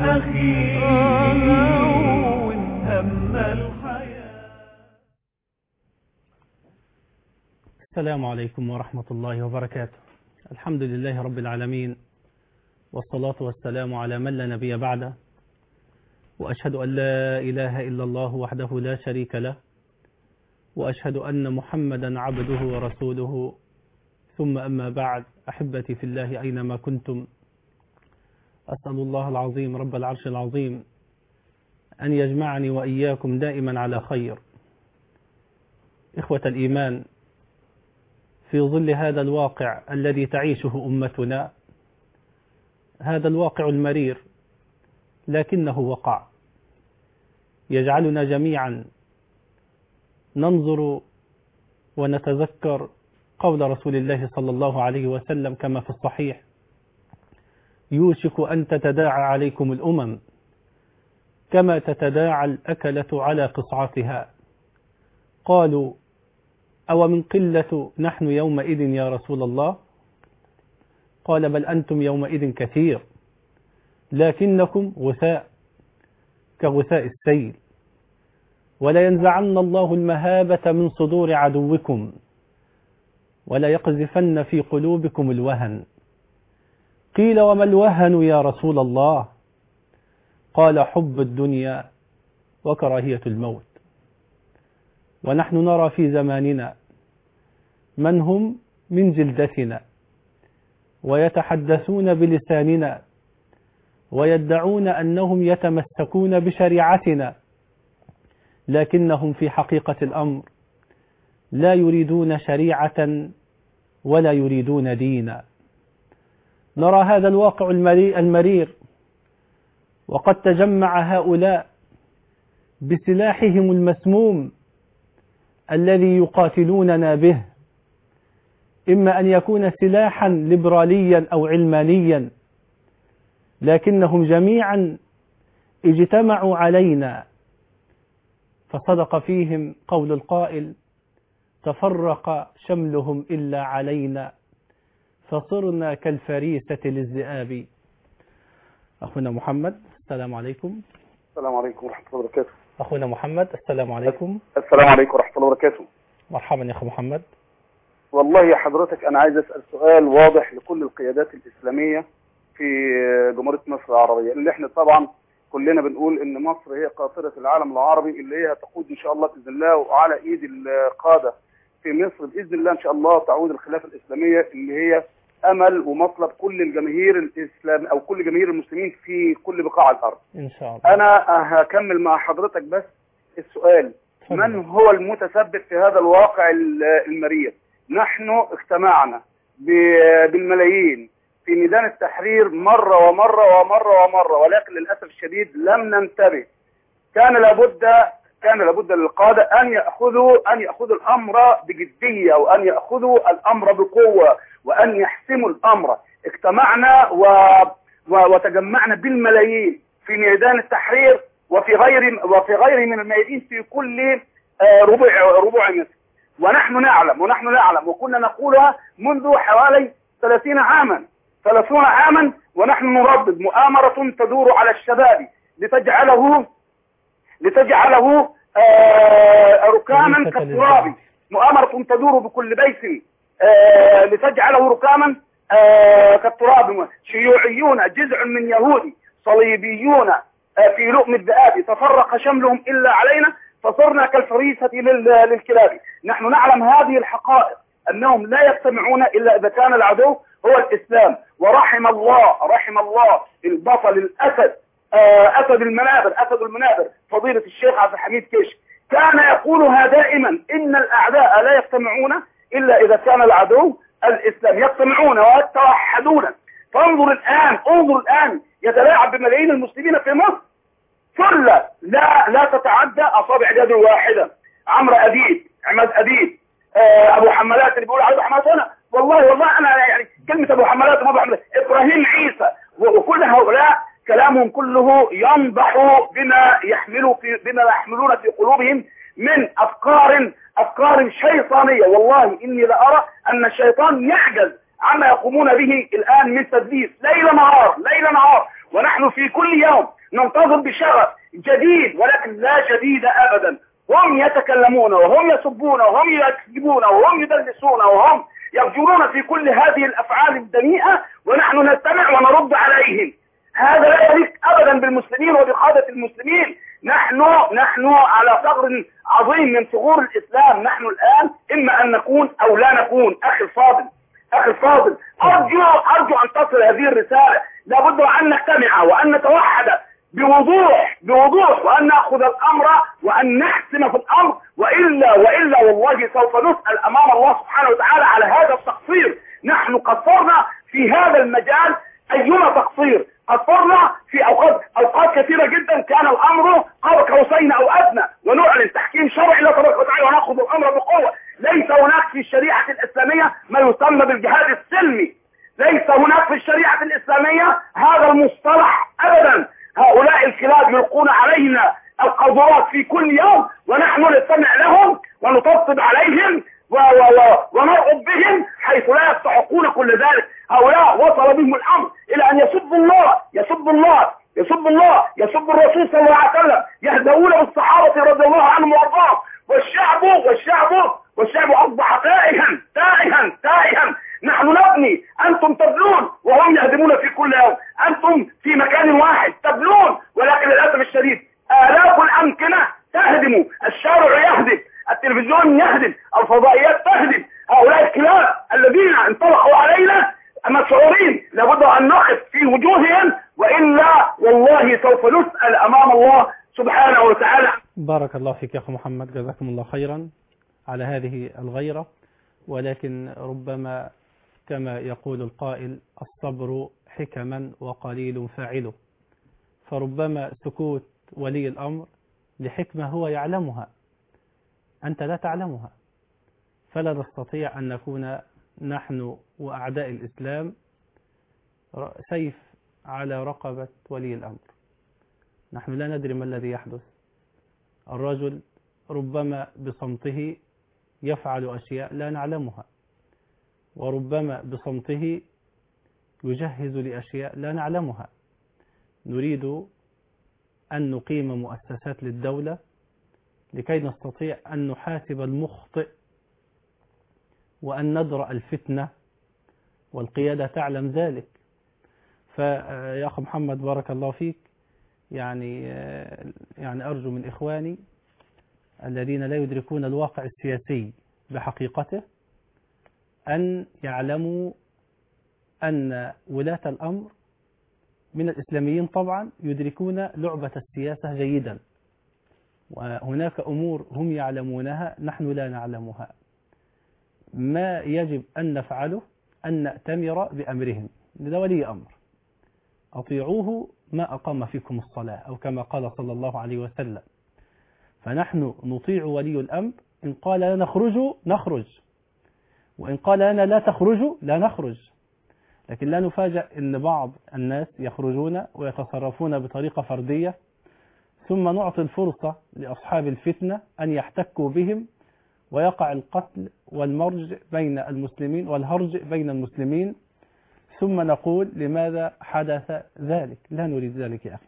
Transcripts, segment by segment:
أخي هون هم الحياة السلام عليكم ورحمة الله وبركاته الحمد لله رب العالمين والصلاة والسلام على من لا نبي بعده وأشهد أن لا إله إلا الله وحده لا شريك له وأشهد أن محمدا عبده ورسوله ثم أما بعد أحبتي في الله أينما كنتم أسأل الله العظيم رب العرش العظيم أن يجمعني وإياكم دائما على خير إخوة الإيمان في ظل هذا الواقع الذي تعيشه أمتنا هذا الواقع المرير لكنه وقع يجعلنا جميعا ننظر ونتذكر قول رسول الله صلى الله عليه وسلم كما في الصحيح يوشك أن تتداعى عليكم الأمم كما تتداعى الأكلة على قصعتها قالوا أو من قلة نحن يومئذ يا رسول الله قال بل أنتم يومئذ كثير لكنكم غثاء كغثاء السيل ولا ينزعن الله المهابة من صدور عدوكم ولا يقذفن في قلوبكم الوهن قيل وما الوهن يا رسول الله قال حب الدنيا وكراهية الموت ونحن نرى في زماننا من هم من جلدتنا ويتحدثون بلساننا ويدعون أنهم يتمسكون بشريعتنا لكنهم في حقيقة الأمر لا يريدون شريعة ولا يريدون دينا نرى هذا الواقع المرير وقد تجمع هؤلاء بسلاحهم المسموم الذي يقاتلوننا به إما أن يكون سلاحا ليبراليا أو علمانيا لكنهم جميعا اجتمعوا علينا فصدق فيهم قول القائل تفرق شملهم إلا علينا فصرنا كالفريسة للذئاب أخونا محمد السلام عليكم السلام عليكم ورحمة الله وبركاته أخونا محمد السلام عليكم السلام عليكم ورحمة الله وبركاته مرحبا يا أخو محمد والله يا حضرتك أنا عايز أسأل سؤال واضح لكل القيادات الإسلامية في جمهورية مصر العربية اللي احنا طبعا كلنا بنقول ان مصر هي قاطرة العالم العربي اللي هي تقود ان شاء الله باذن الله وعلى ايد القادة في مصر باذن الله ان شاء الله تعود الخلافة الاسلامية اللي هي امل ومطلب كل الجماهير الاسلام او كل جماهير المسلمين في كل بقاع الارض إن شاء الله انا هكمل مع حضرتك بس السؤال تفضل. من هو المتسبب في هذا الواقع ال- المرير نحن اجتمعنا ب- بالملايين في ميدان التحرير مرة ومرة ومرة ومرة ولكن للأسف الشديد لم ننتبه كان لابد كان لابد للقادة أن يأخذوا أن يأخذوا الأمر بجدية وأن يأخذوا الأمر بقوة وأن يحسموا الأمر اجتمعنا و... و... وتجمعنا بالملايين في ميدان التحرير وفي غير وفي غيره من الميادين في كل آه، ربع ربع مصر ونحن نعلم ونحن نعلم وكنا نقولها منذ حوالي 30 عاما 30 عاما ونحن نردد مؤامرة تدور على الشباب لتجعله لتجعله آه، ركاما وليس كالتراب للذنب. مؤامرة تدور بكل بيت آه، لتجعله ركاما آه، كالتراب شيوعيون جزع من يهودي صليبيون آه، في لؤم الذئاب تفرق شملهم إلا علينا فصرنا كالفريسة لل- للكلاب نحن نعلم هذه الحقائق أنهم لا يجتمعون إلا إذا كان العدو هو الإسلام ورحم الله رحم الله البطل الأسد آه، أسد المنابر أسد المنابر فضيلة الشيخ عبد الحميد كيش كان يقولها دائما إن الأعداء لا يجتمعون إلا إذا كان العدو الإسلام يجتمعون ويتوحدون فانظر الآن انظر الآن يتلاعب بملايين المسلمين في مصر ثلة لا لا تتعدى أصابع اليد الواحدة عمرو أديب عماد أديب آه، أبو حمالات اللي بيقول عليه أبو حمالات أنا والله والله أنا يعني كلمة أبو حمالات وما أبو حمالات إبراهيم عيسى و- وكل هؤلاء كلامهم كله ينضح بما يحملوا في بما يحملون في قلوبهم من أفكار أفكار شيطانية والله إني لأرى أن الشيطان يعجز عما يقومون به الآن من تدليس ليل نهار ليل نهار ونحن في كل يوم ننتظر بشغف جديد ولكن لا جديد أبدا هم يتكلمون وهم يسبون وهم يكذبون وهم يدلسون وهم يفجرون في كل هذه الأفعال الدنيئة ونحن نستمع ونرد عليهم هذا لا يليق أبدا بالمسلمين وبقادة المسلمين نحن نحن على ثغر عظيم من ثغور الإسلام نحن الآن إما أن نكون أو لا نكون أخي الفاضل أخي الفاضل أرجو أرجو أن تصل هذه الرسالة لابد أن نجتمع وأن نتوحد بوضوح بوضوح وأن نأخذ الأمر وأن نحسم في الأمر وإلا وإلا والله سوف نسأل أمام الله سبحانه وتعالى على هذا التقصير نحن قصرنا في هذا المجال أيما تقصير قصرنا في أوقات أوقات كثيرة جدا كان الأمر قاب قوسين أو أدنى ونعلن تحكيم شرعي الله تبارك وتعالى ونأخذ الأمر بقوة ليس هناك في الشريعة الإسلامية ما يسمى بالجهاد السلمي ليس هناك في الشريعة الإسلامية هذا المصطلح أبدا هؤلاء الكلاب يلقون علينا القذورات في كل يوم ونحن نستمع لهم ونطبطب عليهم و و و ونرغب بهم حيث لا يستحقون كل ذلك هؤلاء وصل بهم الأمر إلى أن يسبوا الله يسبوا الله يسب الله يسب الرسول صلى الله عليه وسلم يهدؤون بالصحابة رضي الله عنهم وارضاهم والشعب والشعب والشعب أصبح تائها تائها تائها نحن نبني أنتم تبنون وهم يهدمون في كل يوم أنتم في مكان واحد تبنون ولكن للأسف الشديد آلاف الأمكنة تهدم الشارع يهدم التلفزيون يهدم الفضائيات تهدم هؤلاء الكلاب الذين انطلقوا علينا مسعورين لابد أن نقف في وجوههم وإلا والله سوف نسأل أمام الله سبحانه وتعالى بارك الله فيك يا أخي محمد جزاكم الله خيرا على هذه الغيرة ولكن ربما كما يقول القائل الصبر حكما وقليل فاعله فربما سكوت ولي الأمر لحكمة هو يعلمها أنت لا تعلمها فلا نستطيع أن نكون نحن وأعداء الإسلام سيف على رقبة ولي الأمر نحن لا ندري ما الذي يحدث الرجل ربما بصمته يفعل أشياء لا نعلمها وربما بصمته يجهز لأشياء لا نعلمها نريد أن نقيم مؤسسات للدولة لكي نستطيع أن نحاسب المخطئ وأن ندرأ الفتنة والقيادة تعلم ذلك فيا أخي محمد بارك الله فيك يعني يعني أرجو من إخواني الذين لا يدركون الواقع السياسي بحقيقته أن يعلموا أن ولاة الأمر من الإسلاميين طبعا يدركون لعبة السياسة جيدا وهناك أمور هم يعلمونها نحن لا نعلمها ما يجب أن نفعله أن نأتمر بأمرهم ده ولي أمر أطيعوه ما أقام فيكم الصلاة أو كما قال صلى الله عليه وسلم فنحن نطيع ولي الأمر إن قال لنا نخرج نخرج وإن قال لنا لا تخرجوا لا نخرج لكن لا نفاجأ أن بعض الناس يخرجون ويتصرفون بطريقة فردية ثم نعطي الفرصة لأصحاب الفتنة أن يحتكوا بهم ويقع القتل والمرج بين المسلمين والهرج بين المسلمين ثم نقول لماذا حدث ذلك لا نريد ذلك يا أخي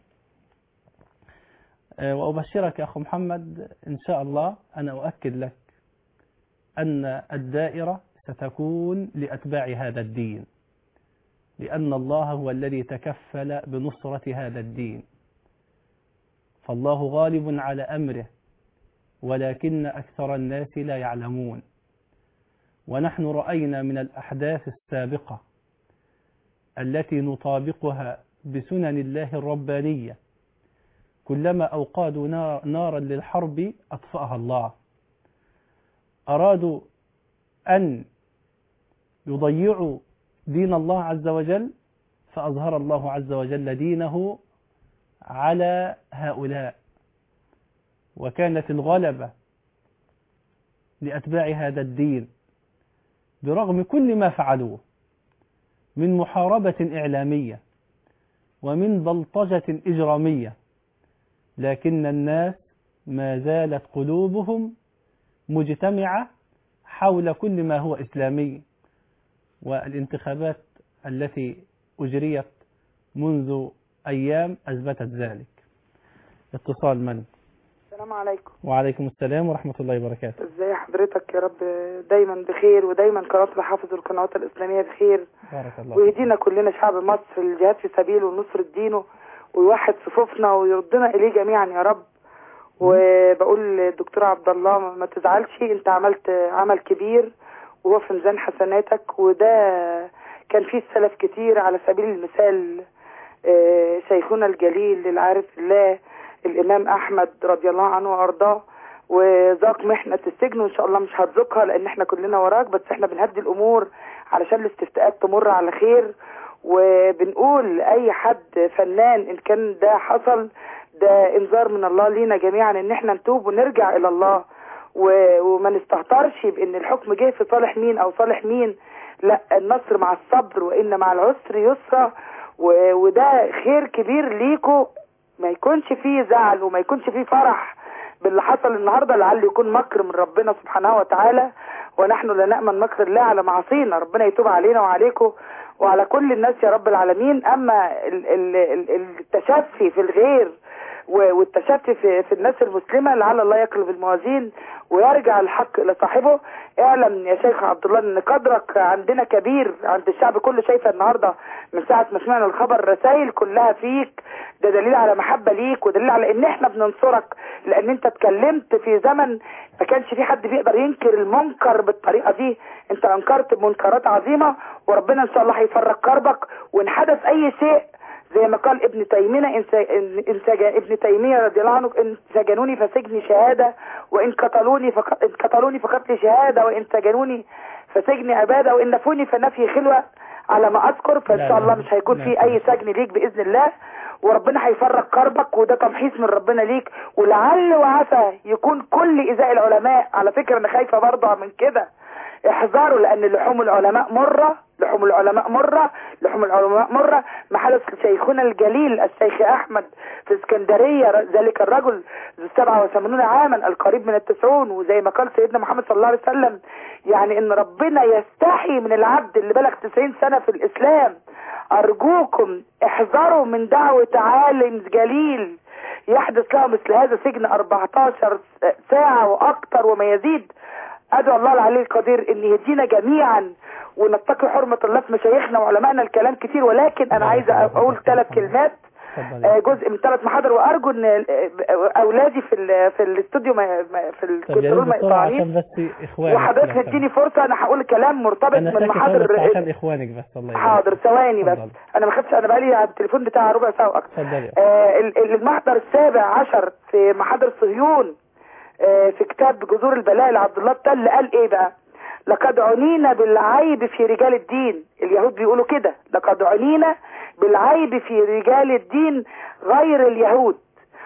وأبشرك يا أخو محمد إن شاء الله أنا أؤكد لك أن الدائرة ستكون لأتباع هذا الدين لأن الله هو الذي تكفل بنصرة هذا الدين فالله غالب على أمره ولكن أكثر الناس لا يعلمون ونحن رأينا من الأحداث السابقة التي نطابقها بسنن الله الربانية كلما أوقادوا نارا للحرب أطفأها الله أرادوا أن يضيعوا دين الله عز وجل فأظهر الله عز وجل دينه على هؤلاء وكانت الغلبة لأتباع هذا الدين برغم كل ما فعلوه من محاربة إعلامية ومن بلطجة إجرامية لكن الناس ما زالت قلوبهم مجتمعة حول كل ما هو إسلامي والانتخابات التي أجريت منذ أيام أثبتت ذلك اتصال من السلام عليكم وعليكم السلام ورحمة الله وبركاته ازاي حضرتك يا رب دايما بخير ودايما قناة الحافظ والقنوات الإسلامية بخير بارك الله ويهدينا كلنا شعب مصر الجهاد في سبيله ونصرة دينه ويوحد صفوفنا ويردنا إليه جميعا يا رب وبقول للدكتور عبد الله ما تزعلش انت عملت عمل كبير وهو في ميزان حسناتك وده كان فيه السلف كتير على سبيل المثال آه، شيخنا الجليل العارف الله الإمام أحمد رضي الله عنه وأرضاه وذاق محنة السجن وإن شاء الله مش هتذوقها لأن احنا كلنا وراك بس احنا بنهدي الأمور علشان الاستفتاءات تمر على خير وبنقول أي حد فنان إن كان ده حصل ده إنذار من الله لينا جميعا إن احنا نتوب ونرجع إلى الله و- وما نستهترش بإن الحكم جه في صالح مين أو صالح مين لا النصر مع الصبر وإن مع العسر يسرا و- وده خير كبير ليكوا ما يكونش فيه زعل وما يكونش فيه فرح باللي حصل النهارده لعل يكون مكر من ربنا سبحانه وتعالى ونحن لا نأمن مكر الله على معاصينا ربنا يتوب علينا وعليكم وعلى كل الناس يا رب العالمين اما ال- ال- ال- التشفي في الغير و- والتشفي في, في الناس المسلمه لعل الله يقلب الموازين ويرجع الحق الى صاحبه اعلم يا شيخ عبد الله ان قدرك عندنا كبير عند الشعب كله شايفه النهارده من ساعه ما سمعنا الخبر الرسائل كلها فيك ده دليل على محبه ليك ودليل على ان احنا بننصرك لان انت اتكلمت في زمن ما كانش في حد بيقدر ينكر المنكر بالطريقه دي انت انكرت منكرات عظيمه وربنا ان شاء الله هيفرج كربك وان حدث اي شيء زي ما قال ابن تيمية إن س- إن- إن سج- ابن تيمية رضي الله عنه إن سجنوني فسجني شهادة وإن قتلوني فق- إن قتلوني فقتلي شهادة وإن سجنوني فسجني عبادة وإن نفوني فنفي خلوة على ما أذكر فإن لا، شاء لا، الله مش هيكون لا، في لا. أي سجن ليك بإذن الله وربنا هيفرج كربك وده تمحيص من ربنا ليك ولعل وعسى يكون كل إيذاء العلماء على فكرة أنا خايفة برضه من كده احذروا لان لحوم العلماء مرة لحوم العلماء مرة لحوم العلماء مرة ما حدث شيخنا الجليل الشيخ احمد في اسكندرية ر- ذلك الرجل ذو 87 عاما القريب من التسعون وزي ما قال سيدنا محمد صلى الله عليه وسلم يعني ان ربنا يستحي من العبد اللي بلغ 90 سنة في الاسلام ارجوكم احذروا من دعوة عالم جليل يحدث له مثل هذا سجن 14 ساعة واكثر وما يزيد ادعو الله العلي القدير ان يهدينا جميعا ونتقي حرمة الله في مشايخنا وعلمائنا الكلام كتير ولكن انا عايزة اقول ثلاث كلمات اتفضل آه، يا جزء من ثلاث محاضر وارجو ان آه، اولادي في ال- في الاستوديو ما ما- في طب يا ريت الكنترول ما بسرعة يقطعنيش عشان بس إخوانك وحضرتك لا تديني فرصة انا هقول كلام مرتبط أنا من ساكت أهو محاضر بس عشان إخوانك بس الله يبارك حاضر ثواني بس اتفضل. انا ما خدتش انا بقالي على التليفون بتاع ربع ساعة واكتر اتفضلي آه، ال- ال- المحضر السابع عشر في محاضر صهيون آه، في كتاب جذور البلاء لعبد الله التل قال ايه بقى لقد عنينا بالعيب في رجال الدين اليهود بيقولوا كده لقد عنينا بالعيب في رجال الدين غير اليهود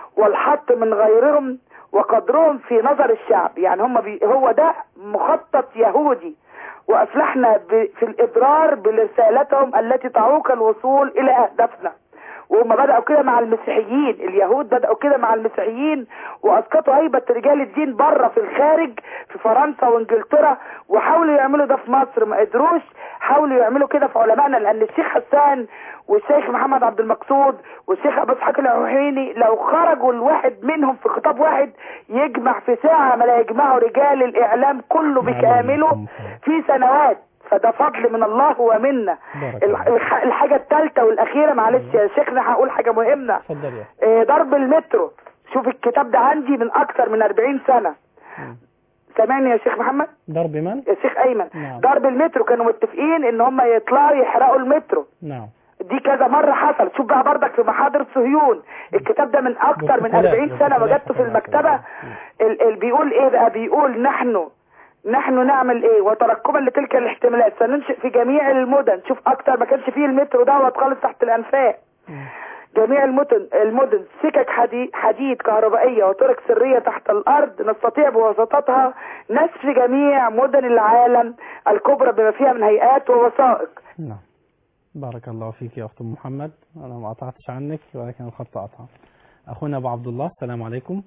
والحط من غيرهم وقدرهم في نظر الشعب يعني هم بي هو ده مخطط يهودي وافلحنا ب- في الاضرار برسالتهم التي تعوق الوصول الى اهدافنا وهم بدأوا كده مع المسيحيين اليهود بدأوا كده مع المسيحيين وأسقطوا هيبة رجال الدين بره في الخارج في فرنسا وانجلترا وحاولوا يعملوا ده في مصر ما قدروش حاولوا يعملوا كده في علمائنا لأن الشيخ حسان والشيخ محمد عبد المقصود والشيخ أبو إسحاق العويني لو خرجوا الواحد منهم في خطاب واحد يجمع في ساعة ما لا يجمعه رجال الإعلام كله بكامله في سنوات فده فضل من الله ومنا بارك الح- الله. الح- الحاجة الثالثة والأخيرة معلش يا شيخنا هقول حاجة مهمة اتفضل يا آه، ضرب المترو شوف الكتاب ده عندي من أكثر من 40 سنة مم. سامعني يا شيخ محمد ضرب من؟ يا شيخ أيمن نعم. ضرب المترو كانوا متفقين إن هم يطلعوا يحرقوا المترو نعم دي كذا مرة حصل شوف بقى بردك في محاضر صهيون الكتاب ده من أكثر من بروتوكولات- 40 سنة بروتوكولات وجدته في حصل المكتبة معاك. ال ال بيقول إيه بقى بيقول نحن نحن نعمل ايه وترقبا لتلك الاحتمالات سننشئ في جميع المدن شوف اكتر ما كانش فيه المترو دوت خالص تحت الانفاق مم. جميع المدن المدن سكك حديد, حديد كهربائية وطرق سرية تحت الأرض نستطيع بواسطتها نسف جميع مدن العالم الكبرى بما فيها من هيئات ووثائق نعم بارك الله فيك يا أخت أم محمد أنا ما قطعتش عنك ولكن الخط قطع أخونا أبو عبد الله السلام عليكم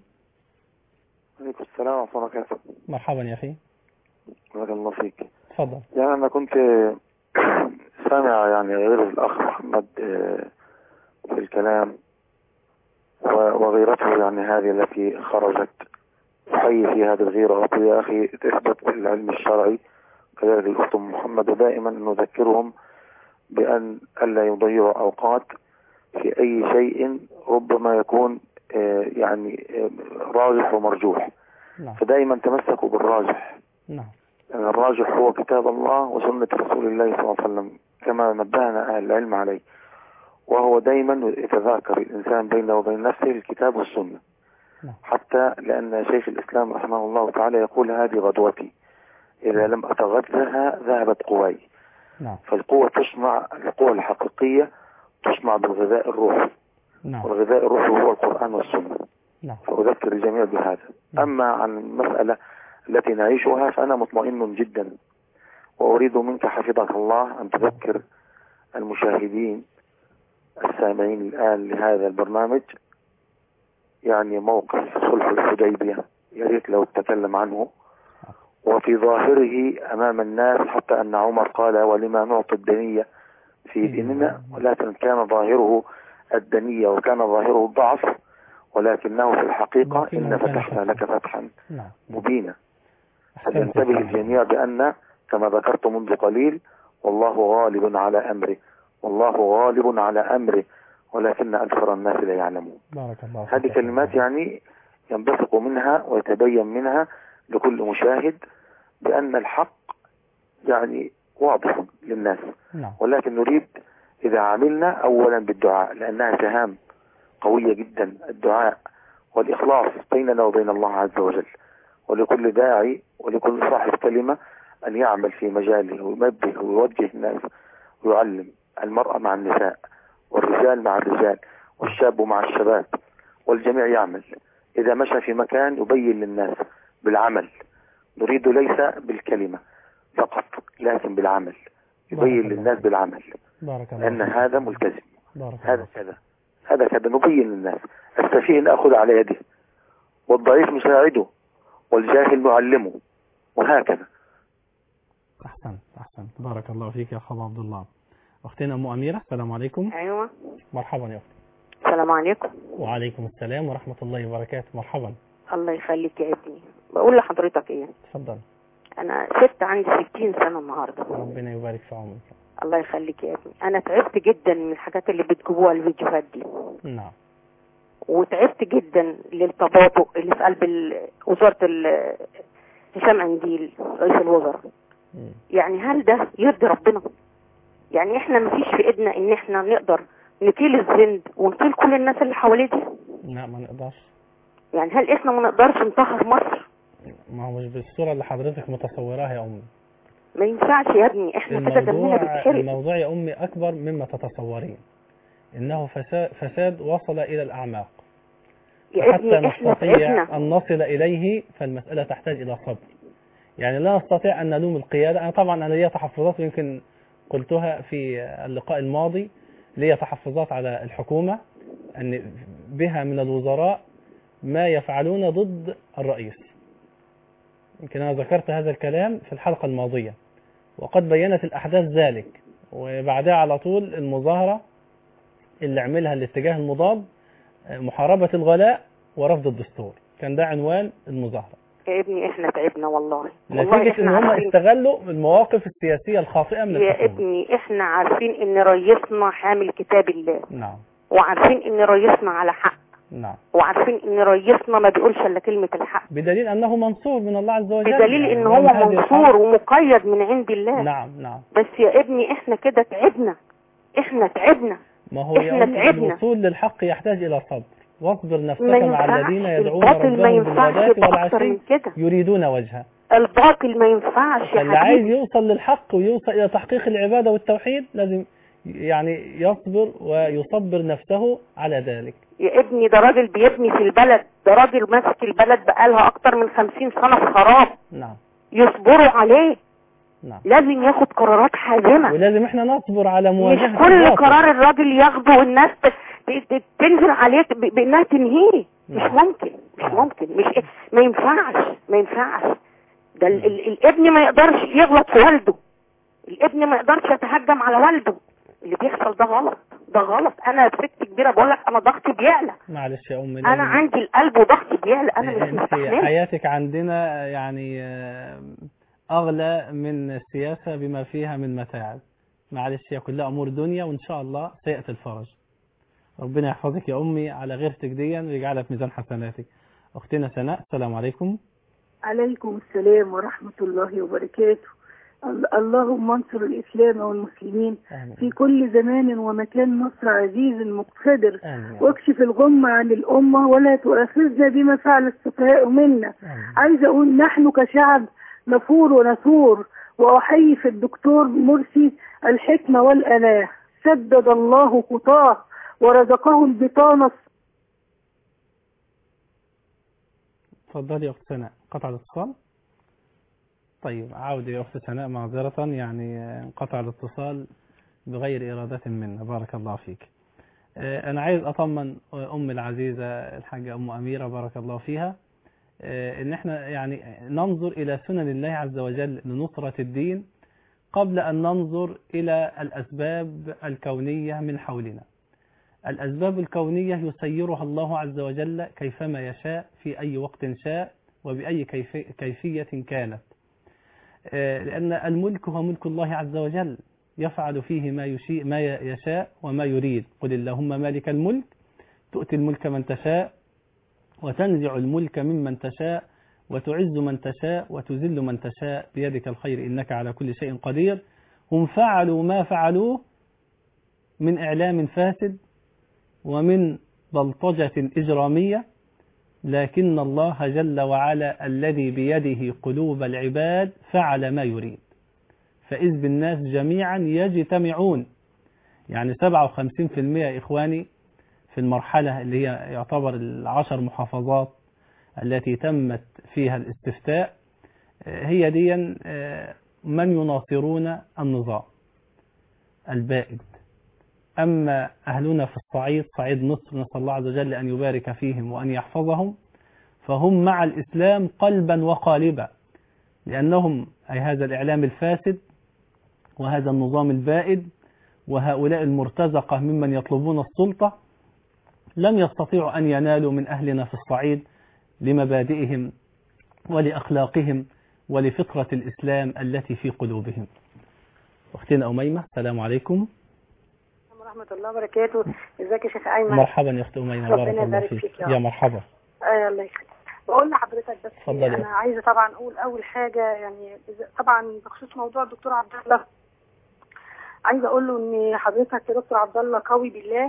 عليكم السلام ورحمة الله وبركاته مرحبا يا أخي بارك الله فيك تفضل يعني أنا كنت سامع يعني غير الأخ محمد آه، في الكلام و- وغيرته يعني هذه التي خرجت أحيي في هذه الغيرة وأقول يا أخي تثبت العلم الشرعي كذلك الأخت أم محمد ودائما نذكرهم بأن ألا يضيعوا أوقات في أي شيء ربما يكون آه، يعني آه، راجح ومرجوح نعم فدائما تمسكوا بالراجح نعم لأن الراجح هو كتاب الله وسنة رسول الله صلى الله عليه وسلم كما نبهنا أهل العلم عليه وهو دائما يتذاكر الإنسان بينه وبين نفسه الكتاب والسنة نعم. حتى لأن شيخ الإسلام رحمه الله تعالى يقول هذه غدوتي إذا لم أتغذها ذهبت قواي نعم فالقوة تصنع القوة الحقيقية تصنع بالغذاء الروحي نعم والغذاء الروحي هو القرآن والسنة نعم فأذكر الجميع بهذا أما عن المسألة التي نعيشها فأنا مطمئن جدا وأريد منك حفظك الله أن تذكر المشاهدين السامعين الآن لهذا البرنامج يعني موقف صلح الحديبية يا ريت لو تتكلم عنه وفي ظاهره أمام الناس حتى أن عمر قال ولما نعطي الدنية في ديننا ولكن كان ظاهره الدنية وكان ظاهره الضعف ولكنه في الحقيقة لكنه إن كان فتحنا فتحا. لك فتحا نعم مبينا أحسنت فلينتبه صراحة. الجميع بأن كما ذكرت منذ قليل والله غالب على أمره والله غالب على أمره ولكن أكثر الناس لا يعلمون بارك الله هذه فيك. كلمات يعني ينبثق منها ويتبين منها لكل مشاهد بأن الحق يعني واضح للناس نعم ولكن نريد إذا عملنا أولا بالدعاء لأنها سهام قوية جدا الدعاء والإخلاص بيننا وبين الله عز وجل ولكل داعي ولكل صاحب كلمة أن يعمل في مجاله وينبه ويوجه الناس ويعلم المرأة مع النساء والرجال مع الرجال والشاب مع الشباب والجميع يعمل إذا مشى في مكان يبين للناس بالعمل نريد ليس بالكلمة فقط لكن بالعمل يبين بارك الله للناس فيك. بالعمل بارك الله لأن فيك. هذا ملتزم بارك الله هذا كذا هذا كذا نبين للناس السفيه نأخذ على يده والضعيف نساعده والجاهل نعلمه وهكذا أحسنت أحسنت بارك الله فيك يا أخ أبو عبد الله أختنا أم أميرة السلام عليكم ايوه مرحبا يا أختي السلام عليكم وعليكم السلام ورحمة الله وبركاته مرحبا الله يخليك يا ابني بقول لحضرتك ايه تفضل انا ست عندي 60 سنه النهارده ربنا يبارك في عمرك الله يخليك يا ابني انا تعبت جدا من الحاجات اللي بتجيبوها الفيديوهات دي نعم وتعبت جدا للتباطؤ اللي في قلب ال- وزاره ال- هشام انديل رئيس الوزراء مم. يعني هل ده يرضي ربنا يعني احنا مفيش في ايدنا ان احنا نقدر نطيل الزند ونطيل كل الناس اللي حواليه دي لا ما نقدرش يعني هل احنا ما نقدرش نطهر مصر ما هو مش بالصورة اللي حضرتك متصوراها يا أمي ما ينفعش يا ابني احنا كده دمنا الموضوع بيتحرق الموضوع يا أمي أكبر مما تتصورين إنه فساد, فساد وصل إلى الأعماق يا حتى ابني احنا نستطيع تعبنا أن نصل إليه فالمسألة تحتاج إلى صبر يعني لا نستطيع أن نلوم القيادة أنا طبعا أنا لي تحفظات يمكن قلتها في اللقاء الماضي لي تحفظات على الحكومة أن بها من الوزراء ما يفعلون ضد الرئيس يمكن أنا ذكرت هذا الكلام في الحلقة الماضية وقد بينت الأحداث ذلك وبعدها على طول المظاهرة اللي عملها الاتجاه المضاد محاربة الغلاء ورفض الدستور كان ده عنوان المظاهرة يا ابني احنا تعبنا والله والله نتيجة احنا ان هم عارفين استغلوا المواقف السياسية الخاطئة من يا الحكومة ابني احنا عارفين ان رئيسنا حامل كتاب الله نعم وعارفين ان رئيسنا على حق نعم وعارفين ان رئيسنا ما بيقولش الا كلمة الحق بدليل انه منصور من الله عز وجل بدليل يعني ان رغم هو هذه منصور الحرب- ومقيد من عند الله نعم نعم بس يا ابني احنا كده تعبنا احنا تعبنا ما هو يا إحنا أمي تعبنا. الوصول للحق يحتاج الى صبر واصبر نفسك ما مع ينفعش الذين يدعون الباطل ما ربهم ينفعش بالغداة يبقى اكتر من والعشي كده يريدون وجهه الباطل ما ينفعش يا فاللي عايز حبيبي يوصل للحق ويوصل الى تحقيق العبادة والتوحيد لازم يعني يصبر ويصبر نفسه على ذلك يا ابني ده راجل بيبني في البلد ده راجل ماسك البلد بقالها اكتر من خمسين سنة في خراب نعم يصبروا عليه نعم لازم ياخد قرارات حازمة ولازم احنا نصبر على مش مواجهة كل الباطل. قرار الراجل ياخده والناس ت- ت- ت- تنزل عليه ب- بانها تنهيه مش نعم. ممكن مش نعم. ممكن مش ما ينفعش ما ينفعش ده ال- ال- الابن ما يقدرش يغلط في والده الابن ما يقدرش يتهجم على والده اللي بيحصل ده غلط ده غلط انا ست كبيره بقول لك انا ضغطي بيعلى معلش يا أمي انا لازم- عندي القلب وضغطي بيعلى انا مش انت مستحمله حياتك عندنا يعني آه، اغلى من السياسه بما فيها من متاعب معلش هي كلها امور دنيا وان شاء الله سياتي الفرج ربنا يحفظك يا امي على غيرتك دي ويجعلها في ميزان حسناتك اختنا سناء السلام عليكم عليكم السلام ورحمة الله وبركاته ال- اللهم انصر الإسلام والمسلمين امين في كل زمان ومكان مصر عزيز مقتدر امين يا رب. واكشف الغمة عن الأمة ولا تؤاخذنا بما فعل السفهاء منا آمين. عايزة أقول نحن كشعب نفور ونثور وأحيي في الدكتور مرسي الحكمة والأناة سدد الله خطاه ورزقه البطانة اتفضلي يا اخت سناء قطع الاتصال طيب عودة يا اخت سناء معذرة يعني آه، انقطع الاتصال بغير إرادة منا بارك الله فيك آه، أنا عايز أطمن آه، أم العزيزة الحاجة أم أميرة بارك الله فيها آه، إن إحنا يعني ننظر إلى سنن الله عز وجل لنصرة الدين قبل أن ننظر إلى الأسباب الكونية من حولنا الأسباب الكونية يسيرها الله عز وجل كيفما يشاء في أي وقت شاء وبأي كيفي- كيفية كانت آه، لأن الملك هو ملك الله عز وجل يفعل فيه ما يشيء ما يشاء وما يريد قل اللهم مالك الملك تؤتي الملك من تشاء وتنزع الملك ممن تشاء وتعز من تشاء وتذل من تشاء بيدك الخير إنك على كل شيء قدير هم فعلوا ما فعلوه من إعلام فاسد ومن بلطجة إجرامية لكن الله جل وعلا الذي بيده قلوب العباد فعل ما يريد فإذ بالناس جميعا يجتمعون يعني 57% يا إخواني في المرحلة اللي هي يعتبر العشر محافظات التي تمت فيها الاستفتاء آه، هي دي آه، من يناصرون النظام البائد أما أهلنا في الصعيد صعيد مصر نسأل الله عز وجل أن يبارك فيهم وأن يحفظهم فهم مع الإسلام قلبا وقالبا لأنهم أي هذا الإعلام الفاسد وهذا النظام البائد وهؤلاء المرتزقة ممن يطلبون السلطة لم يستطيعوا أن ينالوا من أهلنا في الصعيد لمبادئهم ولأخلاقهم ولفطرة الإسلام التي في قلوبهم أختنا أميمة السلام عليكم ورحمة الله وبركاته ازيك يا شيخ ايمن مرحبا يا أخت أميمة ربنا بارك الله يبارك فيك فيك يا يا رب. مرحبا آه الله يخليك بقول لحضرتك بس اتفضلي. انا عايزه طبعا اقول اول حاجه يعني إذا- طبعا بخصوص موضوع الدكتور عبد الله عايزه اقول له ان حضرتك يا دكتور عبد الله قوي بالله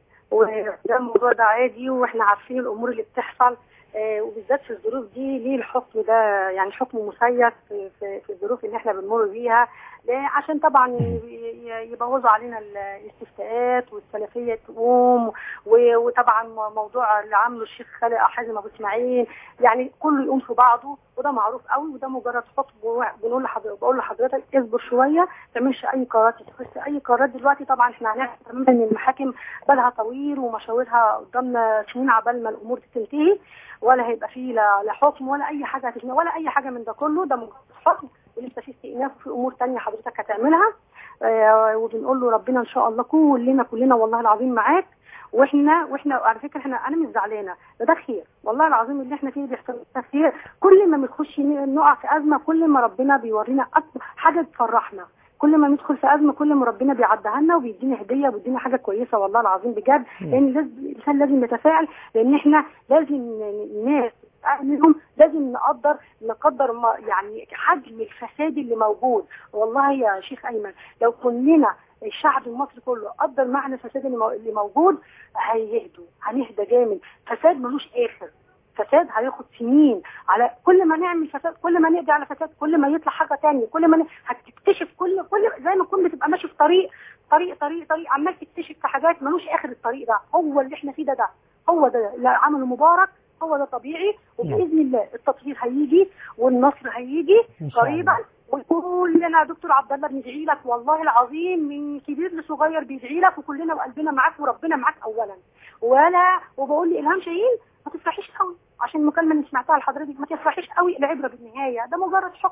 وده الموضوع ده عادي واحنا عارفين الامور اللي بتحصل آه، وبالذات في الظروف دي ليه الحكم ده يعني حكم مسيس في, في, في الظروف اللي احنا بنمر بيها ليه؟ عشان طبعا ي- ي- يبوظوا علينا ال- الاستفتاءات والسلفيه تقوم و- وطبعا م- موضوع اللي عامله الشيخ خالد حازم ابو اسماعيل يعني كله يقوم في بعضه وده معروف قوي وده مجرد خطب بنقول لحضرتك بقول لحضرتك اصبر شويه ما تعملش اي قرارات تتخذ اي قرارات دلوقتي طبعا احنا هنعرف تماما ان المحاكم بالها طويل ومشاورها قدامنا سنين عبال ما الامور دي تنتهي ولا هيبقى فيه لا, لا حكم ولا اي حاجه هتتم ولا اي حاجه من ده كله ده مجرد حكم ولسه في استئناف وفي امور تانية حضرتك هتعملها آه وبنقول له ربنا ان شاء الله كلنا كلنا والله العظيم معاك واحنا واحنا على فكره احنا انا مش زعلانه ده ده خير والله العظيم اللي احنا فيه بيحصل ده خير كل ما بنخش ن- نقع في ازمه كل ما ربنا بيورينا أكبر حاجه تفرحنا كل ما ندخل في ازمه كل ما ربنا بيعدها لنا وبيدينا هديه وبيدينا حاجه كويسه والله العظيم بجد لان لازم الانسان لازم يتفاعل لان احنا لازم ن- الناس منهم لازم نقدر نقدر ما يعني حجم الفساد اللي موجود والله يا شيخ ايمن لو كلنا الشعب المصري كله قدر معنى الفساد اللي مو- اللي موجود هيهدوا هنهدى جامد فساد ملوش اخر فساد هياخد سنين على كل ما نعمل فساد كل ما نقضي على فساد كل ما يطلع حاجه تانية كل ما ن... هتكتشف كل كل زي ما تكون بتبقى ماشي في طريق طريق طريق طريق عمال تكتشف في حاجات ملوش اخر الطريق ده هو اللي احنا فيه ده ده هو ده اللي عمله مبارك هو ده طبيعي وباذن الله التطهير هيجي والنصر هيجي إن شاء قريبا الله. وكلنا يا دكتور عبد الله بندعي لك والله العظيم من كبير لصغير بيدعي لك وكلنا وقلبنا معاك وربنا معاك اولا ولا وبقول لالهام شاهين ما تفرحيش قوي عشان المكالمه اللي سمعتها لحضرتك ما تفرحيش قوي العبره بالنهايه ده مجرد حكم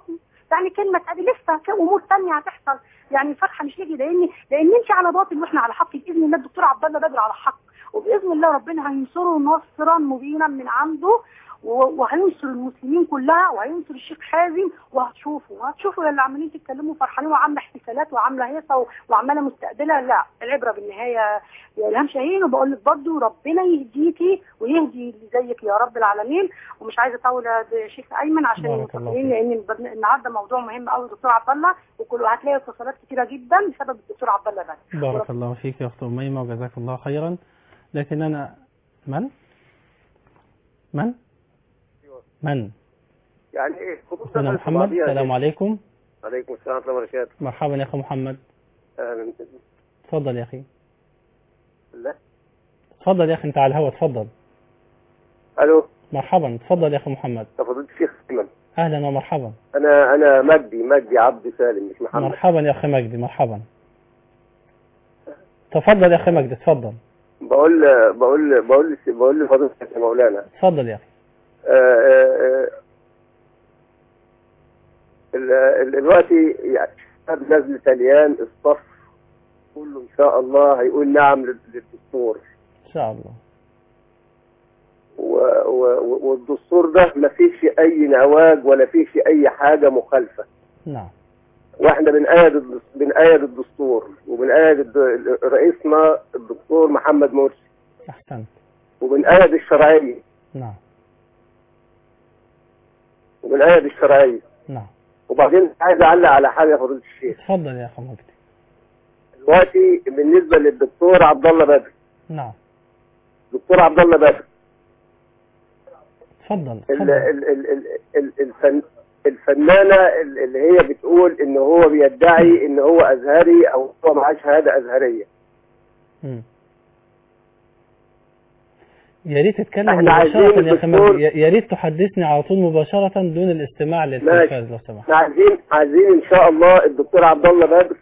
يعني كلمه تقابل لسه في امور ثانيه هتحصل يعني الفتحه مش هيجي لان لان انت على باطل واحنا على حق باذن الله الدكتور عبد الله بدر على حق وباذن الله ربنا هينصره نصرا مبينا من عنده و- وهينصر المسلمين كلها وهينصر الشيخ حازم وهتشوفوا وهتشوفوا اللي عمالين تتكلموا فرحانين وعامله احتفالات وعامله هيصه و- وعماله مستقبله لا العبره بالنهايه يا الهام شاهين وبقول لك برضه ربنا يهديكي ويهدي اللي زيك يا رب العالمين ومش عايزه اطول يا شيخ ايمن عشان بارك الله المتابعين فيك. لان البرن- النهارده موضوع مهم قوي دكتور عبد الله وكل هتلاقي اتصالات كتيره جدا بسبب الدكتور عبد الله بس بارك الله فيك يا أخت أميمة وجزاك الله خيرا لكن أنا من؟ من؟ من؟ يعني ايه أخونا محمد السلام عليكم عليكم السلام ورحمه الله وبركاته مرحبا يا أخي محمد اهلا تفضل يا أخي بالله تفضل يا أخي أنت على الهواء تفضل الو مرحبا تفضل يا أخي محمد يا فضيله الشيخ ايمن أهلا ومرحبا انا انا مجدي مجدي عبد سالم مش محمد مرحبا يا أخي مجدي مرحبا تفضل يا أخي مجدي تفضل بقول بقول بقول بقول لفضيلتك يا مولانا تفضل يا أخي آه، آه، آه، ال- ال- دلوقتي يعني شباب نزل تليان الصف كله ان شاء الله هيقول نعم لل- للدستور إن شاء الله و- و- والدستور ده ما فيش اي نواج ولا فيش اي حاجه مخالفه نعم واحنا بنأيد الدس- بنأيد الدستور وبنأيد الد- رئيسنا الدكتور محمد مرسي أحسنت وبنأيد الشرعيه نعم وبنأيد الشرعيه نعم وبعدين عايز اعلق على حاجه يا فضيله الشيخ تفضل يا أخي مجدي دلوقتي بالنسبه للدكتور عبد الله بدر نعم دكتور عبد الله بدر تفضل ال- تفضل ال- ال- ال- ال- الفن الفنانه ال- اللي هي بتقول ان هو بيدعي ان هو ازهري او هو معاه شهاده ازهريه مم. يا ريت تتكلم احنا عايزين مباشرة يا أخي الدكتور- مجدي. يا يا ريت تحدثني على طول مباشرة دون الاستماع للتلفاز لو سمحت احنا عايزين عايزين ان شاء الله الدكتور عبد الله بدر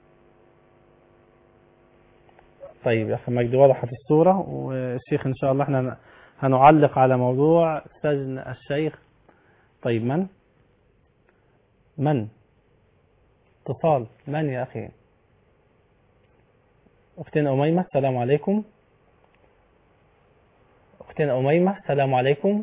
طيب يا أخي مجدي وضحت الصورة والشيخ إن شاء الله احنا هنعلق على موضوع سجن الشيخ طيب من؟ من؟ اتصال من يا أخي؟ أختنا أميمة السلام عليكم أختنا أميمة السلام عليكم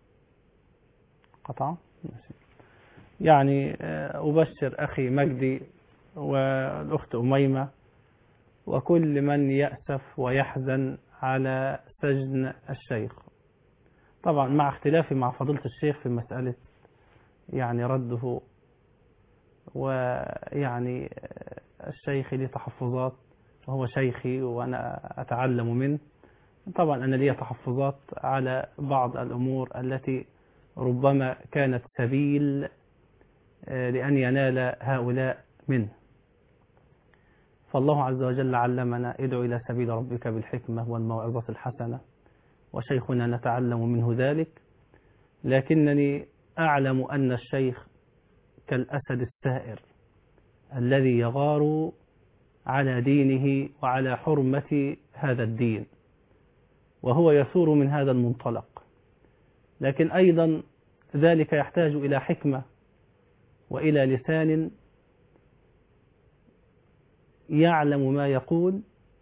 قطع ماشي. يعني آه، أبشر أخي مجدي والأخت أميمة وكل من يأسف ويحزن على سجن الشيخ طبعا مع اختلافي مع فضيلة الشيخ في مسألة يعني رده ويعني آه، الشيخ لي تحفظات وهو شيخي وأنا أتعلم منه طبعا أنا لي تحفظات على بعض الأمور التي ربما كانت سبيل آه، لأن ينال هؤلاء منه فالله عز وجل علمنا ادعو إلى سبيل ربك بالحكمة والموعظة الحسنة وشيخنا نتعلم منه ذلك لكنني أعلم أن الشيخ كالأسد السائر الذي يغار على دينه وعلى حرمة هذا الدين وهو يثور من هذا المنطلق لكن أيضا ذلك يحتاج إلى حكمة وإلى لسان يعلم ما يقول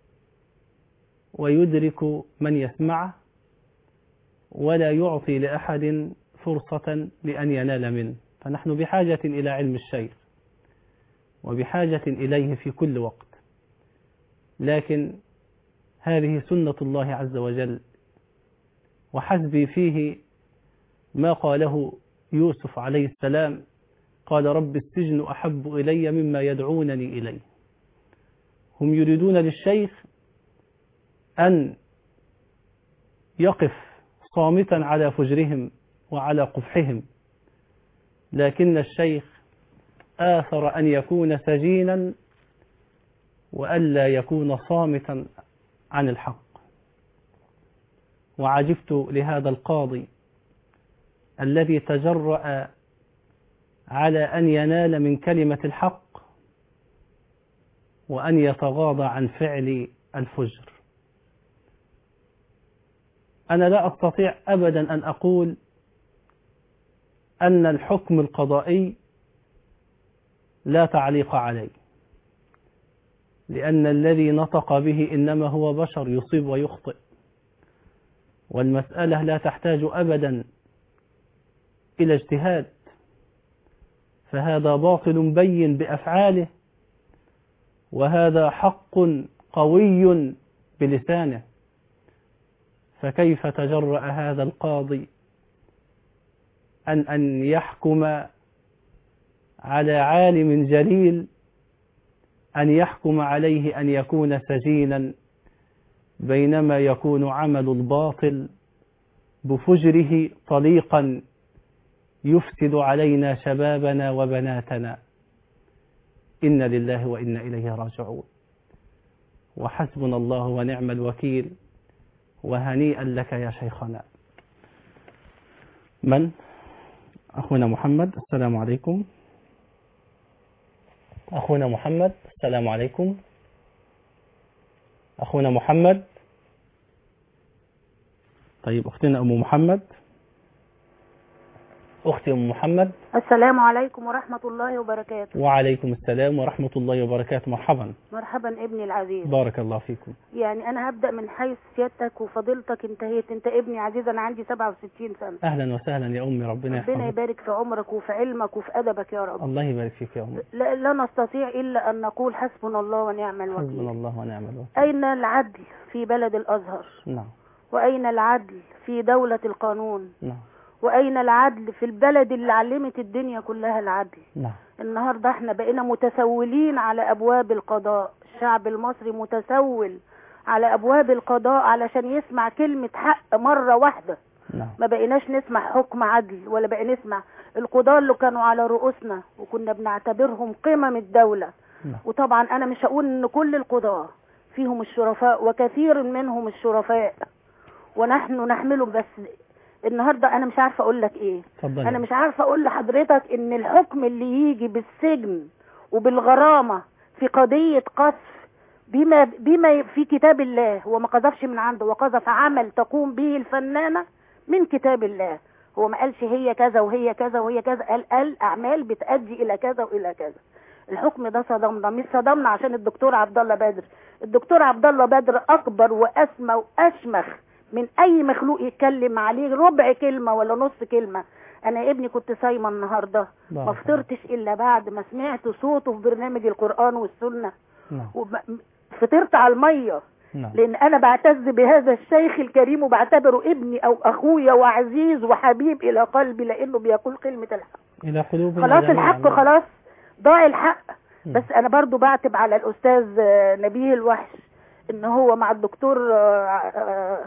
ويدرك من يسمعه ولا يعطي لأحد فرصة لأن ينال منه فنحن بحاجة إلى علم الشيخ وبحاجة إليه في كل وقت لكن هذه سنة الله عز وجل وحسبي فيه ما قاله يوسف عليه السلام قال رب السجن أحب إلي مما يدعونني إليه هم يريدون للشيخ أن يقف صامتا على فجرهم وعلى قبحهم لكن الشيخ آثر أن يكون سجينا وألا يكون صامتا عن الحق وعجبت لهذا القاضي الذي تجرأ على أن ينال من كلمة الحق وأن يتغاضى عن فعل الفجر أنا لا أستطيع أبدا أن أقول أن الحكم القضائي لا تعليق عليه لأن الذي نطق به إنما هو بشر يصيب ويخطئ والمسألة لا تحتاج أبدا إلى اجتهاد فهذا باطل بين بأفعاله وهذا حق قوي بلسانه فكيف تجرأ هذا القاضي أن أن يحكم على عالم جليل أن يحكم عليه أن يكون سجينا بينما يكون عمل الباطل بفجره طليقا يفسد علينا شبابنا وبناتنا إن لله وإنا إليه راجعون وحسبنا الله ونعم الوكيل وهنيئا لك يا شيخنا من أخونا محمد السلام عليكم أخونا محمد السلام عليكم أخونا محمد طيب أختنا أم محمد أختي أم محمد السلام عليكم ورحمة الله وبركاته وعليكم السلام ورحمة الله وبركاته مرحبا مرحبا ابني العزيز بارك الله فيكم يعني أنا هبدأ من حيث سيادتك وفضيلتك انتهيت أنت ابني عزيز أنا عندي 67 سنة أهلا وسهلا يا أمي ربنا ربنا يحفظك يبارك في عمرك وفي علمك وفي أدبك يا رب الله يبارك فيك يا أمي لا, لا نستطيع إلا أن نقول حسبنا الله ونعم الوكيل حسبنا الله ونعم الوكيل أين العدل في بلد الأزهر نعم وأين العدل في دولة القانون نعم وأين العدل في البلد اللي علمت الدنيا كلها العدل نعم النهاردة احنا بقينا متسولين على أبواب القضاء الشعب المصري متسول على أبواب القضاء علشان يسمع كلمة حق مرة واحدة نعم ما بقيناش نسمع حكم عدل ولا بقى نسمع القضاة اللي كانوا على رؤوسنا وكنا بنعتبرهم قمم الدولة نعم. وطبعا أنا مش هقول إن كل القضاة فيهم الشرفاء وكثير منهم الشرفاء ونحن نحملهم بس النهارده انا مش عارفه اقول لك ايه اتفضلي انا مش عارفه اقول لحضرتك ان الحكم اللي يجي بالسجن وبالغرامه في قضيه قذف بما بما في كتاب الله هو ما قذفش من عنده وقذف عمل تقوم به الفنانه من كتاب الله هو ما قالش هي كذا وهي كذا وهي كذا قال قال اعمال بتؤدي الى كذا والى كذا الحكم ده صدمنا مش صدمنا عشان الدكتور عبد الله بدر الدكتور عبد الله بدر اكبر واسمى واشمخ من اي مخلوق يتكلم عليه ربع كلمه ولا نص كلمه انا ابني كنت صايمه النهارده ما بارك فطرتش الا بعد ما سمعت صوته في برنامج القران والسنه نعم وب- فطرت على الميه نعم لان انا بعتز بهذا الشيخ الكريم وبعتبره ابني او اخويا وعزيز وحبيب الى قلبي لانه بيقول كلمه الحق إلى قلوبنا خلاص جميعاً. الحق خلاص ضاع الحق نعم. بس انا برضو بعتب على الاستاذ آه، نبيه الوحش ان هو مع الدكتور آه، آه،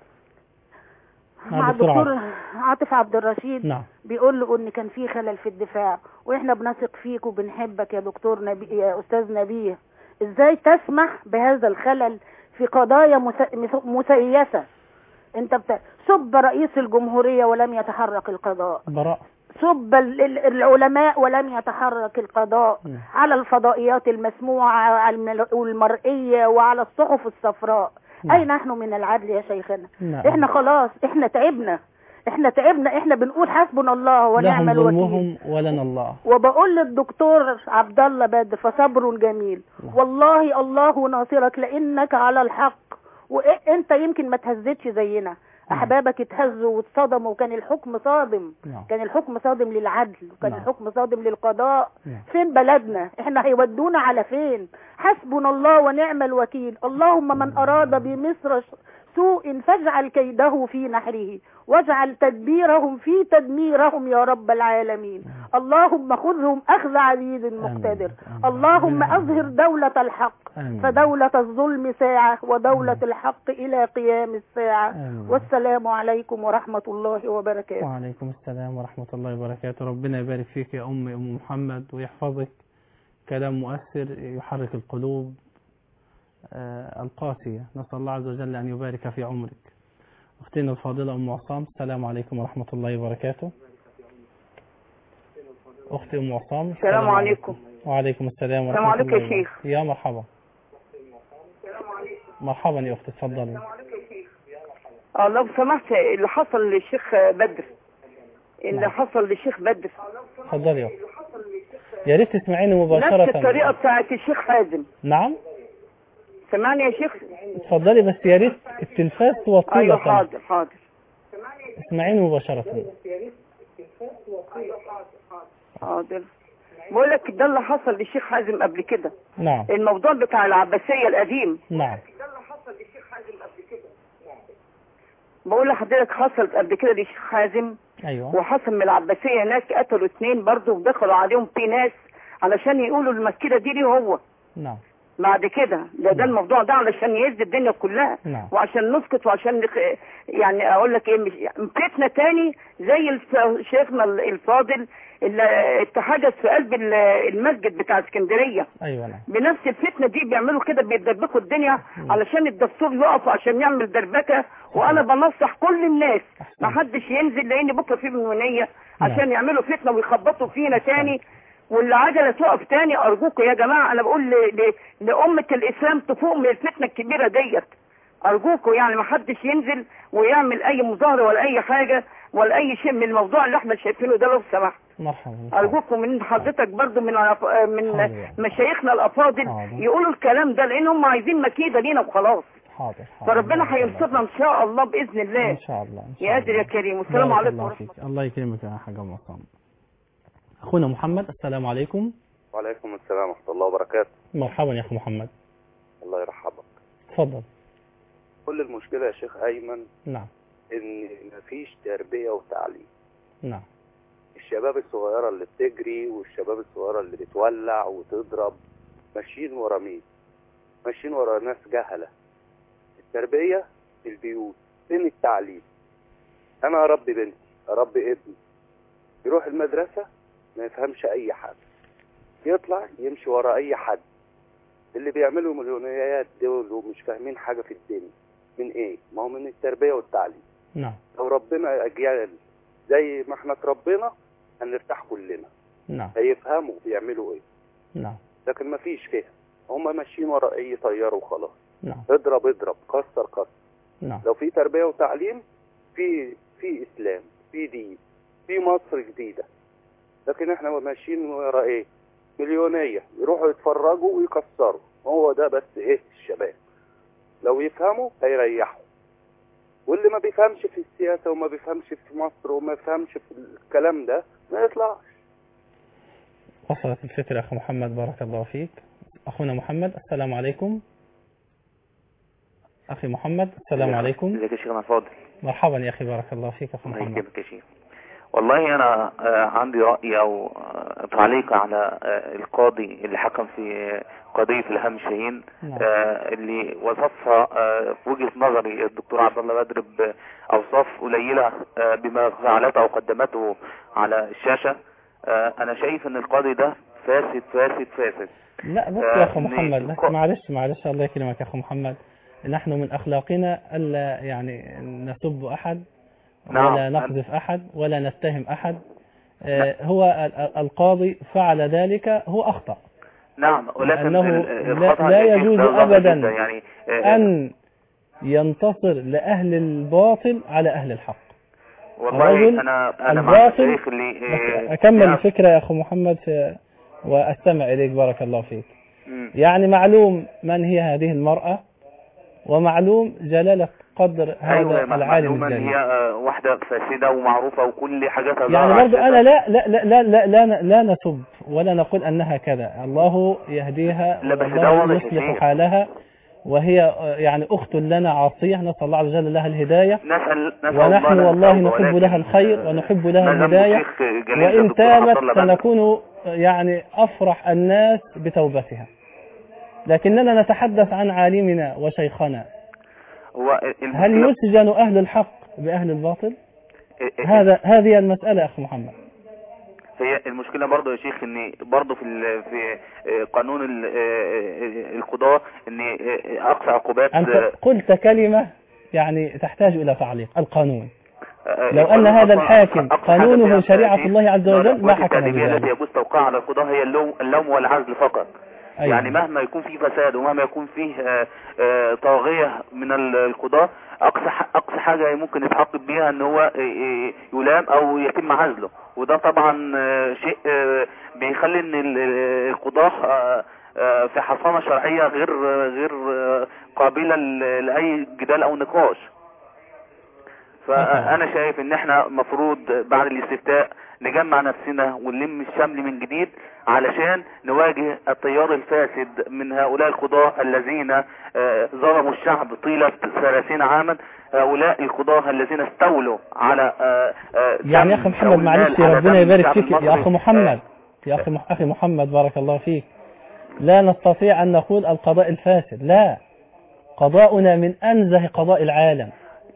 مع مع الدكتور الدكتور عاطف عبد الرشيد نعم بيقول له ان كان في خلل في الدفاع واحنا بنثق فيك وبنحبك يا دكتور نبي يا استاذ نبيه ازاي تسمح بهذا الخلل في قضايا مس- مس- مسيسه انت بت... سب رئيس الجمهوريه ولم يتحرك القضاء براء سب ال- ال- العلماء ولم يتحرك القضاء نعم. على الفضائيات المسموعة على الم- والمرئية وعلى الصحف الصفراء نعم. أين نحن من العدل يا شيخنا نعم. احنا خلاص احنا تعبنا احنا تعبنا احنا بنقول حسبنا الله ونعم لهم الوكيل ظلمهم ولنا الله وبقول للدكتور عبد الله بدر فصبر جميل نعم. والله الله ناصرك لانك على الحق وانت يمكن ما تهزتش زينا احبابك اتهزوا واتصدموا وكان الحكم صادم نعم كان الحكم صادم للعدل وكان نعم. الحكم صادم للقضاء نعم. فين بلدنا احنا هيودونا على فين حسبنا الله ونعم الوكيل اللهم من اراد بمصر ش- سوء فاجعل كيده في نحره واجعل تدبيرهم في تدميرهم يا رب العالمين اللهم خذهم اخذ عزيز مقتدر آمين. اللهم آمين. اظهر دولة الحق آمين. فدولة الظلم ساعة ودولة الحق الى قيام الساعة آمين. والسلام عليكم ورحمة الله وبركاته وعليكم السلام ورحمة الله وبركاته ربنا يبارك فيك يا أم أم محمد ويحفظك كلام مؤثر يحرك القلوب آه، القاسية نسأل الله عز وجل أن يبارك في عمرك أختنا الفاضلة أم عصام السلام عليكم ورحمة الله وبركاته أختي أم عصام السلام عليكم وعليكم السلام ورحمة السلام عليكم الله يا شيخ. وبركاته. يا مرحبا مرحبا يا أختي تفضلي اه لو سمحت اللي حصل للشيخ بدر اللي نعم. حصل للشيخ بدر تفضلي يا أختي يا ريت تسمعيني نفس مباشرة الطريقة بتاعت الشيخ حازم نعم سمعني يا شيخ اتفضلي بس يا ريت التلفاز توطيه ايوه لو سمحت. حاضر حاضر اسمعيني مباشرة حاضر بقول لك ده اللي حصل للشيخ حازم قبل كده نعم الموضوع بتاع العباسية القديم نعم بقول لحضرتك حصلت قبل كده للشيخ حازم ايوه وحصل من العباسية هناك قتلوا اتنين برضه ودخلوا عليهم في ناس علشان يقولوا المسكنة دي ليه هو نعم بعد كده ده ده الموضوع ده علشان يهز الدنيا كلها نعم وعشان نسكت وعشان نخ... يعني اقول لك ايه مش فتنه تاني زي الف- شيخنا الفاضل اللي اتحدث في قلب ال- المسجد بتاع اسكندريه ايوه نعم بنفس الفتنه دي بيعملوا كده بيدربكوا الدنيا علشان الدستور يقف عشان يعمل دربكه وانا بنصح كل الناس ما حدش ينزل لان بكره في بنونيه عشان يعملوا فتنه ويخبطوا فينا تاني والعجله تقف تاني ارجوكم يا جماعه انا بقول ل- ل- لامه الاسلام تفوق من الفتنه الكبيره ديت ارجوكم يعني ما حدش ينزل ويعمل اي مظاهره ولا اي حاجه ولا اي شيء من الموضوع اللي احنا شايفينه ده لو سمحت مرحبا ارجوكم من حضرتك برضو من الأف- من حاضر. مشايخنا الافاضل حاضر. يقولوا الكلام ده لان هم عايزين مكيده لينا وخلاص حاضر حاضر فربنا هينصرنا ان شاء الله باذن الله ان شاء الله إن شاء يا قادر يا كريم والسلام بارك عليكم الله ورحمه فيك الله يكرمك يا حاج مصطفى اخونا محمد السلام عليكم وعليكم السلام ورحمة الله وبركاته مرحبا يا اخو محمد الله يرحبك تفضل كل المشكلة يا شيخ أيمن نعم إن مفيش تربية وتعليم نعم الشباب الصغيرة اللي بتجري والشباب الصغيرة اللي بتولع وتضرب ماشيين ورا مين ماشيين ورا ناس جهلة التربية في البيوت فين التعليم أنا أربي بنتي أربي ابني يروح المدرسة ما يفهمش أي حاجة يطلع يمشي ورا أي حد اللي بيعملوا مليونيات دول ومش فاهمين حاجة في الدنيا من إيه؟ ما هو من التربية والتعليم نعم لو ربنا أجيال زي ما احنا اتربينا هنرتاح كلنا نعم هيفهموا بيعملوا ايه نعم لكن ما فيش فهم هم ماشيين ورا اي طيار وخلاص نعم اضرب اضرب كسر كسر نعم لو في تربية وتعليم في في اسلام في دين في مصر جديدة لكن احنا ماشيين ورا ايه مليونية يروحوا يتفرجوا ويكسروا هو ده بس ايه الشباب لو يفهموا هيريحوا واللي ما بيفهمش في السياسة وما بيفهمش في مصر وما بيفهمش في الكلام ده ما يطلعش وصلت الفكرة أخو محمد بارك الله فيك أخونا محمد السلام عليكم أخي محمد السلام عليكم ازيك يا شيخنا فاضل مرحبا يا أخي بارك الله فيك أخو الله محمد يكرمك يا شيخ والله انا آه، عندي راي او آه، تعليق على آه، القاضي اللي حكم في قضيه الهام شاهين نعم. آه، اللي وصفها آه، في وجهه نظري الدكتور عبد الله بدر باوصاف قليله آه، بما فعلته او قدمته على الشاشه آه، انا شايف ان القاضي ده فاسد فاسد فاسد لا بص آه، يا أخو إن محمد بس الق- معلش معلش الله يكرمك يا أخو محمد نحن من أخلاقنا ألا يعني نسب أحد نعم. ولا نقذف أحد ولا نتهم أحد آه، هو ال- ال- القاضي فعل ذلك هو أخطأ نعم ولكن لأنه ال- لا, الخطأ لا يا شيخ يجوز ده ظاهر أبدا جدا يعني آه، أن ينتصر لأهل الباطل على أهل الحق والله الرجل انا انا مع الباطل الشيخ اللي بس آه، أكمل نعم. الفكرة يا أخو محمد في وأستمع إليك بارك الله فيك مم. يعني معلوم من هي هذه المرأة ومعلوم جلالة قدر هذا ايوه العالم معلومة ان الجليل هي آه، واحدة فاسدة ومعروفة وكل حاجاتها يعني ظاهرة برضو على أنا لا لا لا لا لا, لا, لا نسب ولا نقول أنها كذا الله يهديها لا، بس ده والله واضح يصلح كتير. حالها وهي آه، يعني أخت لنا عاصية نسأل الله عز وجل لها الهداية نسأل نسأل ونحن الله والله التوبة، نحب ولكن لها الخير ونحب لها ما ذنب الهداية الشيخ جليل وإن الدكتور عبد تابت الله بدر؟ سنكون يعني أفرح الناس بتوبتها لكننا نتحدث عن عالمنا وشيخنا هو هل المشكلة يسجن أهل الحق بأهل الباطل إيه- إيه- هذا هذه المسألة يا أخي محمد هي المشكلة برضه يا شيخ ان برضه في ال- في آه، قانون ال- آه، آه، القضاء ان آه، اقصى عقوبات أنت آه، قلت كلمة يعني تحتاج إلى تعليق القانون آه، لو القانون أن هذا أصلاً الحاكم أقصى حاجة قانونه فيها شريعة شيء. الله عز لا، لا، وجل ما القوات حكم التأديبية التي بذلك يجوز توقيعها على القضاء هي اللوم, اللوم والعزل فقط أيوة. يعني مهما يكون فيه فساد ومهما يكون فيه آه، آه، طاغية من ال- القضاء أقصى ح- أقصى حاجة ممكن يتعاقب بيها إن هو آه، آه، يلام أو يتم عزله وده طبعا آه، شيء آه، بيخلي ان ال- ال- القضاة آه، آه، في حصانة شرعية غير غير آه، قابلة ل- لأي جدال أو نقاش فأنا شايف ان احنا مفروض بعد الاستفتاء نجمع نفسنا ونلم الشمل من جديد علشان نواجه التيار الفاسد من هؤلاء القضاة الذين آه، ظلموا الشعب طيلة 30 عاما هؤلاء القضاة الذين استولوا على آه، آه، يعني يا دم أخي محمد أو المال معلش على ربنا دم يبارك الشعب فيك يا المصري. أخي محمد يا أخي مح- أخي محمد بارك الله فيك لا نستطيع أن نقول القضاء الفاسد لا قضاؤنا من أنزه قضاء العالم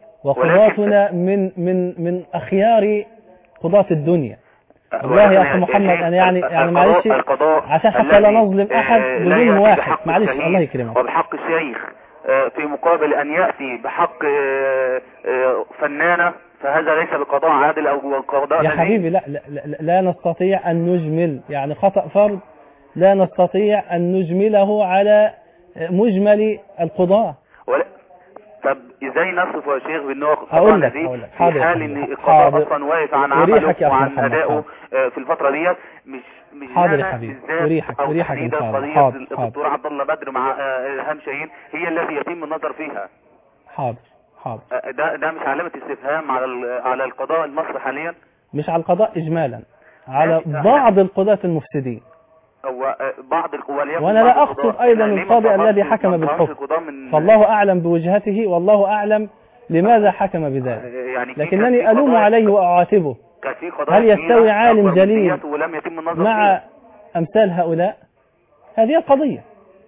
وقضاتنا من من من أخيار قضاة الدنيا والله يا أخي محمد أنا يعني يعني معلش القضاء عشان حتى لا الذي، نظلم أحد آه، لا بظلم يأتي واحد بحق معلش الشهيد الله يكرمك وبحق الشيخ آه، في مقابل ان يأتي بحق آه، آه، فنانة فهذا ليس بقضاء عادل او قضاء يا نزيه. حبيبي لا لا, لا, لا نستطيع أن نجمل يعني خطأ فرد لا نستطيع أن نجمله على مجمل القضاء ولا طب ازاي نصف يا شيخ بان هو قضاء هقول لك- نزيه هقول لك. في حاضر يا حال حبيبي. ان القضاء حاضر. اصلا واقف عن أريحك يا عمله أخي وعن محمد. ادائه آه، في الفترة ديت مش مش حاضر يا لنا حبيبي. بالذات أريحك- او أريحك إن تحديدا شاء الله. قضية حاضر- الدكتور عبد الله بدر مع آه، الهام شاهين هي التي يتم النظر فيها حاضر حاضر آه، ده ده مش علامة استفهام على ال- على القضاء المصري حاليا مش على القضاء إجمالا على ماشي. بعض القضاة المفسدين هو آه، بعض القوى وليكن وأنا بعض لا القضاء. أقصد أيضا يعني ليه ما القاضي طبقش- الذي حكم ما طبقش بالحكم القضاء من فالله أعلم بوجهته والله أعلم لماذا حكم بذلك يعني في- كان في لكنني ألوم قضايا- عليه وأعاتبه كان في قضايا هل يستوي كبيرة عالم أكبر من جليل ديت ولم يتم النظر مع فيها أمثال هؤلاء هذه القضية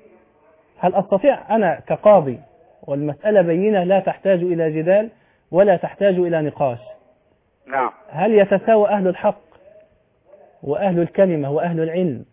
هل أستطيع أنا كقاضي والمسألة بينة لا تحتاج إلى جدال ولا تحتاج إلى نقاش نعم هل يتساوى أهل الحق وأهل الكلمة وأهل العلم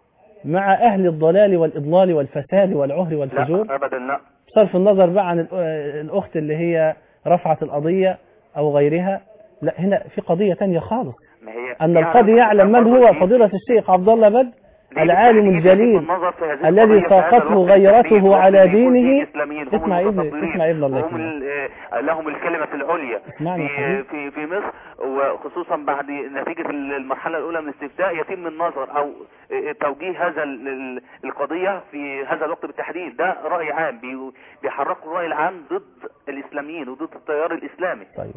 مع أهل الضلال والإضلال والفساد والعهر والفجور لا ابدا لا بصرف النظر بقى عن الأ- الأخت اللي هي رفعت القضية أو غيرها لا هنا في قضية تانية خالص ما هي أن يعني القاضي يعلم من برضه هو دي- فضيلة الشيخ عبد الله بدر دي العالم بالتحديد الجليل يتم النظر في هذه الذي القضية في هذا ساقته الوقت غيرته التحديد على وقت يكون دينه فيه إسلاميين هم اسمع ابني المتصدرين اسمع ابن الله وهم يكرمك. ال- آه، لهم الكلمة العليا اسمعني يا في حبيبي. في في مصر وخصوصا بعد نتيجة المرحلة الأولى من الاستفتاء يتم النظر أو آه، توجيه هذا ال- ال- القضية في هذا الوقت بالتحديد ده رأي عام بي- بيحركوا الرأي العام ضد الإسلاميين وضد التيار الإسلامي طيب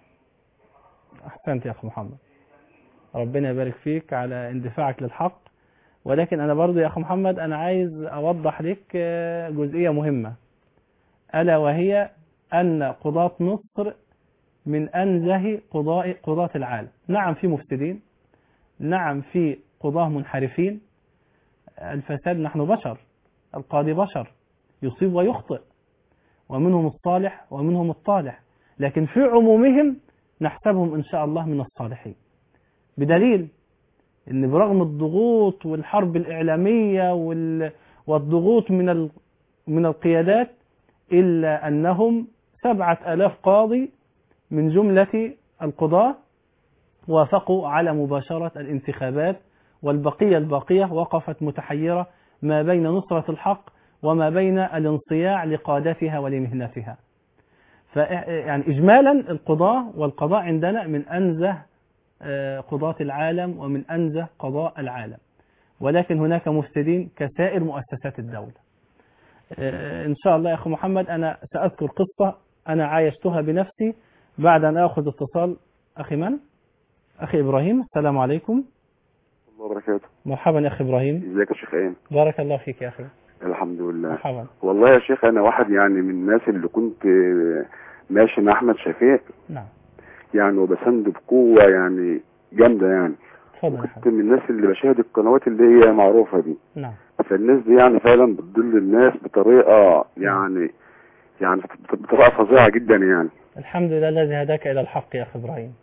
أحسنت يا أخي محمد ربنا يبارك فيك على اندفاعك للحق ولكن أنا برضو يا أخي محمد أنا عايز أوضح لك آه، جزئية مهمة ألا وهي أن قضاة مصر من أنزه قضاء قضاة العالم نعم في مفسدين نعم في قضاة منحرفين الفساد نحن بشر القاضي بشر يصيب ويخطئ ومنهم الصالح ومنهم الطالح لكن في عمومهم نحسبهم إن شاء الله من الصالحين بدليل ان برغم الضغوط والحرب الإعلامية وال- والضغوط من ال- من القيادات إلا أنهم سبعة ألاف قاضي من جملة القضاة وافقوا على مباشرة الانتخابات والبقية الباقية وقفت متحيرة ما بين نصرة الحق وما بين الانصياع لقادتها ولمهنتها ف يعني إجمالا القضاء والقضاء عندنا من أنزه آه، قضاة العالم ومن أنزه قضاء العالم ولكن هناك مفسدين كسائر مؤسسات الدولة آه، إن شاء الله يا أخي محمد أنا سأذكر قصة أنا عايشتها بنفسي بعد أن أخذ اتصال أخي من؟ أخي إبراهيم السلام عليكم الله وبركاته مرحبا يا أخي إبراهيم ازيك يا شيخ ايمن بارك الله فيك يا أخي الحمد لله مرحبا والله يا شيخ انا واحد يعني من الناس اللي كنت ماشي مع احمد شفيق نعم يعني وبسنده بقوه يعني جامده يعني اتفضل يا كنت من الناس اللي بشاهد القنوات اللي هي معروفه دي نعم فالناس دي يعني فعلا بتضل الناس بطريقه يعني يعني بطريقه فظيعه جدا يعني الحمد لله الذي هداك إلى الحق يا أخي إبراهيم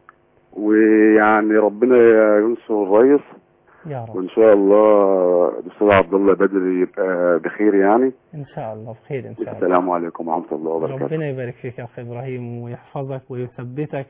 ويعني ربنا ينصر الرئيس يا رب وان شاء الله الاستاذ عبد الله بدر يبقى بخير يعني إن شاء الله بخير إن شاء الله السلام عليكم ورحمه الله وبركاته ربنا يبارك فيك يا أخي إبراهيم ويحفظك ويثبتك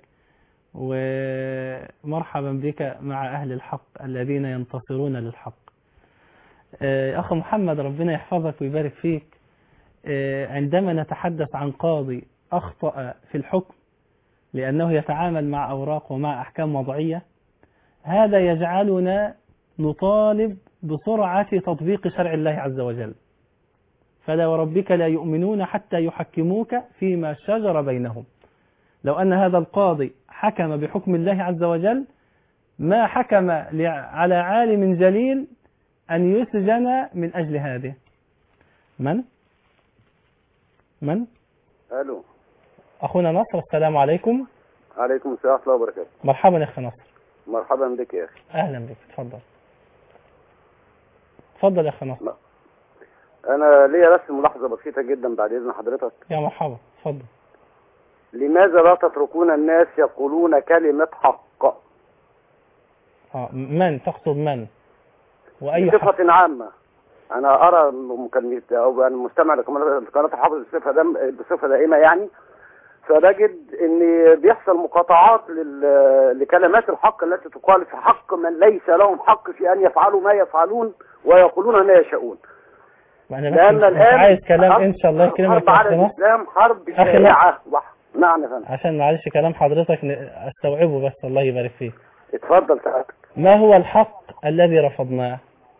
ومرحبا بك مع أهل الحق الذين ينتصرون للحق آه، أخ محمد ربنا يحفظك ويبارك فيك آه، عندما نتحدث عن قاضي أخطأ في الحكم لأنه يتعامل مع أوراق ومع أحكام وضعية هذا يجعلنا نطالب بسرعة تطبيق شرع الله عز وجل فلا وربك لا يؤمنون حتى يحكموك فيما شجر بينهم لو أن هذا القاضي حكم بحكم الله عز وجل ما حكم لع- على عالم جليل أن يسجن من أجل هذه من؟ من؟ الو أخونا نصر السلام عليكم عليكم السلام ورحمه الله وبركاته مرحبا يا أخي نصر مرحبا بك يا اخي أهلا بك تفضل تفضل يا أخي نصر انا ليا بس ملاحظه بسيطه جدا بعد اذن حضرتك يا مرحبا تفضل لماذا لا تتركون الناس يقولون كلمه حق آه، من تقصد من وأي حق بصفه عامه انا ارى مكالمه او انا مستمع لقناه لقناة الحافظ بصفه دم بصفه دائمه يعني فبجد ان بيحصل مقاطعات لل... لكلمات الحق التي تقال في حق من ليس لهم حق في ان يفعلوا ما يفعلون ويقولون ما يشاءون وأنا بس لان مش الان عايز كلام حرب- إن شاء الله يكرمك حرب يا على أخي نصر الاسلام حرب أخي نصر. شائعه وح- نعم يا فندم عشان معلش كلام حضرتك ن- استوعبه بس الله يبارك فيك اتفضل سعادتك ما هو الحق الذي رفضناه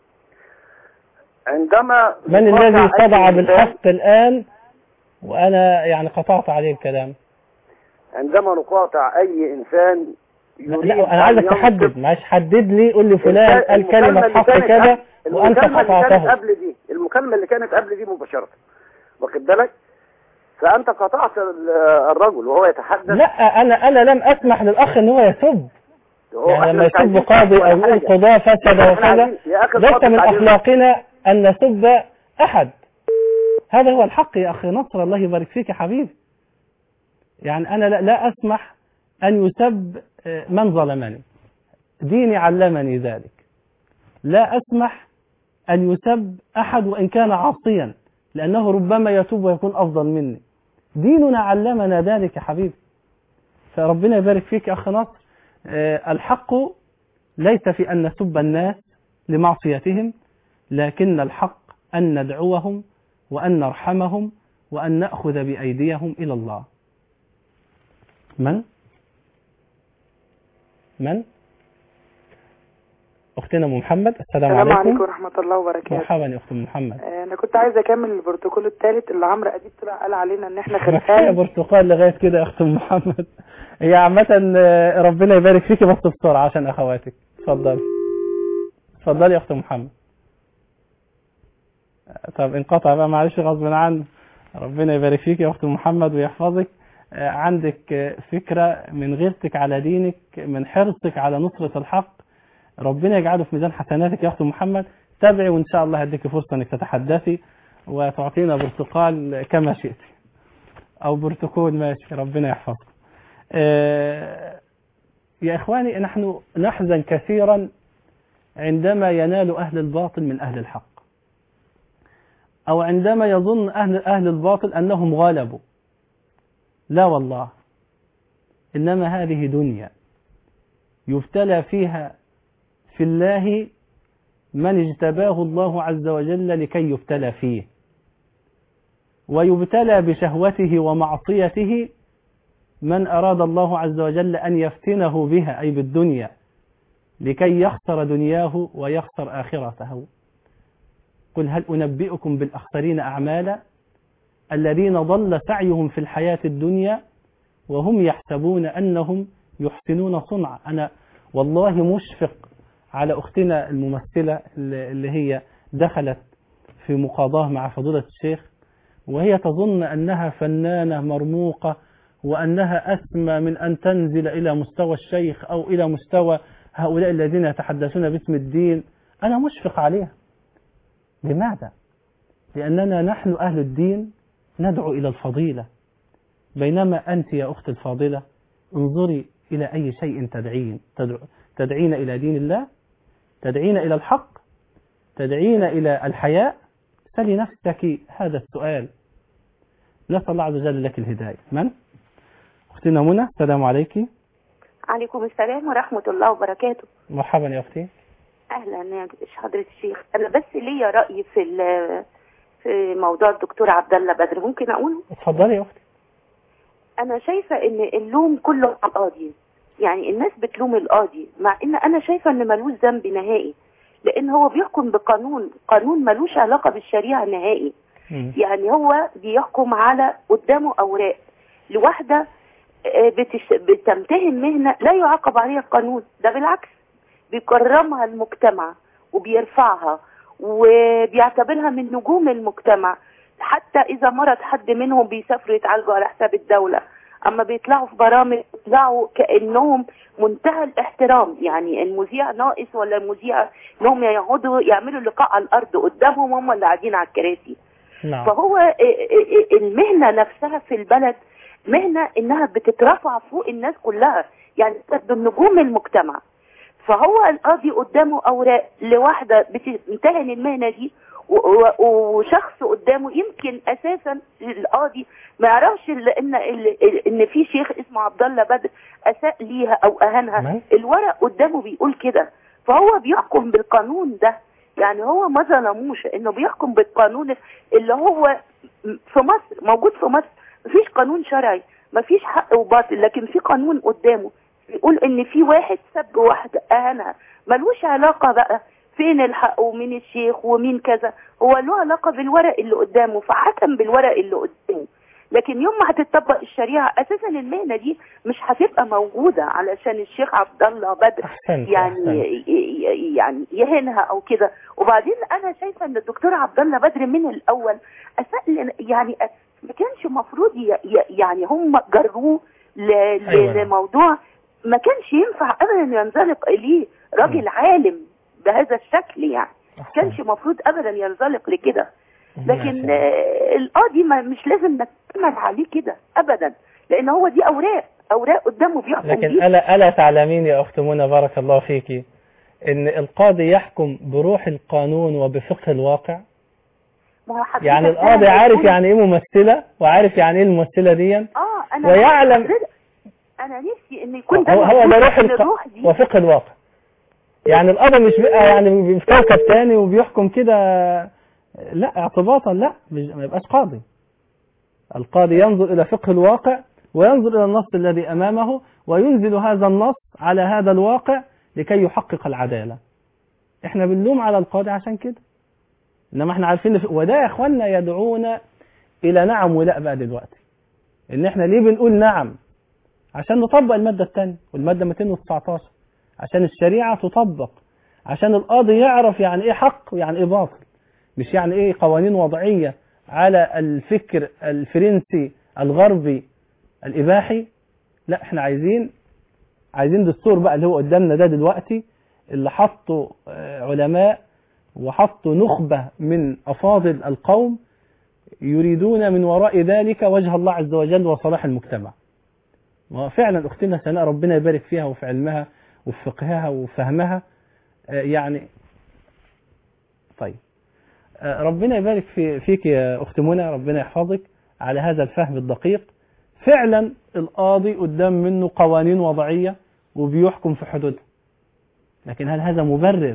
عندما من نقاطع الذي أي صدع إنسان- بالحق الآن وأنا يعني قطعت عليه الكلام عندما نقاطع اي انسان يريد لا أنا عايزك أن ينصب- تحدد معلش حدد لي قول لي فلان الك- قال كلمة المكالمة اللي حق كانت كذا قبل- وأنت المكالمة اللي كانت قطعته قبل دي المكالمة اللي كانت قبل دي مباشرة واخد بالك فأنت قطعت ال- الرجل وهو يتحدث لا أنا أنا لم أسمح للأخ إن هو يسب هو يعني إحنا لما مش يسب عايزين قاضي ولا أو يقول حاجة. قضاة فسد إحنا وكذا عايزين- يا أخي ليس اتفضل من بعدين. أخلاقنا أن نسب أحد هذا هو الحق يا أخي نصر الله يبارك فيك يا حبيبي يعني أنا لا, لا أسمح أن يسب آه، من ظلمني ديني علمني ذلك لا أسمح أن يسب أحد وإن كان عاصيا لأنه ربما يتوب ويكون أفضل مني ديننا علمنا ذلك يا حبيبي فربنا يبارك فيك يا أخ نصر آه، الحق ليس في أن نسب الناس لمعصيتهم لكن الحق أن ندعوهم وأن نرحمهم وأن نأخذ بأيديهم إلى الله من؟ من؟ أختنا أم محمد السلام, السلام عليكم عليكم ورحمة الله وبركاته مرحبا يا أخت أم محمد آه، أنا كنت عايزة أكمل البروتوكول الثالث اللي عمرو أديب طلع قال علينا إن إحنا يا خرفان برتقال لغاية كده يا أخت أم محمد هي عامة آه، ربنا يبارك فيكي بس بسرعة عشان أخواتك اتفضلي اتفضلي يا أخت أم محمد آه، طب انقطع بقى معلش غصب عني ربنا يبارك فيك يا أخت أم محمد ويحفظك آه، عندك آه، فكرة من غيرتك على دينك من حرصك على نصرة الحق ربنا يجعله في ميزان حسناتك يا أخت أم محمد تابعي وإن شاء الله هديك فرصة أنك تتحدثي وتعطينا برتقال كما شئت أو برتقال ماشي ربنا يحفظكم آه، يا إخواني نحن نحزن كثيرا عندما ينال أهل الباطل من أهل الحق أو عندما يظن أهل, أهل الباطل أنهم غلبوا لا والله إنما هذه دنيا يبتلى فيها في الله من اجتباه الله عز وجل لكي يبتلى فيه ويبتلى بشهوته ومعصيته من أراد الله عز وجل أن يفتنه بها أي بالدنيا لكي يخسر دنياه ويخسر آخرته قل هل أنبئكم بالأخسرين أعمالا الذين ضل سعيهم في الحياة الدنيا وهم يحسبون أنهم يحسنون صنعا أنا والله مشفق على أختنا الممثلة اللي هي دخلت في مقاضاة مع فضيلة الشيخ وهي تظن أنها فنانة مرموقة وأنها أسمى من أن تنزل إلى مستوى الشيخ أو إلى مستوى هؤلاء الذين يتحدثون باسم الدين أنا مشفق عليها لماذا؟ لأننا نحن أهل الدين ندعو إلى الفضيلة بينما أنت يا أخت الفاضلة انظري إلى أي شيء تدعين تدعو تدعين إلى دين الله تدعين إلى الحق تدعين إلى الحياء سلي نفسك هذا السؤال نسأل الله عز وجل لك الهداية من؟ أختنا منى السلام عليك عليكم السلام ورحمة الله وبركاته مرحبا يا أختي أهلا يا حضرة الشيخ أنا بس ليا رأي في ال- في موضوع الدكتور عبد الله بدر ممكن أقوله اتفضلي يا أختي أنا شايفة إن اللوم كله على القاضي يعني الناس بتلوم القاضي مع إن أنا شايفة إن ملوش ذنب نهائي لان هو بيحكم بقانون قانون ملوش علاقه بالشريعه نهائي يعني هو بيحكم على قدامه اوراق لواحده آه، بتش... بتمتهن مهنه لا يعاقب عليها القانون ده بالعكس بيكرمها المجتمع وبيرفعها وبيعتبرها من نجوم المجتمع حتى اذا مرض حد منهم بيسافروا يتعالجوا على حساب الدوله اما بيطلعوا في برامج بيطلعوا كانهم منتهى الاحترام يعني المذيع ناقص ولا المذيع انهم يقعدوا يعملوا لقاء على الارض قدامهم هم اللي قاعدين على الكراسي نعم فهو المهنة نفسها في البلد مهنة انها بتترفع فوق الناس كلها يعني من نجوم المجتمع فهو القاضي قدامه اوراق لواحدة بتمتهن المهنة دي و- و- وشخص قدامه يمكن اساسا القاضي ما يعرفش إلا ان ال- ان في شيخ اسمه عبد الله بدر اساء ليها او اهانها الورق قدامه بيقول كده فهو بيحكم بالقانون ده يعني هو ما ظلموش انه بيحكم بالقانون اللي هو في مصر موجود في مصر مفيش قانون شرعي مفيش حق وباطل لكن في قانون قدامه بيقول ان في واحد سب واحدة اهانها ملوش علاقة بقى فين الحق ومين الشيخ ومين كذا هو له علاقة بالورق اللي قدامه فحكم بالورق اللي قدامه لكن يوم ما هتطبق الشريعة اساسا المهنة دي مش هتبقى موجودة علشان الشيخ عبد الله بدر أحسنت، يعني ي- يعني يهينها او كده وبعدين انا شايفة ان الدكتور عبد الله بدر من الاول اساء لنا- يعني ما كانش المفروض ي- ي- يعني هم جروه ل- ل- أيوة. لموضوع ما كانش ينفع ابدا ينزلق اليه راجل عالم بهذا الشكل يعني ما كانش المفروض ابدا ينزلق لكده لكن آه، القاضي ما مش لازم نعتمد عليه كده ابدا لان هو دي اوراق اوراق قدامه بيحكم لكن بيها ألا, ألا تعلمين يا أخت منى بارك الله فيك إن القاضي يحكم بروح القانون وبفقه الواقع ما هو حضرتك يعني أنا القاضي عارف بقول- يعني إيه ممثلة وعارف يعني إيه الممثلة دي اه انا ويعلم انا نفسي ان يكون هو, هو ده موجود روح إن الق... الروح دي وفقه الواقع يعني القاضي مش بقى يعني في كوكب تاني وبيحكم كده لا اعتباطا لا مش- ما يبقاش قاضي القاضي ينظر إلى فقه الواقع وينظر إلى النص الذي أمامه وينزل هذا النص على هذا الواقع لكي يحقق العدالة احنا بنلوم على القاضي عشان كده انما احنا عارفين إن- وده يا اخوانا يدعونا الى نعم ولا بقى دلوقتي ان احنا ليه بنقول نعم عشان نطبق المادة الثانية والمادة 219 عشان الشريعة تطبق عشان القاضي يعرف يعني ايه حق ويعني ايه باطل مش يعني ايه قوانين وضعية على الفكر الفرنسي الغربي الإباحي لا احنا عايزين عايزين دستور بقى اللي هو قدامنا ده دلوقتي اللي حطوا آه، علماء وحطوا نخبة من أفاضل القوم يريدون من وراء ذلك وجه الله عز وجل وصلاح المجتمع وفعلا أختنا سناء ربنا يبارك فيها وفي علمها وفي فقهها وفهمها آه، يعني طيب آه، ربنا يبارك في فيك يا أخت منى ربنا يحفظك على هذا الفهم الدقيق فعلا القاضي قدام منه قوانين وضعية وبيحكم في حدودها لكن هل هذا مبرر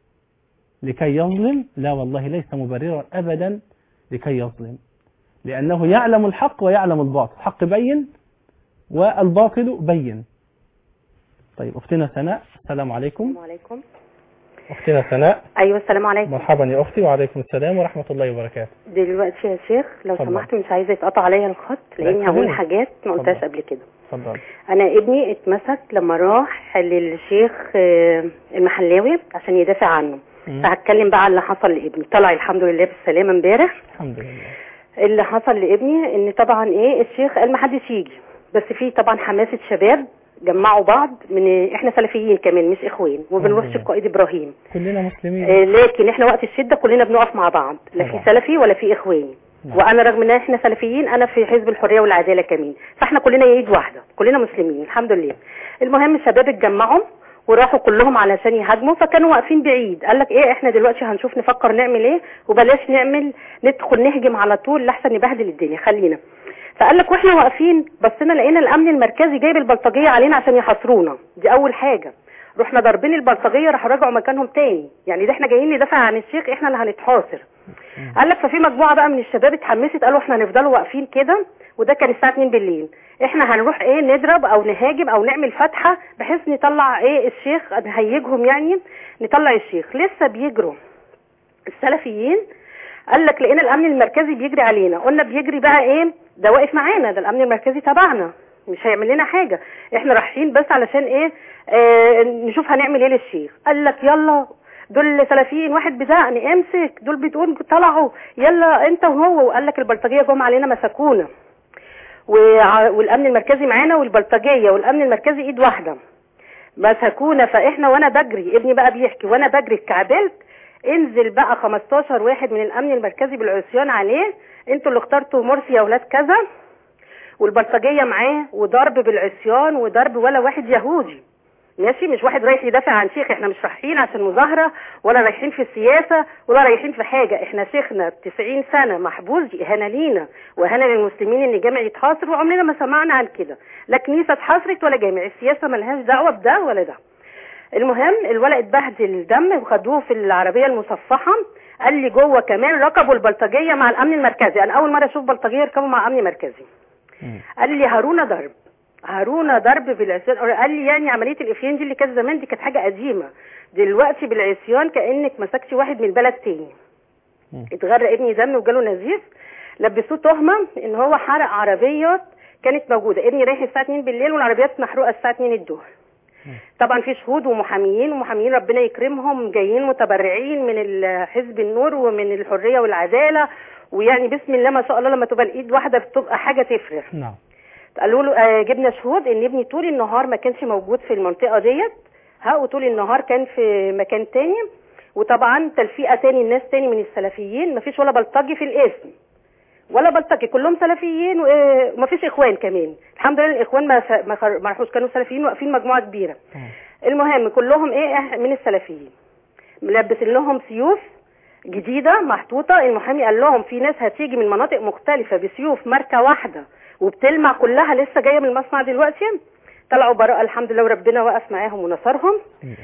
لكي يظلم لا والله ليس مبررا أبدا لكي يظلم لأنه يعلم الحق ويعلم الباطل الحق بين والباطل بين طيب أختنا سناء السلام عليكم السلام عليكم أختنا سناء ايوه السلام عليكم مرحبا يا أختي وعليكم السلام ورحمة الله وبركاته دلوقتي يا شيخ لو اتفضل. سمحت مش عايزه يتقطع عليا الخط لا، لاني هقول اتفضلي. حاجات ما قلتهاش اتفضل. قبل كده اتفضل انا ابني اتمسك لما راح للشيخ آه، المحلاوي عشان يدافع عنه مم. فهتكلم بقى على اللي حصل لابني طلع الحمد لله بالسلامه امبارح الحمد لله اللي حصل لابني ان طبعا ايه الشيخ قال ما حدش يجي بس في طبعا حماسه شباب جمعوا بعض من احنا سلفيين كمان مش اخوان وبنرش الله. القائد ابراهيم كلنا مسلمين آه، لكن احنا وقت الشده كلنا بنقف مع بعض لا في طبعا. سلفي ولا في اخواني نعم. وانا رغم ان احنا سلفيين انا في حزب الحريه والعداله كمان فاحنا كلنا ايد واحده كلنا مسلمين الحمد لله المهم الشباب اتجمعوا وراحوا كلهم علشان يهاجموا فكانوا واقفين بعيد قال لك ايه احنا دلوقتي هنشوف نفكر نعمل ايه وبلاش نعمل ندخل نهجم على طول لحسن نبهدل الدنيا خلينا فقال لك واحنا واقفين بصينا لقينا الامن المركزي جايب البلطجيه علينا عشان يحاصرونا دي اول حاجه رحنا ضاربين البلطجيه راحوا رجعوا مكانهم تاني يعني ده احنا جايين ندافع عن الشيخ احنا اللي هنتحاصر قال لك ففي مجموعه بقى من الشباب اتحمست قالوا احنا هنفضلوا واقفين كده وده كان الساعه 2 بالليل احنا هنروح ايه نضرب او نهاجم او نعمل فتحه بحيث نطلع ايه الشيخ نهيجهم يعني نطلع الشيخ لسه بيجروا السلفيين قال لك لقينا الامن المركزي بيجري علينا قلنا بيجري بقى ايه ده واقف معانا ده الامن المركزي تبعنا مش هيعمل لنا حاجه احنا رايحين بس علشان ايه آه نشوف هنعمل ايه للشيخ قال لك يلا دول سلفيين واحد بزقني امسك دول بتقول طلعوا يلا انت وهو وقال لك البلطجيه جم علينا مسكونا وع- والامن المركزي معانا والبلطجيه والامن المركزي ايد واحده مسكونا فاحنا وانا بجري ابني بقى بيحكي وانا بجري اتكعبلت انزل بقى 15 واحد من الامن المركزي بالعصيان عليه انتوا اللي اخترتوا مرسي يا ولاد كذا والبلطجيه معاه وضرب بالعصيان وضرب ولا واحد يهودي ماشي مش واحد رايح يدافع عن شيخ احنا مش رايحين عشان مظاهرة ولا رايحين في السياسة ولا رايحين في حاجة احنا شيخنا 90 سنة محبوس دي اهانة لينا واهانة للمسلمين ان جامع يتحاصر وعمرنا ما سمعنا عن كده لا كنيسة اتحاصرت ولا جامع السياسة ملهاش دعوة بده ولا ده المهم الولد اتبهدل دم وخدوه في العربية المصفحة قال لي جوه كمان ركبوا البلطجية مع الامن المركزي انا اول مرة اشوف بلطجية يركبوا مع امن مركزي قال لي هارونا ضرب هارونا ضرب بالعصيان قال لي يعني عمليه الافيان دي اللي كانت زمان دي كانت حاجه قديمه دلوقتي بالعصيان كانك مسكتي واحد من بلد تاني اتغرق ابني دم وجاله نزيف لبسوه تهمه ان هو حرق عربيات كانت موجوده ابني رايح الساعه 2 بالليل والعربيات محروقه الساعه 2 الظهر طبعا في شهود ومحاميين ومحاميين ربنا يكرمهم جايين متبرعين من ال- حزب النور ومن الحريه والعداله ويعني بسم الله ما شاء الله لما تبقى الايد واحده بتبقى حاجه تفرح نعم قالوا له آه، جبنا شهود ان ابني طول النهار ما كانش موجود في المنطقه ديت ها وطول النهار كان في مكان تاني وطبعا تلفيقه تاني الناس تاني من السلفيين ما فيش ولا بلطجي في الاسم ولا بلطجي كلهم سلفيين وما فيش اخوان كمان الحمد لله الاخوان ما س- ما خر- ما راحوش كانوا سلفيين واقفين مجموعه كبيره المهم كلهم ايه إح- من السلفيين ملبسين لهم سيوف جديده محطوطه المحامي قال لهم في ناس هتيجي من مناطق مختلفه بسيوف ماركه واحده وبتلمع كلها لسه جايه من المصنع دلوقتي طلعوا براءه الحمد لله وربنا وقف معاهم ونصرهم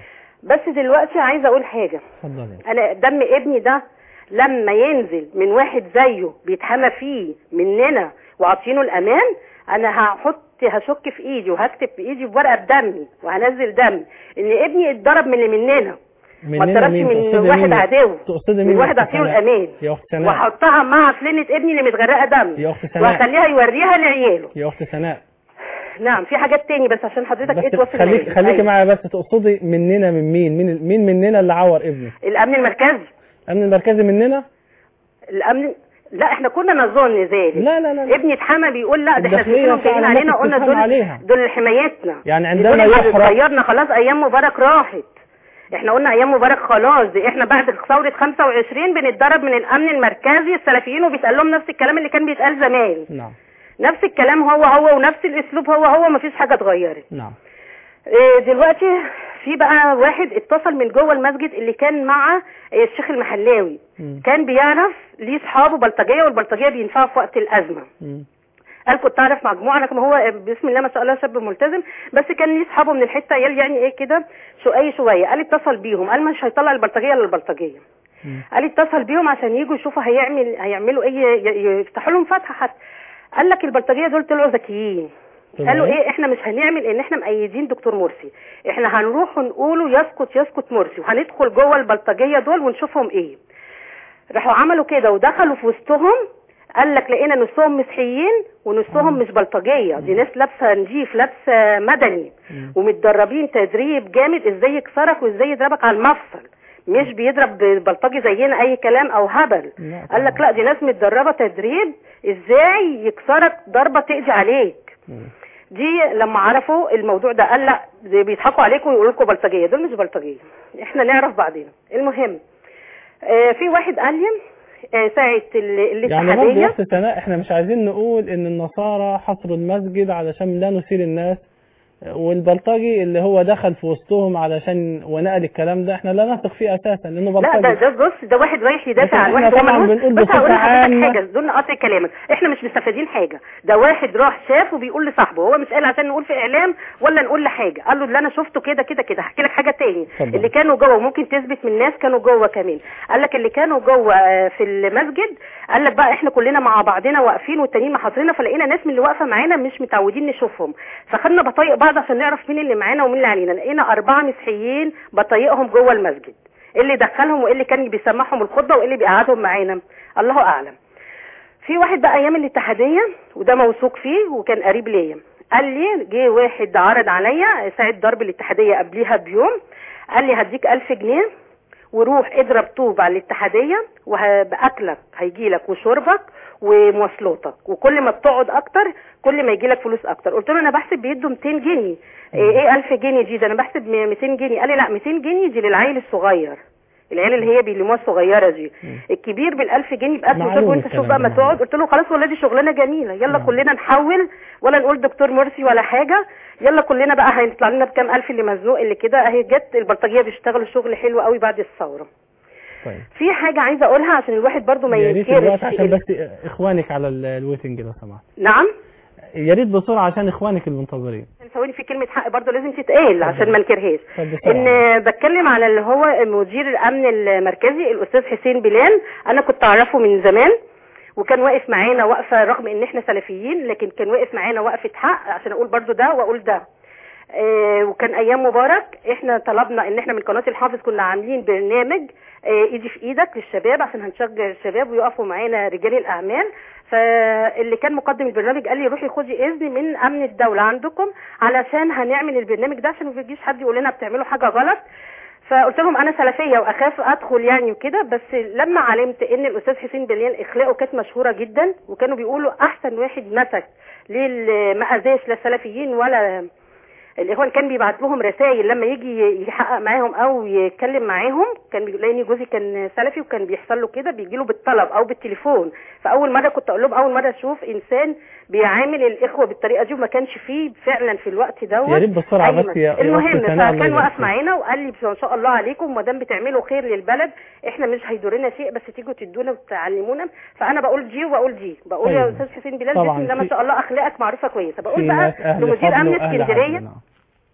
بس دلوقتي عايزه اقول حاجه اتفضلي انا دم ابني ده لما ينزل من واحد زيه بيتحمى فيه مننا وعاطينه الامان انا هحط هشك في ايدي وهكتب في ايدي بورقه بدمي وهنزل دم ان ابني اتضرب من اللي مننا ما مننا اتضربش مين؟ من تقصدي واحد مين؟ عدو تقصدي مين من يا واحد أخت عطيله سناء؟ الامان يا اخت سناء واحطها مع فلنة ابني اللي متغرقه دم يا اخت سناء واخليها يوريها لعياله يا اخت سناء نعم في حاجات تاني بس عشان حضرتك ايه بس توصل خليك معايا. خليكي أيوة. معايا بس تقصدي مننا من مين مين مين مننا اللي عور ابني الامن المركزي الامن المركزي مننا الامن لا احنا كنا نظن ذلك لا لا لا ابني اتحمى بيقول لا ده احنا الداخلية شايفينهم جايين فعلا علينا ممكن قلنا تتهم دول عليها. دول حمايتنا يعني دول عندما اللي يحرق غيرنا خلاص ايام مبارك راحت احنا قلنا ايام مبارك خلاص دي احنا بعد ثوره 25 بنتضرب من الامن المركزي السلفيين وبيتقال لهم نفس الكلام اللي كان بيتقال زمان نعم نفس الكلام هو هو ونفس الاسلوب هو هو مفيش حاجه اتغيرت نعم إيه دلوقتي في بقى واحد اتصل من جوه المسجد اللي كان مع الشيخ المحلاوي مم. كان بيعرف ليه اصحابه بلطجيه والبلطجيه بينفعوا في وقت الازمه مم. قال كنت اعرف مجموعه رغم هو بسم الله ما شاء الله شاب ملتزم بس كان ليه اصحابه من الحته عيال يعني ايه كده شويه شويه قال اتصل بيهم قال مش هيطلع البلطجيه الا البلطجيه قال اتصل بيهم عشان يجوا يشوفوا هيعمل هيعملوا ايه ي- يفتحوا لهم فتحه حتى قال لك البلطجيه دول طلعوا ذكيين قالوا ايه احنا مش هنعمل ان احنا مأيدين دكتور مرسي احنا هنروح ونقوله يسكت يسكت مرسي وهندخل جوه البلطجيه دول ونشوفهم ايه راحوا عملوا كده ودخلوا في وسطهم قال لك لقينا نصهم مسيحيين ونصهم مش بلطجيه دي ناس لابسه نجيف لابسه مدني ومتدربين تدريب جامد ازاي يكسرك وازاي يضربك على المفصل مش بيضرب بلطجي زينا اي كلام او هبل قال لك لا دي ناس متدربه تدريب ازاي يكسرك ضربه تقضي عليك دي لما عرفوا الموضوع ده قال لا زي بيضحكوا عليكم ويقولوا لكم بلطجيه دول مش بلطجيه احنا نعرف بعضنا المهم آه في واحد قال لي آه ساعه ال- يعني برضه يا الاتحاديه اخت سناء احنا مش عايزين نقول ان النصارى حصروا المسجد علشان لا نثير الناس والبلطجي اللي هو دخل في وسطهم علشان ونقل الكلام ده احنا لا نثق فيه اساسا لانه لا بلطجي ده ده بص ده واحد رايح يدافع عن إحنا واحد هو طبعاً ملوش بنقول بس بصفة هقول لحضرتك عامة. حاجه دون قطع كلامك احنا مش مستفادين حاجه ده واحد راح شاف وبيقول لصاحبه هو مش قال عشان نقول في اعلام ولا نقول لحاجه قال له اللي انا شفته كده كده كده هحكي لك حاجه تاني اتفضل. اللي كانوا جوه وممكن تثبت من الناس كانوا جوه كمان قال لك اللي كانوا جوه آه، في المسجد قال لك بقى احنا كلنا مع بعضنا واقفين والتانيين محاصرينا فلقينا ناس من اللي واقفه معانا مش متعودين نشوفهم فخدنا بطايق بعض عشان نعرف مين اللي معانا ومين اللي علينا لقينا اربعه مسيحيين بطايقهم جوه المسجد ايه اللي دخلهم وايه اللي كان بيسمعهم الخطبه وايه اللي بيقعدهم معانا الله اعلم في واحد بقى ايام الاتحاديه وده موثوق فيه وكان قريب ليا قال لي جه واحد عرض عليا ساعه ضرب الاتحاديه قبليها بيوم قال لي هديك ألف جنيه وروح اضرب طوب على الاتحاديه وباكلك هيجي لك وشربك ومواصلاتك وكل ما بتقعد اكتر كل ما يجي لك فلوس اكتر قلت له انا بحسب بيدوا 200 جنيه ايه ايه 1000 جنيه دي ده انا بحسب 200 جنيه قال لي لا 200 جنيه دي للعيل الصغير العيال اللي هي بيلموها الصغيره دي الكبير بال1000 جنيه يبقى اسمه معلوم طب وانت الكلام شوف بقى ما ده، تقعد قلت له خلاص والله دي شغلانه جميله يلا كلنا نحول ولا نقول دكتور مرسي ولا حاجه يلا كلنا بقى هيطلع لنا بكام الف اللي مزنوق اللي كده اهي جت البلطجيه بيشتغلوا شغل حلو قوي بعد الثوره طيب في حاجه عايزه اقولها عشان الواحد برضو ما يا ريت الوقت ينكرش عشان ال- بس اخوانك على ال- الويتنج لو سمحت نعم يا ريت بسرعه عشان اخوانك المنتظرين ثواني في كلمه حق برضو لازم تتقال عشان ما ننكرهاش طب بسرعة. ان بتكلم على اللي هو مدير الامن المركزي الاستاذ حسين بلال انا كنت اعرفه من زمان وكان واقف معانا وقفه رغم ان احنا سلفيين لكن كان واقف معانا وقفه حق عشان اقول برضو ده واقول ده آه، وكان ايام مبارك احنا طلبنا ان احنا من قناه الحافظ كنا عاملين برنامج آه، ايدي في ايدك للشباب عشان هنشجع الشباب ويقفوا معانا رجال الاعمال فاللي كان مقدم البرنامج قال لي روحي خدي اذن من امن الدوله عندكم علشان هنعمل البرنامج ده عشان ما يجيش حد يقول لنا بتعملوا حاجه غلط فقلت لهم انا سلفيه واخاف ادخل يعني وكده بس لما علمت ان الاستاذ حسين بليان اخلاقه كانت مشهوره جدا وكانوا بيقولوا احسن واحد مسك للي ما اذاش لا السلفيين ولا الاخوان كان بيبعت لهم رسائل لما يجي يحقق معاهم او يتكلم معاهم كان بيقول لي جوزي كان سلفي وكان بيحصل له كده بيجي له بالطلب او بالتليفون فاول مره كنت اقول لهم اول مره اشوف انسان بيعامل الاخوه بالطريقه دي وما كانش فيه فعلا في الوقت دوت يا ريت بسرعة بس يا- يا المهم أخت سناء، الله فكان يبارك واقف فيك. معانا وقال لي ما شاء الله عليكم ما دام بتعملوا خير للبلد احنا مش هيضرنا شيء بس تيجوا تدونا وتعلمونا فانا بقول دي واقول دي بقول يا أيوة. استاذ حسين بلال طبعاً بسم الله ما في- شاء الله اخلاقك معروفه كويسه بقول في بقى ناس اهل لمدير فضل امن واهل اسكندريه عدل نعم.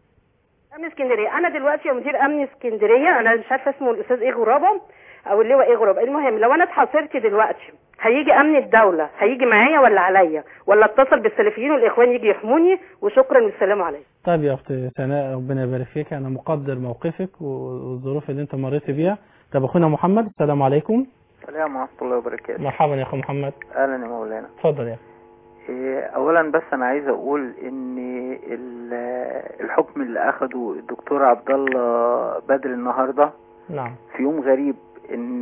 امن اسكندريه انا دلوقتي يا مدير امن اسكندريه انا مش عارفه اسمه الاستاذ ايه غرابه او اللواء ايه غرابه المهم لو انا اتحاصرت دلوقتي هيجي امن الدوله هيجي معايا ولا عليا ولا اتصل بالسلفيين والاخوان يجي يحموني وشكرا والسلام عليكم طيب يا اخت سناء ربنا يبارك فيك انا مقدر موقفك والظروف اللي انت مريت بيها طب اخونا محمد السلام عليكم السلام ورحمة الله وبركاته مرحبا يا اخو محمد أهلا يا مولانا اتفضل يا أخي. إيه، أولا بس أنا عايز أقول إن ال- الحكم اللي أخده الدكتور عبد الله بدر النهاردة نعم في يوم غريب إن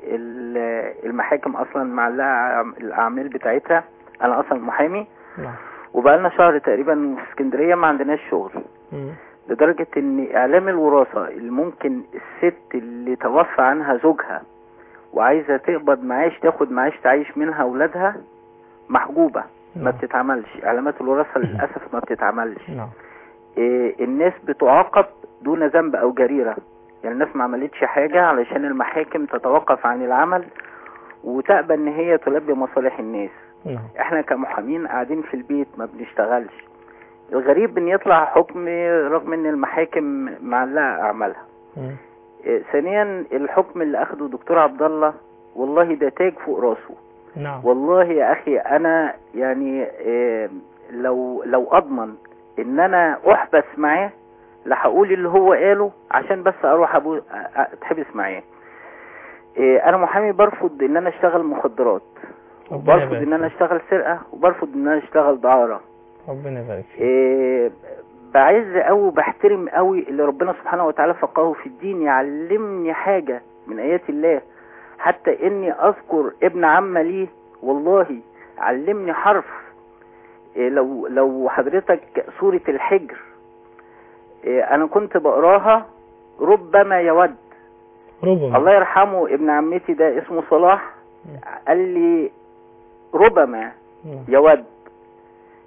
ال- المحاكم أصلا معلقة الأعمال بتاعتها أنا أصلا محامي نعم وبقالنا شهر تقريبا في اسكندرية ما عندناش شغل مم. لدرجة ان اعلام الوراثة اللي ممكن الست اللي توفى عنها زوجها وعايزة تقبض معاش تاخد معاش تعيش منها اولادها محجوبة ما بتتعملش اعلامات الوراثة للأسف ما بتتعملش نعم إيه الناس بتعاقب دون ذنب او جريرة يعني الناس ما عملتش حاجة علشان المحاكم تتوقف عن العمل وتقبل ان هي تلبي مصالح الناس نعم احنا كمحامين قاعدين في البيت ما بنشتغلش الغريب ان يطلع حكم رغم ان المحاكم معلقه اعمالها مم. إيه، ثانيا الحكم اللي اخده دكتور عبد الله والله ده تاج فوق راسه نعم والله يا اخي انا يعني إيه، لو لو اضمن ان انا احبس معاه لهقول اللي هو قاله عشان بس اروح أبو... أ- أ- اتحبس معاه إيه، انا محامي برفض ان انا اشتغل مخدرات ربنا وبرفض يبارك ان انا اشتغل سرقه وبرفض ان انا اشتغل دعاره ربنا يبارك فيك إيه بعز قوي وبحترم قوي اللي ربنا سبحانه وتعالى فقهه في الدين يعلمني حاجة من آيات الله حتى إني أذكر ابن عم لي والله علمني حرف إيه لو لو حضرتك سورة الحجر إيه أنا كنت بقراها ربما يود ربما الله يرحمه ابن عمتي ده اسمه صلاح قال لي ربما نعم. يود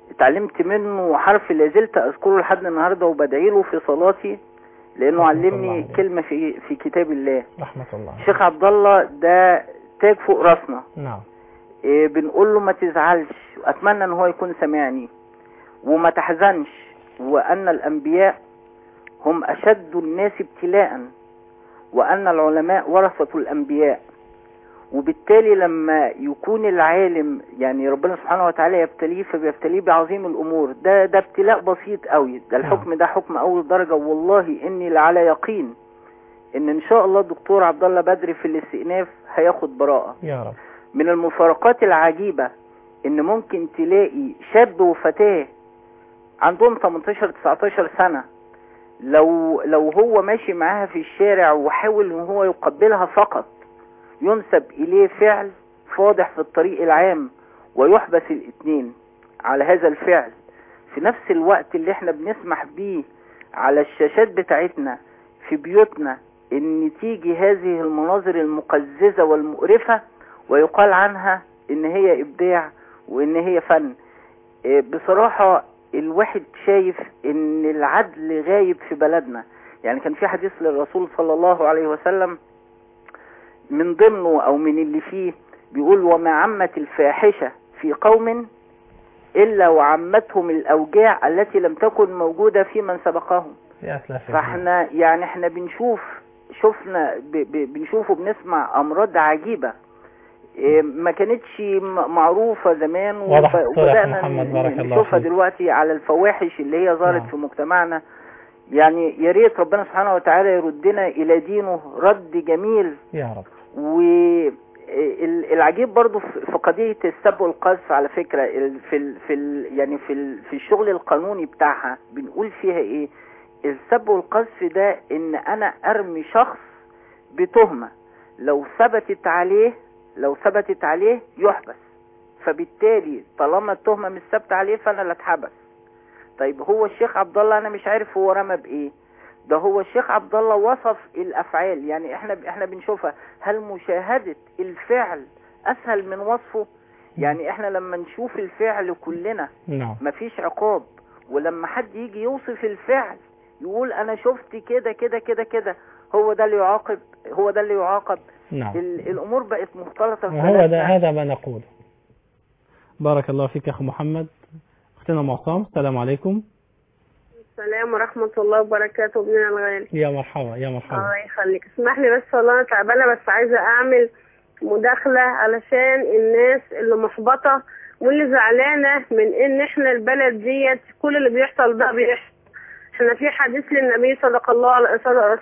اتعلمت منه حرف لازلت اذكره لحد النهارده وبدعي له في صلاتي لانه رحمة الله علمني عليه. كلمه في في كتاب الله رحمة الله الشيخ عبد الله ده تاج فوق راسنا نعم إيه بنقول له ما تزعلش واتمنى ان هو يكون سامعني وما تحزنش وان الانبياء هم اشد الناس ابتلاء وان العلماء ورثة الانبياء وبالتالي لما يكون العالم يعني ربنا سبحانه وتعالى يبتليه فبيبتليه بعظيم الامور ده ده ابتلاء بسيط قوي ده الحكم ده حكم اول درجة والله اني لعلى يقين ان ان شاء الله الدكتور عبد الله بدري في الاستئناف هياخد براءة يا رب من المفارقات العجيبة ان ممكن تلاقي شاب وفتاة عندهم 18 19 سنة لو لو هو ماشي معاها في الشارع وحاول ان هو يقبلها فقط ينسب اليه فعل فاضح في الطريق العام ويحبس الاثنين على هذا الفعل في نفس الوقت اللي احنا بنسمح بيه على الشاشات بتاعتنا في بيوتنا ان تيجي هذه المناظر المقززة والمقرفة ويقال عنها ان هي ابداع وان هي فن إيه بصراحة الواحد شايف ان العدل غايب في بلدنا يعني كان في حديث للرسول صلى الله عليه وسلم من ضمنه او من اللي فيه بيقول وما عمت الفاحشة في قوم الا وعمتهم الاوجاع التي لم تكن موجودة في من سبقهم يا سلام فاحنا يعني احنا بنشوف شفنا ب ب بنشوف وبنسمع امراض عجيبة إيه، ما كانتش م- معروفة زمان واضح وب- الصورة يا وبدأنا محمد، بارك الله نشوفها فيك. دلوقتي على الفواحش اللي هي ظهرت نعم. في مجتمعنا يعني يا ريت ربنا سبحانه وتعالى يردنا الى دينه رد جميل يا رب والعجيب برضو في في قضية السب والقذف على فكرة ال- في ال في ال يعني في ال في الشغل القانوني بتاعها بنقول فيها ايه السب والقذف ده ان انا ارمي شخص بتهمة لو ثبتت عليه لو ثبتت عليه يحبس فبالتالي طالما التهمة مش ثابتة عليه فانا اللي اتحبس طيب هو الشيخ عبد الله انا مش عارف هو رمى بايه ده هو الشيخ عبد الله وصف الافعال يعني احنا احنا بنشوفها هل مشاهدة الفعل اسهل من وصفه يعني احنا لما نشوف الفعل كلنا نعم مفيش عقاب ولما حد يجي يوصف الفعل يقول انا شفت كده كده كده كده هو ده اللي يعاقب هو ده اللي يعاقب نعم ال- الامور بقت مختلطة في وهو ده بلدنا. هذا ما نقوله بارك الله فيك يا أخو محمد أختنا معصام السلام عليكم السلام ورحمة الله وبركاته ابننا الغالي يا مرحبا يا مرحبا الله يخليك اسمح لي بس والله انا تعبانة بس عايزة اعمل مداخلة علشان الناس اللي محبطة واللي زعلانة من ان احنا البلد ديت كل اللي بيحصل ده بيحصل احنا في حديث للنبي صدق الله عليه صلى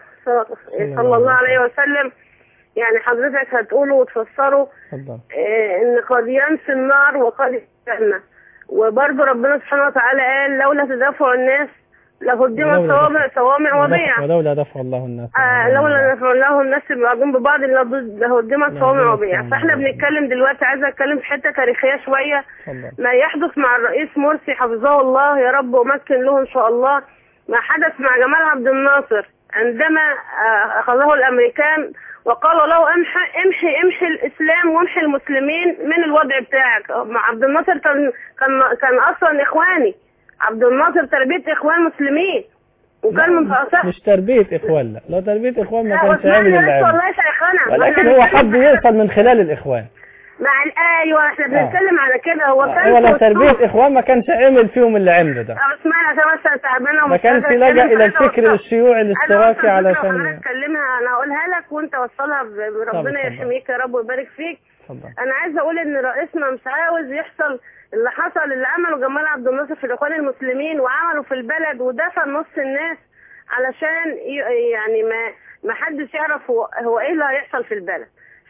صلى الله عليه وسلم يعني حضرتك هتقوله وتفسره تفضل آه، ان قد ينسي النار وقد الجنة وبرضه ربنا سبحانه وتعالى قال لولا تدافع الناس لهدمت ولولا صوامع دفع- صوامع وبيع ولولا دفع الله الناس آه لولا نفع الله الناس بعضهم ببعض لهد- لهدمت صوامع وبيع فاحنا بنتكلم دلوقتي عايزه اتكلم في حته تاريخيه شويه تفضل ما يحدث مع الرئيس مرسي حفظه الله يا رب ومكن له ان شاء الله ما حدث مع جمال عبد الناصر عندما آه، اخذه الامريكان وقالوا له امحي امحي امحي الاسلام وامحي المسلمين من الوضع بتاعك مع عبد الناصر كان كان كان اصلا اخواني عبد الناصر تربيه اخوان مسلمين وكان من فلسفه مش تربية إخوان لا لو تربية إخوان ما لا، كانش واسمعني عامل بس اللي عمله والله شيخنا ولكن ما هو احنا حب بنتكلم- يوصل من خلال الإخوان مع ال- ايوه احنا بنتكلم على كده هو كان هو لو في تربية أسلوب- إخوان ما كانش عمل فيهم اللي عمله ده طب اسمعني عشان بس تعبانه ما ومش كانش قادرة لجأ أتكلم إلى في حاجة الفكر وأوصل. الشيوعي أنا الاشتراكي أوصل فكرة علشان وحضرتك تكلمها انا هقولها لك وانت وصلها ب- ربنا اتفضل. يحميك يا رب ويبارك فيك اتفضل. انا عايزه اقول ان رئيسنا مش عاوز يحصل اللي حصل اللي عمله جمال عبد الناصر في الاخوان المسلمين وعمله في البلد ودفن نص الناس علشان ي- يعني ما ما حدش يعرف هو, هو ايه اللي هيحصل في البلد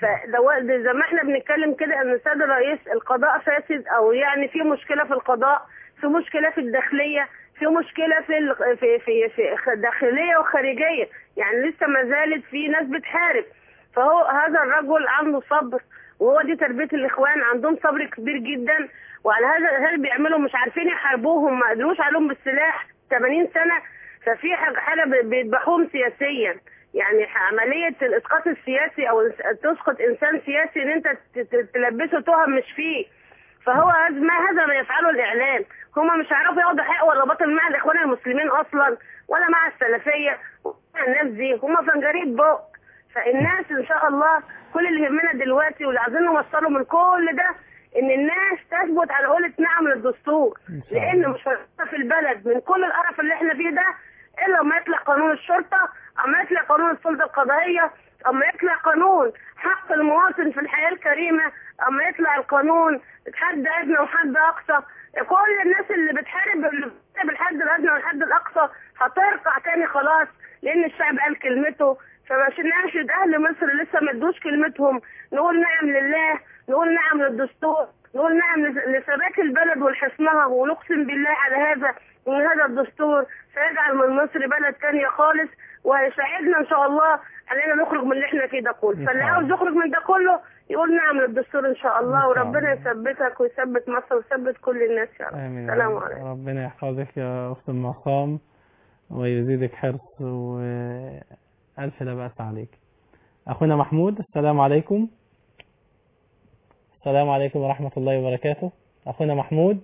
فده ده زي ما احنا بنتكلم كده ان السيد الرئيس القضاء فاسد او يعني في مشكله في القضاء في مشكله في الداخليه في مشكله في ال- في في, في داخليه وخارجيه يعني لسه ما زالت في ناس بتحارب فهو هذا الرجل عنده صبر وهو دي تربيه الاخوان عندهم صبر كبير جدا وعلى هذا هذا بيعملوا مش عارفين يحاربوهم ما قدروش عليهم بالسلاح 80 سنه ففي حاجه حاجه بيذبحوهم سياسيا يعني عمليه الاسقاط السياسي او تسقط انسان سياسي ان انت ت- ت- تلبسه تهم مش فيه فهو هذا- ما هذا ما يفعله الاعلام هما مش هيعرفوا ياخدوا حق ولا باطل مع الاخوان المسلمين اصلا ولا مع السلفيه ولا الناس دي هما فنجريد بق فالناس ان شاء الله كل اللي يهمنا دلوقتي واللي عايزين نوصله من كل ده ان الناس تثبت على قولة نعم للدستور لان مش هنبقى في البلد من كل القرف اللي احنا فيه ده الا لما يطلع قانون الشرطه اما يطلع قانون السلطه القضائيه اما يطلع قانون حق المواطن في الحياه الكريمه اما يطلع القانون حد ادنى وحد اقصى كل الناس اللي بتحارب اللي بتحارب الحد الادنى والحد الاقصى هترقع تاني خلاص لان الشعب قال كلمته فمش نناشد اهل مصر لسه ما ادوش كلمتهم نقول نعم لله نقول نعم للدستور نقول نعم لس- لثبات البلد ولحصنها ونقسم بالله على هذا ان هذا الدستور سيجعل من مصر بلد تانية خالص وهيساعدنا ان شاء الله علينا نخرج من اللي احنا فيه ده كله إن فاللي شاء عاوز الله. يخرج من ده كله يقول نعم للدستور ان شاء الله إن شاء وربنا يثبتك ويثبت مصر ويثبت كل الناس يا رب آمين يا السلام رب. عليكم ربنا يحفظك يا أخت المعصام ويزيدك حرص وألف لا بأس عليك أخونا محمود السلام عليكم السلام عليكم ورحمة الله وبركاته أخونا محمود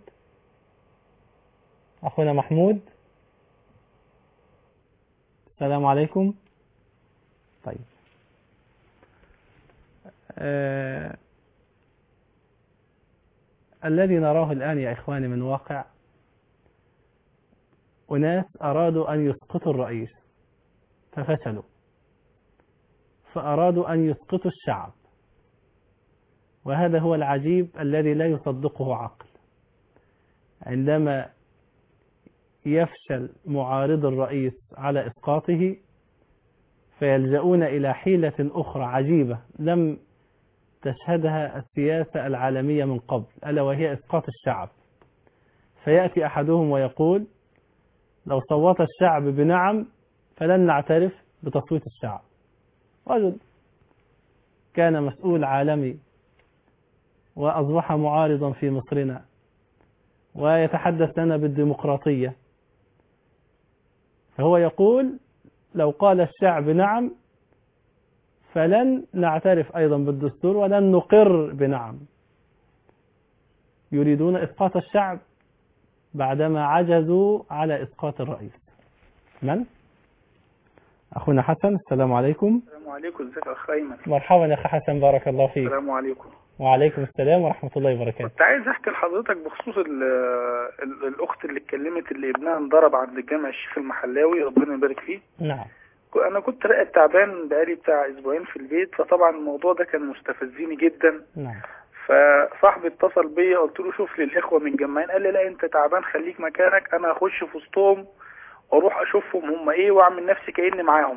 أخونا محمود السلام عليكم طيب آه الذي نراه الآن يا إخواني من واقع أناس أرادوا أن يسقطوا الرئيس ففشلوا فأرادوا أن يسقطوا الشعب وهذا هو العجيب الذي لا يصدقه عقل عندما يفشل معارض الرئيس على إسقاطه فيلجؤون إلى حيلة أخرى عجيبة لم تشهدها السياسة العالمية من قبل ألا وهي إسقاط الشعب فيأتي أحدهم ويقول لو صوت الشعب بنعم فلن نعترف بتصويت الشعب رجل كان مسؤول عالمي وأصبح معارضا في مصرنا ويتحدث لنا بالديمقراطية فهو يقول لو قال الشعب نعم فلن نعترف أيضا بالدستور ولن نقر بنعم يريدون إسقاط الشعب بعدما عجزوا على إسقاط الرئيس من؟ أخونا حسن السلام عليكم السلام عليكم ازيك يا اخ ايمن مرحبا يا أخي حسن بارك الله فيك السلام عليكم وعليكم السلام ورحمة الله وبركاته كنت عايز احكي لحضرتك بخصوص ال ال الاخت اللي اتكلمت اللي ابنها انضرب عند الجامع الشيخ المحلاوي ربنا يبارك فيه نعم انا كنت راقد تعبان بقالي بتاع اسبوعين في البيت فطبعا الموضوع ده كان مستفزني جدا نعم فصاحبي اتصل بيا قلت له شوف لي الاخوه متجمعين قال لي لا انت تعبان خليك مكانك انا هخش في وسطهم واروح اشوفهم هم ايه واعمل نفسي كاني معاهم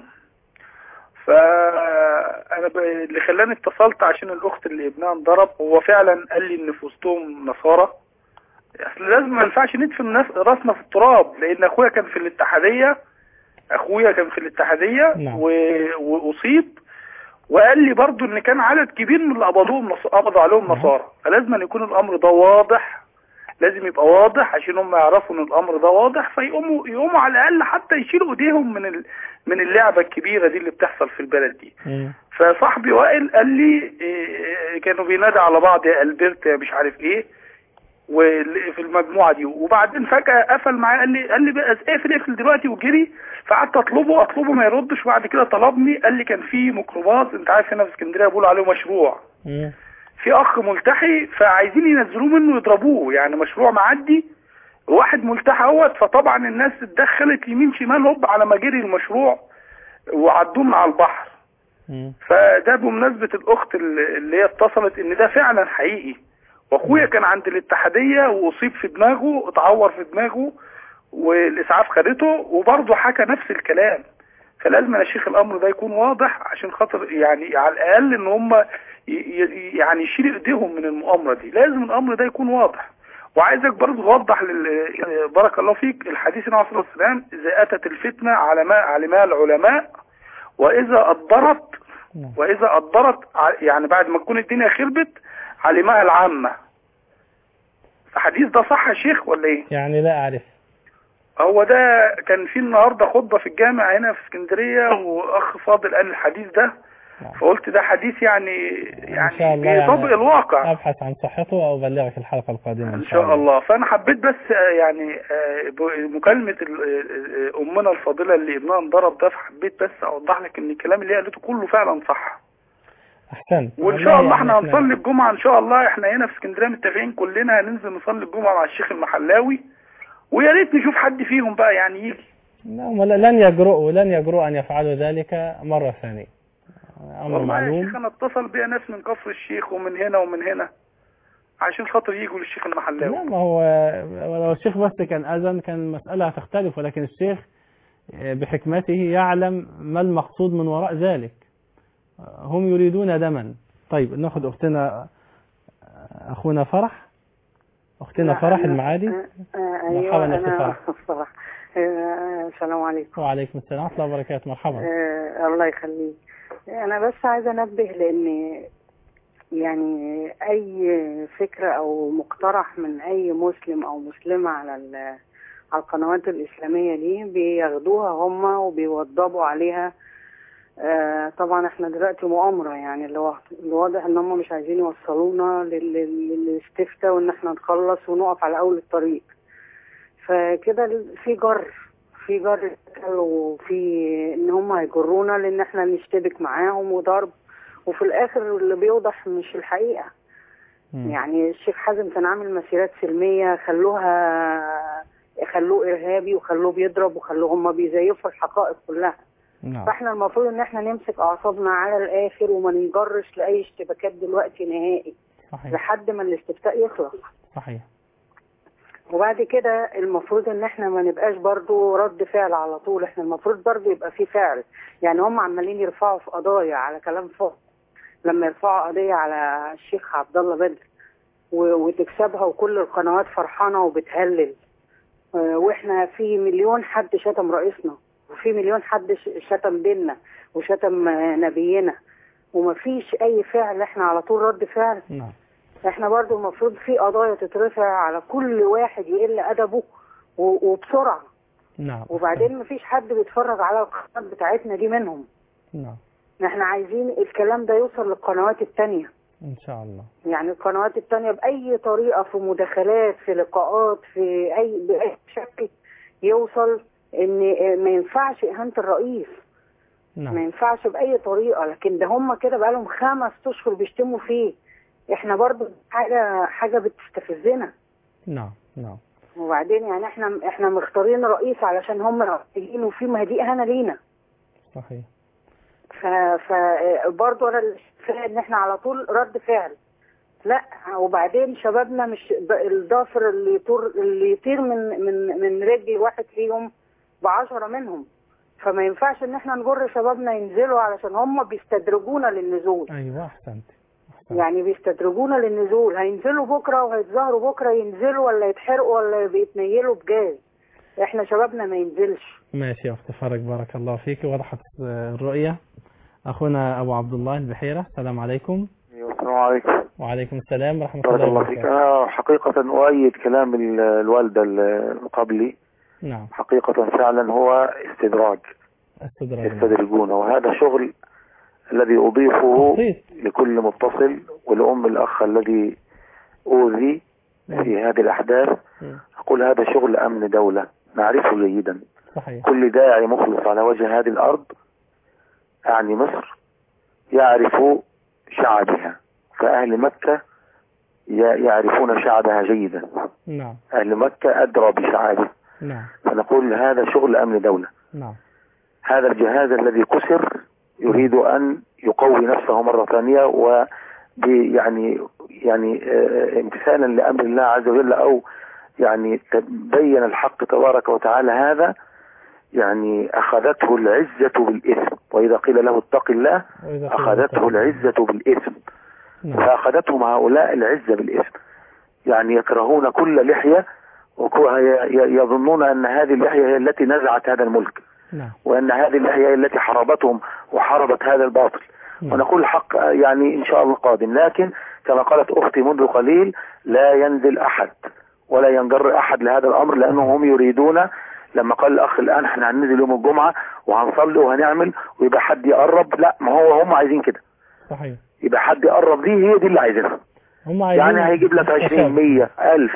فانا ب... اللي خلاني اتصلت عشان الاخت اللي ابنها انضرب هو فعلا قال لي ان في وسطهم نصارى اصل لازم ما ينفعش ندفن نف- راسنا في التراب لان اخويا كان في الاتحاديه اخويا كان في الاتحاديه نعم. و... واصيب وقال لي برضو ان كان عدد كبير من اللي قبضوهم نص... قبضوا عليهم نصارى فلازم أن يكون الامر ده واضح لازم يبقى واضح عشان هم يعرفوا ان الامر ده واضح فيقوموا يقوموا على الاقل حتى يشيلوا ايديهم من ال... من اللعبه الكبيره دي اللي بتحصل في البلد دي فصاحبي وائل قال لي إيه، كانوا بينادى على بعض يا البرت يا مش عارف ايه وفي المجموعه دي وبعدين فجاه قفل معايا قال لي قال لي بقى اقفل اقفل دلوقتي وجري فقعدت اطلبه اطلبه ما يردش وبعد كده طلبني قال لي كان في ميكروباص انت عارف هنا في اسكندريه بيقولوا عليه مشروع في اخ ملتحي فعايزين ينزلوه منه يضربوه يعني مشروع معدي واحد ملتحي اهوت فطبعا الناس اتدخلت يمين شمال هوب على ما جري المشروع وعدوه من على البحر فده بمناسبة الأخت اللي اللي هي اتصلت إن ده فعلا حقيقي وأخويا كان عند الاتحادية وأصيب في دماغه اتعور في دماغه والإسعاف خدته وبرضه حكى نفس الكلام فلازم يا شيخ الأمر ده يكون واضح عشان خاطر يعني على الأقل إن هم ي- ي- يعني يشيلوا إيديهم من المؤامرة دي لازم الأمر ده يكون واضح وعايزك برضه توضح لل... بارك الله فيك الحديث النبي صلى الله عليه وسلم إذا أتت الفتنة على ما علمها العلماء وإذا أدبرت وإذا أدبرت ع- يعني بعد ما تكون الدنيا خربت علمها العامة الحديث ده صح يا شيخ ولا إيه؟ يعني لا أعرف هو ده كان في النهارده خطبة في الجامع هنا في اسكندرية وأخ فاضل قال الحديث ده فقلت ده حديث يعني إن شاء يعني الله بيطبق يعني الواقع أبحث عن صحته وأبلغك الحلقة القادمة ان شاء الله فانا حبيت بس آه، يعني آه، ب- مكالمه ال- آه، آه، امنا الفاضله اللي ابنها انضرب ده فحبيت بس اوضح لك ان الكلام اللي هي قالته كله فعلا صح أحسنت وان والله شاء الله يعني احنا إحنا- هنصلي الجمعه ان شاء الله احنا هنا في اسكندريه متفقين كلنا هننزل نصلي الجمعه مع الشيخ المحلاوي ويا ريت نشوف حد فيهم بقى يعني يجي نعم ولا- لن يجرؤوا لن يجرؤوا أن يفعلوا ذلك مرة ثانية أمر والله يا معلوم شيخ انا اتصل بيا ناس من كفر الشيخ ومن هنا ومن هنا عشان خاطر يجوا للشيخ المحلاوي لا ما هو ولو الشيخ بس كان أذن كان المسألة هتختلف ولكن الشيخ بحكمته يعلم ما المقصود من وراء ذلك هم يريدون دما طيب ناخد أختنا أخونا فرح أختنا لا، فرح أنا- المعادي آه، مرحبا ايوه يا أختي انا فرح فرح آه، السلام عليكم وعليكم السلام ورحمة الله وبركاته مرحبا آه، الله يخليك انا بس عايزه انبه لان يعني اي فكره او مقترح من اي مسلم او مسلمه على ال- على القنوات الاسلاميه دي بياخدوها هم وبيوضبوا عليها آه، طبعا احنا دلوقتي مؤامره يعني اللي وا- اللي واضح ان هم مش عايزين يوصلونا لل- لل- للاستفتاء وان احنا نخلص ونقف على اول الطريق فكده ال- في جر في جر وفي ان هم هيجرونا لان احنا نشتبك معاهم وضرب وفي الاخر اللي بيوضح مش الحقيقه يعني الشيخ حازم كان عامل مسيرات سلميه خلوها خلوه ارهابي وخلوه بيضرب وخلوه هم بيزيفوا الحقائق كلها نعم فاحنا المفروض ان احنا نمسك اعصابنا على الاخر وما ننجرش لاي اشتباكات دلوقتي نهائي صحيح لحد ما الاستفتاء يخلص صحيح وبعد كده المفروض ان احنا ما نبقاش برضو رد فعل على طول احنا المفروض برضو يبقى في فعل يعني هم عمالين يرفعوا في قضايا على كلام فوق لما يرفعوا قضية على الشيخ عبد الله بدر و- وتكسبها وكل القنوات فرحانة وبتهلل آه، واحنا في مليون حد شتم رئيسنا وفي مليون حد ش- شتم ديننا وشتم آه، نبينا ومفيش اي فعل احنا على طول رد فعل نعم احنا برضو المفروض في قضايا تترفع على كل واحد يقل ادبه و- وبسرعة نعم وبعدين مفيش حد بيتفرج على القنوات بتاعتنا دي منهم نعم احنا عايزين الكلام ده يوصل للقنوات التانية إن شاء الله يعني القنوات التانية بأي طريقة في مداخلات في لقاءات في أي بأي شكل يوصل إن ما ينفعش إهانة الرئيس ما نعم ينفعش بأي طريقة لكن ده هم كده بقالهم خمس أشهر بيشتموا فيه احنا برضو حاجة حاجة بتستفزنا نعم نعم وبعدين يعني احنا احنا مختارين رئيس علشان هم رئيسيين وفي ما دي اهانه لينا صحيح ف ف برضه انا شايفة ان احنا على طول رد فعل لا وبعدين شبابنا مش ب- الضافر اللي يطير اللي يطير من من من رجل واحد فيهم بعشرة منهم فما ينفعش ان احنا نجر شبابنا ينزلوا علشان هم بيستدرجونا للنزول أيوة أحسنت يعني بيستدرجونا للنزول هينزلوا بكره وهيتظاهروا بكره ينزلوا ولا يتحرقوا ولا بيتنيلوا بجاز احنا شبابنا ما ينزلش ماشي يا أخت فرج بارك الله فيك وضحت آه، الرؤية أخونا أبو عبد الله البحيرة السلام عليكم السلام عليكم وعليكم السلام ورحمة بارك الله الله فيك وبركاته أنا حقيقة أؤيد كلام ال- الوالدة ال- قبلي نعم حقيقة فعلا هو استدراج استدراج يستدرجون وهذا شغل الذي أضيفه بسيط. لكل متصل ولأم الأخ الذي أوذي في هذه الأحداث مم. أقول هذا شغل أمن دولة نعرفه جيدا صحيح كل داعي مخلص على وجه هذه الأرض أعني مصر يعرف شعبها فأهل مكة ي- يعرفون شعبها جيدا نعم أهل مكة أدرى بشعابه نعم فنقول هذا شغل أمن دولة نعم هذا الجهاز الذي كسر يريد أن يقوي نفسه مرة ثانية و يعني يعني آه، امتثالا لأمر الله عز وجل أو يعني تبين الحق تبارك وتعالى هذا يعني أخذته العزة بالإثم وإذا قيل له اتق الله وإذا قيل أخذته العزة بالإثم نعم فأخذتهم هؤلاء العزة بالإثم يعني يكرهون كل لحية ويظنون أن هذه اللحية هي التي نزعت هذا الملك نعم وأن هذه اللحية هي التي حاربتهم وحاربت هذا الباطل ونقول الحق يعني إن شاء الله قادم لكن كما قالت أختي منذ قليل لا ينزل أحد ولا ينجر أحد لهذا الأمر لأنهم هم يريدون لما قال الاخ الان احنا هننزل يوم الجمعه وهنصلي وهنعمل ويبقى حد يقرب لا ما هو هم عايزين كده صحيح يبقى حد يقرب دي هي دي اللي عايزينها هم عايزين يعني هيجيب لك 20 تشابه. 100 1000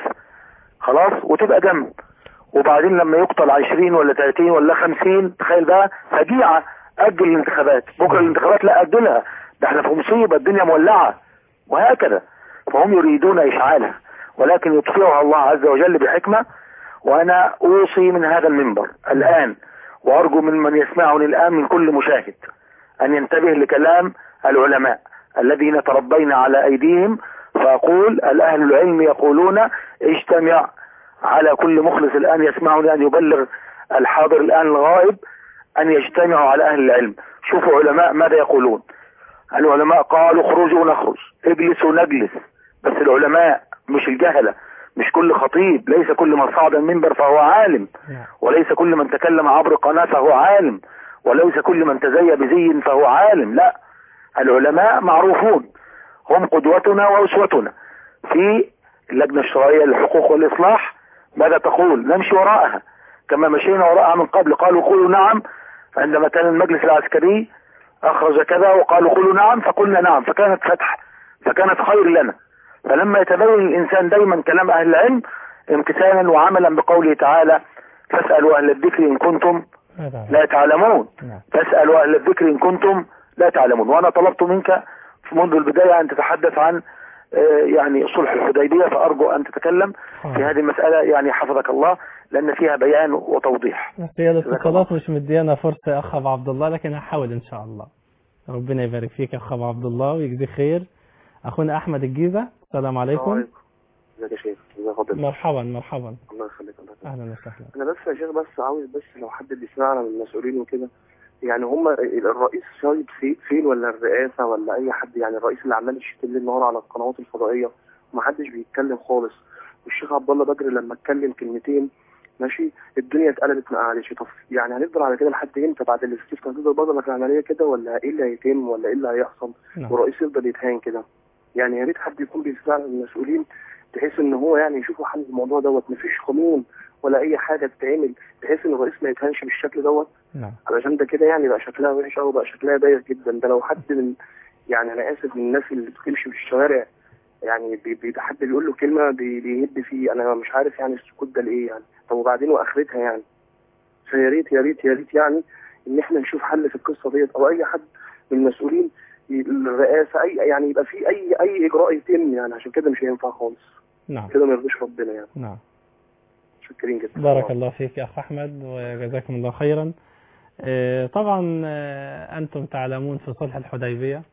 خلاص وتبقى جنب وبعدين لما يقتل 20 ولا 30 ولا 50 تخيل بقى فجيعه اجل الانتخابات بكره الانتخابات لا اجلها ده احنا في مصيبه الدنيا مولعه وهكذا فهم يريدون اشعالها ولكن يطفئها الله عز وجل بحكمه وانا اوصي من هذا المنبر الان وارجو من من يسمعني الان من كل مشاهد ان ينتبه لكلام العلماء الذين تربينا على ايديهم فاقول الاهل العلم يقولون اجتمع على كل مخلص الان يسمعني ان يبلغ الحاضر الان الغائب ان يجتمعوا على اهل العلم شوفوا علماء ماذا يقولون العلماء قالوا اخرجوا نخرج اجلسوا نجلس بس العلماء مش الجهلة مش كل خطيب ليس كل من صعد المنبر فهو عالم وليس كل من تكلم عبر قناة فهو عالم وليس كل من تزي بزي فهو عالم لا العلماء معروفون هم قدوتنا وأسوتنا في اللجنة الشرعية للحقوق والإصلاح ماذا تقول نمشي وراءها كما مشينا وراءها من قبل قالوا قولوا نعم عندما كان المجلس العسكري أخرج كذا وقالوا قولوا نعم فقلنا نعم فكانت فتح فكانت خير لنا فلما يتبين الإنسان دايما كلام أهل العلم امتثالا وعملا بقوله تعالى فاسألوا أهل الذكر إن كنتم لا تعلمون فاسألوا أهل الذكر إن كنتم لا تعلمون وأنا طلبت منك منذ البداية أن تتحدث عن آه، يعني صلح الحديبية فأرجو أن تتكلم في هذه المسألة يعني حفظك الله لأن فيها بيان وتوضيح هي الاتصالات مش مديانا فرصة يا أخ أبو عبد الله لكن هحاول إن شاء الله ربنا يبارك فيك يا أخ أبو عبد الله ويجزيك خير أخونا أحمد الجيزة السلام عليكم ازيك يا شيخ ازيك فاضل مرحبا مرحبا الله يخليك الله يخليك. أهلا وسهلا انا بس يا شيخ بس عاوز بس لو حد بيسمعنا من المسؤولين وكده يعني هم الرئيس شايب في- فين ولا الرئاسه ولا اي حد يعني الرئيس اللي عمال يشتم ليل نهار على القنوات الفضائيه ومحدش بيتكلم خالص والشيخ عبد الله بدر لما اتكلم كلمتين ماشي الدنيا اتقلبت معلش طب يعني هنفضل على كده لحد امتى بعد الاستفتاء هتفضل برضه العمليه كده ولا ايه اللي هيتم ولا ايه اللي هيحصل نعم. والرئيس يفضل يتهان كده يعني يا ريت حد يكون بيسمعنا من المسؤولين بحيث ان هو يعني يشوفوا حل الموضوع دوت مفيش قانون ولا اي حاجه تتعمل بحيث ان الرئيس ما يتهانش بالشكل دوت نعم علشان ده كده يعني بقى شكلها وحش قوي بقى شكلها بايخ جدا ده لو حد من يعني انا اسف من الناس اللي بتمشي في الشوارع يعني بي بي حد بيقول له كلمه بي بيهد فيه انا مش عارف يعني السكوت ده لايه يعني طب وبعدين واخرتها يعني فيا ريت يا ريت يا ريت يعني ان احنا نشوف حل في القصه ديت او اي حد من المسؤولين ي- الرئاسه اي يعني يبقى في اي اي اجراء يتم يعني عشان كده مش هينفع خالص نعم كده ما يرضيش ربنا يعني نعم شكرين جدا بارك الله فيك يا أخ أحمد وجزاكم الله خيرا آه، طبعا آه، أنتم تعلمون في صلح الحديبية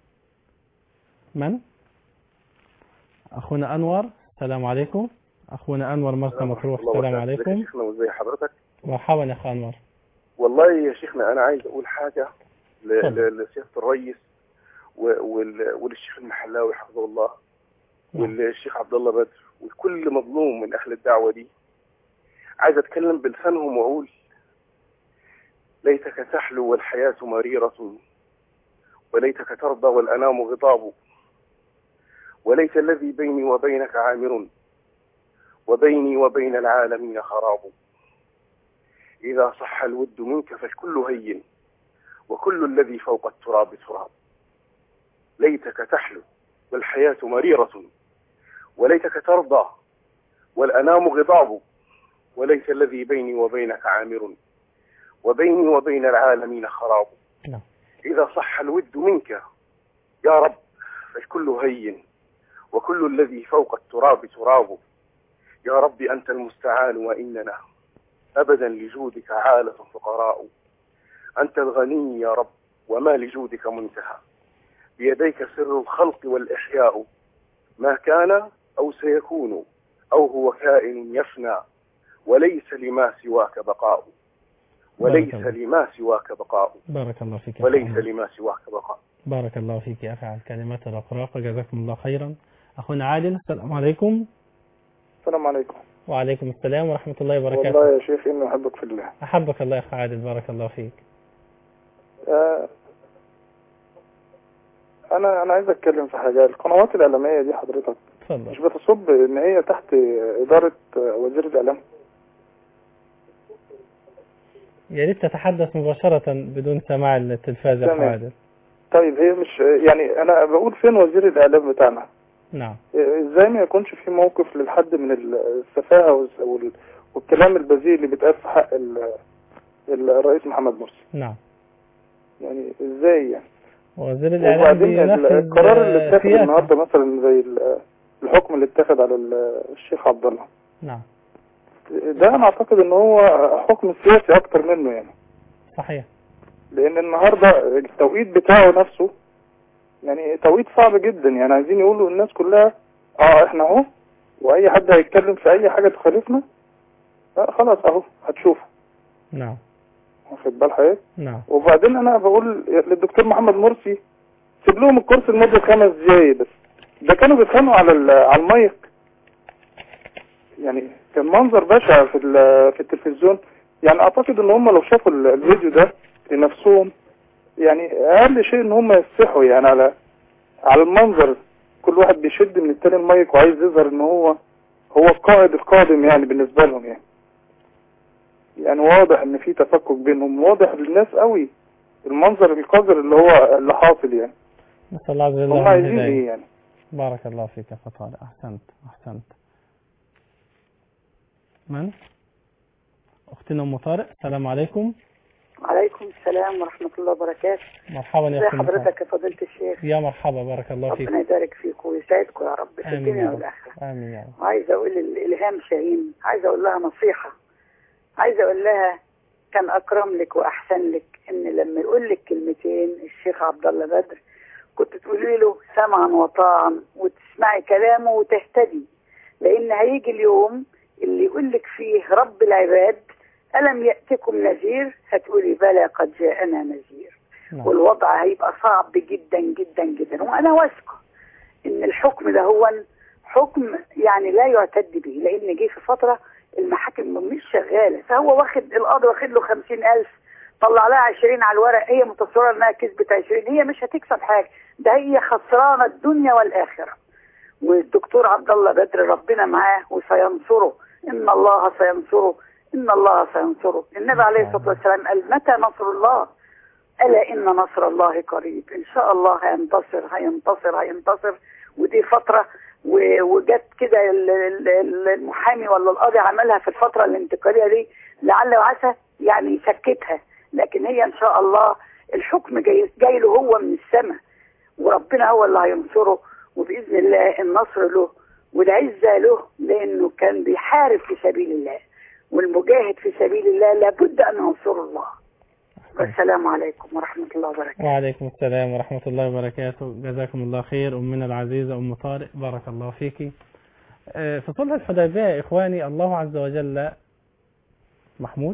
من؟ أخونا أنور السلام عليكم أخونا أنور مرسى مطروح السلام عليكم شيخنا وازي حضرتك مرحبا يا أخ أنور والله يا شيخنا انا عايز اقول حاجه ل- اتفضل. ل- لسياده الرئيس و- وال- وللشيخ المحلاوي حفظه الله والشيخ عبد الله بدر وكل مظلوم من اهل الدعوه دي عايز اتكلم بلسانهم واقول ليتك تحلو والحياه مريره وليتك ترضى والانام غضاب وليت الذي بيني وبينك عامر وبيني وبين العالمين خراب إذا صح الود منك فالكل هين وكل الذي فوق التراب تراب ليتك تحلو والحياة مريرة وليتك ترضى والأنام غضاب وليت الذي بيني وبينك عامر وبيني وبين العالمين خراب نعم. إذا صح الود منك يا رب فالكل هين وكل الذي فوق التراب تراب يا رب أنت المستعان وإننا أبدا لجودك عالة فقراء أنت الغني يا رب وما لجودك منتهى بيديك سر الخلق والإحياء ما كان أو سيكون أو هو كائن يفنى وليس لما سواك بقاء وليس بارك الله. لما سواك بقاء بارك الله فيك يا أخ وليس أنور. لما سواك بقاء بارك الله فيك يا أخي على الكلمات الرقراقة جزاكم الله خيرا أخونا عادل السلام عليكم السلام عليكم وعليكم السلام ورحمة الله وبركاته والله يا شيخ إني أحبك في الله أحبك الله يا أخ عادل بارك الله فيك آه، أنا أنا عايز أتكلم في حاجة القنوات الإعلامية دي حضرتك اتفضل مش بتصب إن هي تحت إدارة آه، وزير الإعلام يا ريت تتحدث مباشرة بدون سماع التلفاز يا تمام. حوادث طيب هي مش يعني انا بقول فين وزير الاعلام بتاعنا نعم ازاي ما يكونش في موقف للحد من السفاهه والس- وال- والكلام البذيء اللي بيتقال في حق ال- ال- الرئيس محمد مرسي نعم يعني ازاي يعني وزير الإعلام وبعدين ال- بينفذ القرار اللي اتخذ سياسة. النهارده مثلا زي ال- الحكم اللي اتخذ على ال- الشيخ عبد الله نعم ده انا اعتقد ان هو حكم سياسي اكتر منه يعني صحيح لان النهارده التوقيت بتاعه نفسه يعني توقيت صعب جدا يعني عايزين يقولوا الناس كلها اه احنا اهو واي حد هيتكلم في اي حاجه تخالفنا لا خلاص اهو هتشوفوا نعم واخد بال حضرتك نعم وبعدين انا بقول للدكتور محمد مرسي سيب لهم الكرسي لمده خمس دقايق بس ده كانوا بيتخانقوا على ال- على المايك يعني كان منظر بشع في ال- في التلفزيون يعني اعتقد ان هم لو شافوا ال- الفيديو ده لنفسهم يعني اقل شيء ان هم يصحوا يعني على على المنظر كل واحد بيشد من التاني المايك وعايز يظهر ان هو هو القائد القادم يعني بالنسبه لهم يعني يعني واضح ان في تفكك بينهم واضح للناس قوي المنظر القذر اللي هو اللي حاصل يعني نسأل الله عز وجل هم لهم عايزين الهداية. ايه يعني بارك الله فيك يا فطالة أحسنت أحسنت من؟ أختنا أم طارق السلام عليكم وعليكم السلام ورحمة الله وبركاته مرحبا يا ازي أختنا أم طارق. حضرتك يا فضيلة الشيخ يا مرحبا بارك الله فيك ربنا يبارك فيك ويسعدكم يا رب في آمين الدنيا يا رب والآخرة آمين يا رب وعايزة أقول لإلهام شاهين عايزة أقول لها نصيحة عايزة أقول لها كان أكرم لك وأحسن لك إن لما يقول لك كلمتين الشيخ عبد الله بدر كنت تقولي له سمعا وطاعا وتسمعي كلامه وتهتدي لأن هيجي اليوم اللي يقول لك فيه رب العباد ألم يأتكم نذير هتقولي بلى قد جاءنا نذير والوضع هيبقى صعب جدا جدا جدا وأنا واثقة إن الحكم ده هو حكم يعني لا يعتد به لأن جه في فترة المحاكم مش شغالة فهو واخد القاضي واخد له خمسين ألف طلع لها عشرين على الورق هي متصورة إنها كسبت عشرين هي مش هتكسب حاجة ده هي خسرانة الدنيا والآخرة والدكتور عبد الله بدر ربنا معاه وسينصره إن الله سينصره إن الله سينصره النبي عليه الصلاة والسلام قال متى نصر الله ألا إن نصر الله قريب إن شاء الله هينتصر هينتصر هينتصر ودي فترة و- وجت كده ال- ال- ال- المحامي ولا القاضي عملها في الفترة الانتقالية دي لعل وعسى يعني يسكتها لكن هي إن شاء الله الحكم جاي, جاي له هو من السماء وربنا هو اللي هينصره وبإذن الله النصر له والعزة له لأنه كان بيحارب في سبيل الله والمجاهد في سبيل الله لابد أن ينصره الله والسلام عليكم ورحمة الله وبركاته وعليكم السلام ورحمة الله وبركاته جزاكم الله خير أمنا العزيزة أم طارق بارك الله فيك آه، في صلح الحديبية يا إخواني الله عز وجل محمود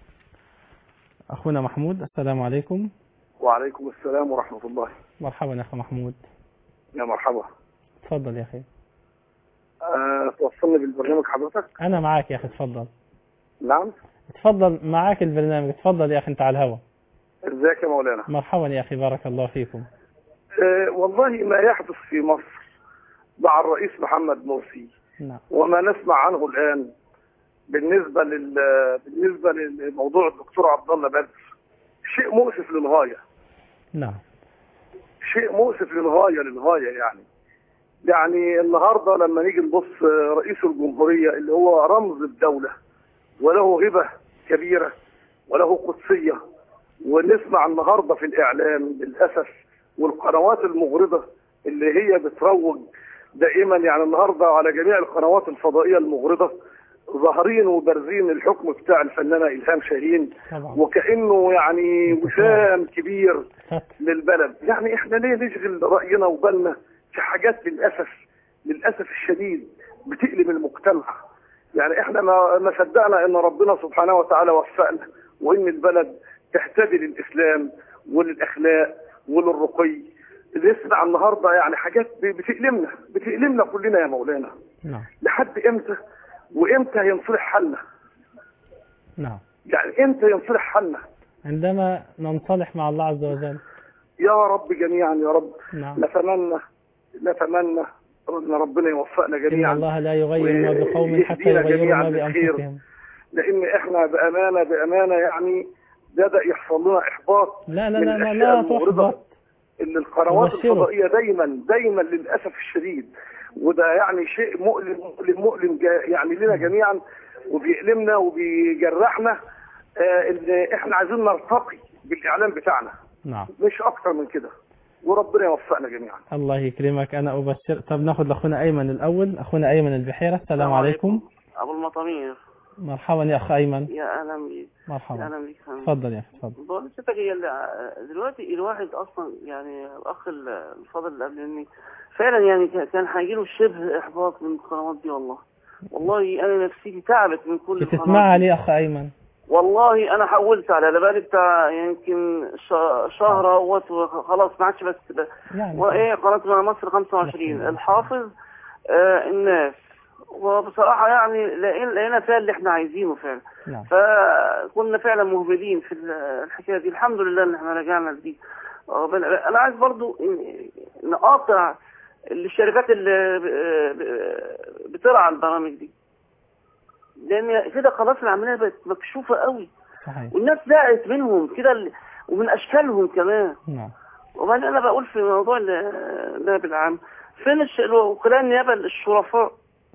أخونا محمود السلام عليكم وعليكم السلام ورحمة الله مرحبا يا أخو محمود يا مرحبا تفضل يا أخي أه توصلني بالبرنامج حضرتك أنا معاك يا أخي تفضل نعم تفضل معاك البرنامج تفضل يا أخي أنت على الهوا ازيك يا مولانا مرحبا يا أخي بارك الله فيكم أه والله ما يحدث في مصر مع الرئيس محمد مرسي نعم وما نسمع عنه الآن بالنسبة لل بالنسبة لموضوع الدكتور عبد الله بدر شيء مؤسف للغاية نعم شيء مؤسف للغاية للغاية يعني يعني النهاردة لما نيجي نبص رئيس الجمهورية اللي هو رمز الدولة وله هبة كبيرة وله قدسية ونسمع النهاردة في الإعلام للأسف والقنوات المغرضة اللي هي بتروج دائما يعني النهاردة على جميع القنوات الفضائية المغرضة ظاهرين وبارزين الحكم بتاع الفنانة إلهام شاهين طبعا وكأنه يعني وسام كبير للبلد يعني احنا ليه نشغل رأينا وبالنا في حاجات للأسف للأسف الشديد بتقلب المجتمع يعني احنا ما ما صدقنا ان ربنا سبحانه وتعالى وفقنا وان البلد تهتدي للاسلام وللاخلاق وللرقي نسمع النهارده يعني حاجات بتألمنا بتألمنا كلنا يا مولانا نعم لحد امتى وامتى ينصلح حالنا نعم يعني امتى ينصلح حالنا عندما ننصلح مع الله عز وجل يا رب جميعا يا رب نعم نتمنى نتمنى ان ربنا يوفقنا إن جميعا الله لا يغير ما بقوم حتى ويهدينا يغيروا جميعا ما بالخير. بأنفسهم لان احنا بامانه بامانه يعني بدأ يحصل لنا إحباط لا لا من لا لا, الأشياء لا المغرضة تحبط ان القنوات أبشرك. الفضائيه دايما دايما للاسف الشديد وده يعني شيء مؤلم مؤلم مؤلم جا- يعني لنا جميعا وبيألمنا وبيجرحنا آه ان احنا عايزين نرتقي بالاعلام بتاعنا نعم مش اكتر من كده وربنا يوفقنا جميعا الله يكرمك أنا أبشر طب ناخد لأخونا أيمن الأول أخونا أيمن البحيرة السلام عليكم ابو المطامير مرحبا يا أخ أيمن يا اهلا بيك يا مرحبا اهلا بيك فندم. تفضل يا أخي تفضل بقول لسيادتك هي ال- دلوقتي الواحد اصلا يعني الاخ ال- الفاضل اللي قبل مني فعلا يعني كان- كان هيجي له شبه احباط من القنوات دي والله والله انا نفسيتي تعبت من كل القنوات بتسمعها دي. ليه يا أخ أيمن والله انا حولت على انا بقالي بتاع يمكن ش- شهر اهوت وخلاص ما عادش بس ب- يعني وايه قناه مصر 25 الحافظ آه الناس وبصراحه يعني لقينا لقينا فيها اللي احنا عايزينه فعلا نعم فكنا فعلا مهملين في ال- الحكايه دي الحمد لله ان احنا رجعنا لدي آه، بل- انا عايز برضو إن- نقاطع الشركات اللي ب- ب- بترعى البرامج دي لان كده خلاص العمليه بقت مكشوفه قوي صحيح والناس زهقت منهم كده ال- ومن اشكالهم كمان نعم وبعدين انا بقول في موضوع ال- النائب العام فين الش- وكلاء النيابه الشرفاء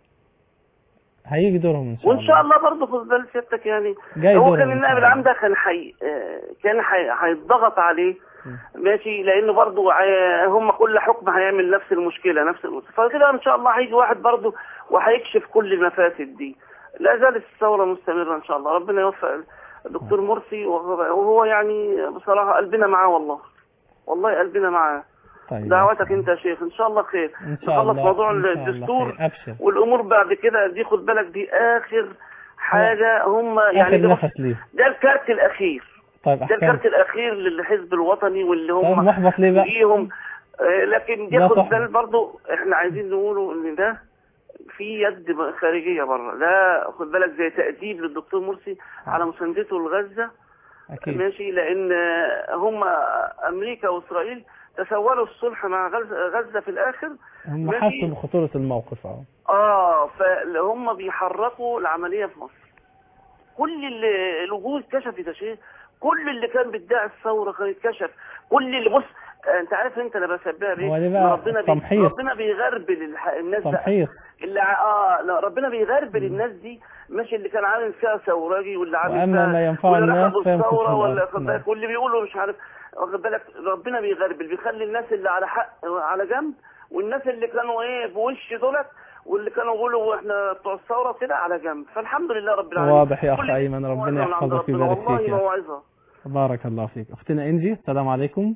هيجي دورهم إن شاء وان الله شاء الله برضه خد بال سيادتك يعني جاي هو دورهم كان إن النائب شاء العام ده كان حي... آه، كان حي... هيتضغط عليه ماشي لانه برضه عي- هم كل حكم هيعمل نفس المشكله نفس المشكله فكده ان شاء الله هيجي واحد برضه وهيكشف كل المفاسد دي لا زالت الثوره مستمره ان شاء الله ربنا يوفق الدكتور مرسي وهو وهو يعني بصراحه قلبنا معاه والله والله قلبنا معاه طيب دعوتك انت يا شيخ ان شاء الله خير إن شاء نخلص الله موضوع إن شاء الله الدستور خير. أبشر والامور بعد كده دي خد بالك دي اخر حاجه هم يعني آخر ده, نفس ليه ده الكارت الاخير طيب ده أحكام الكارت الاخير للحزب الوطني واللي طيب هم محبط ليه بقى ليهم آه، لكن لا دي خد صح. بالك برضه احنا عايزين نقوله ان ده في يد خارجيه بره لا خد بالك زي تأديب للدكتور مرسي على مساندته لغزه أكيد ماشي لان آه، هم امريكا واسرائيل تسولوا الصلح مع غزه غزة في الاخر هم ماشي. حسوا بخطورة الموقف أهو اه فهم بيحركوا العمليه في مصر كل اللي الوجوه اتكشفت يا شيخ كل اللي كان بيدعي الثوره كان اتكشف كل اللي بص آه، انت عارف انت انا بسبها هو بايه دي بقى إن ربنا بي... تمحيص. ربنا بيغربل الح... الناس بقى تمحيص اللي ع- اه لا ربنا بيغربل الناس دي ماشي اللي كان عامل فيها ثوراجي واللي عامل وأما فيها ما ينفع واللي الناس رفضوا فيمكث في الثوره ولا الأرض. خد نعم. بالك واللي بيقولوا مش عارف واخد بالك ربنا بيغربل بيخلي الناس اللي على حق على جنب والناس اللي كانوا ايه بوش دولت واللي كانوا بيقولوا احنا بتوع الثوره كده على جنب فالحمد لله رب العالمين واضح يا أخ كل أيمن ربنا موعظة من عند يحفظك ربنا. ويبارك فيك والله يا أخي. موعظه بارك الله فيك أختنا إنجي السلام عليكم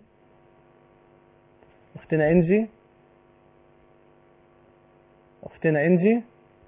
أختنا إنجي أختنا إنجي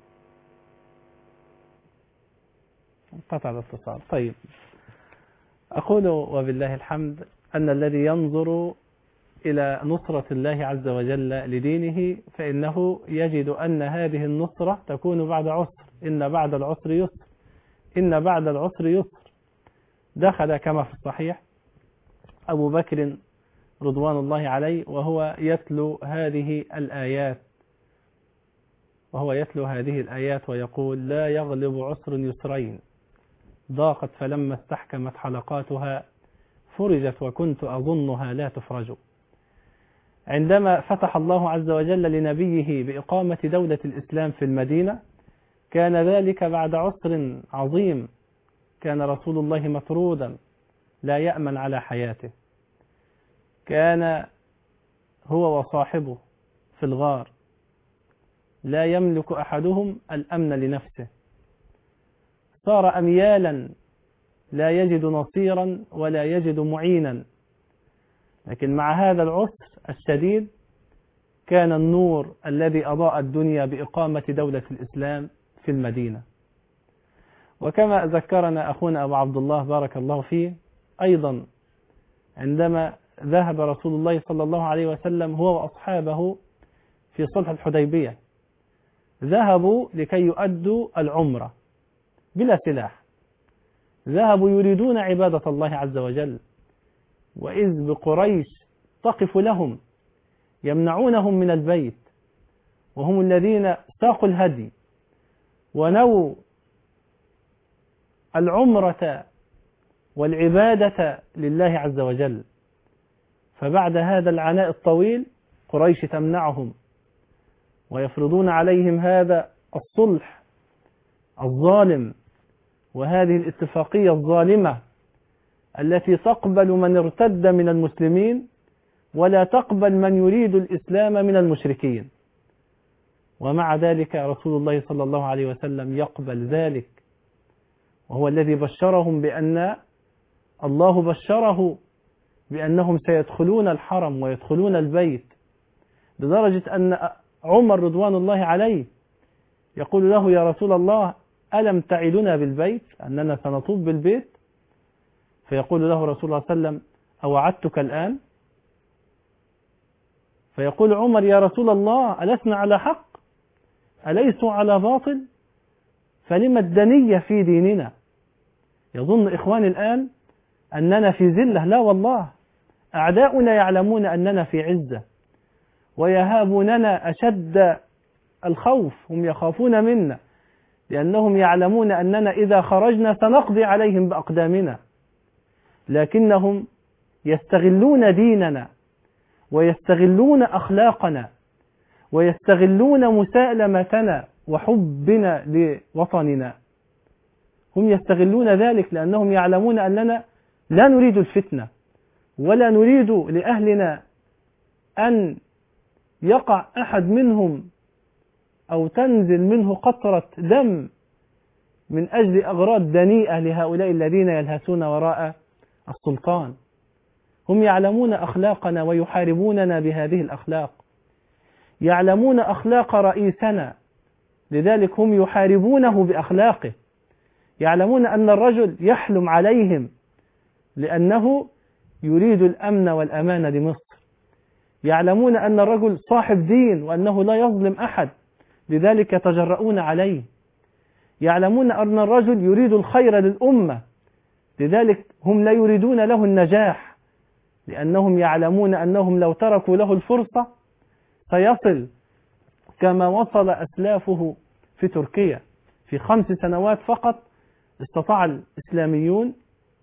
انقطع الاتصال طيب أقول وبالله الحمد أن الذي ينظر إلى نصرة الله عز وجل لدينه فإنه يجد أن هذه النصرة تكون بعد عسر إن بعد العسر يسر إن بعد العسر يسر دخل كما في الصحيح أبو بكر رضوان الله عليه وهو يتلو هذه الآيات وهو يتلو هذه الآيات ويقول لا يغلب عسر يسرين ضاقت فلما استحكمت حلقاتها فرجت وكنت أظنها لا تفرج عندما فتح الله عز وجل لنبيه بإقامة دولة الإسلام في المدينة كان ذلك بعد عسر عظيم كان رسول الله مطرودا لا يأمن على حياته كان هو وصاحبه في الغار لا يملك أحدهم الأمن لنفسه صار أميالا لا يجد نصيرا ولا يجد معينا لكن مع هذا العسر الشديد كان النور الذي أضاء الدنيا بإقامة دولة الإسلام في المدينة وكما ذكرنا أخونا أبو عبد الله بارك الله فيه أيضا عندما ذهب رسول الله صلى الله عليه وسلم هو وأصحابه في صلح الحديبية ذهبوا لكي يؤدوا العمرة بلا سلاح ذهبوا يريدون عبادة الله عز وجل وإذ بقريش تقف لهم يمنعونهم من البيت وهم الذين ساقوا الهدي ونووا العمرة والعبادة لله عز وجل فبعد هذا العناء الطويل قريش تمنعهم ويفرضون عليهم هذا الصلح الظالم وهذه الاتفاقية الظالمة التي تقبل من ارتد من المسلمين ولا تقبل من يريد الإسلام من المشركين ومع ذلك رسول الله صلى الله عليه وسلم يقبل ذلك وهو الذي بشرهم بأن الله بشره بأنهم سيدخلون الحرم ويدخلون البيت لدرجة أن عمر رضوان الله عليه يقول له يا رسول الله ألم تعدنا بالبيت أننا سنطوف بالبيت فيقول له رسول الله صلى الله عليه وسلم أوعدتك الآن فيقول عمر يا رسول الله ألسنا على حق أليسوا على باطل فلما الدنية في ديننا يظن إخواني الآن أننا في زلة لا والله أعداؤنا يعلمون أننا في عزة ويهابوننا أشد الخوف هم يخافون منا لأنهم يعلمون أننا إذا خرجنا سنقضي عليهم بأقدامنا لكنهم يستغلون ديننا ويستغلون أخلاقنا ويستغلون مسالمتنا وحبنا لوطننا هم يستغلون ذلك لأنهم يعلمون أننا لا نريد الفتنة ولا نريد لأهلنا أن يقع أحد منهم أو تنزل منه قطرة دم من أجل أغراض دنيئة لهؤلاء الذين يلهثون وراء السلطان هم يعلمون أخلاقنا ويحاربوننا بهذه الأخلاق يعلمون أخلاق رئيسنا لذلك هم يحاربونه بأخلاقه يعلمون أن الرجل يحلم عليهم لأنه يريد الأمن والأمان لمصر يعلمون أن الرجل صاحب دين وأنه لا يظلم أحد لذلك يتجرؤون عليه يعلمون أن الرجل يريد الخير للأمة لذلك هم لا يريدون له النجاح لأنهم يعلمون أنهم لو تركوا له الفرصة سيصل كما وصل أسلافه في تركيا في خمس سنوات فقط استطاع الإسلاميون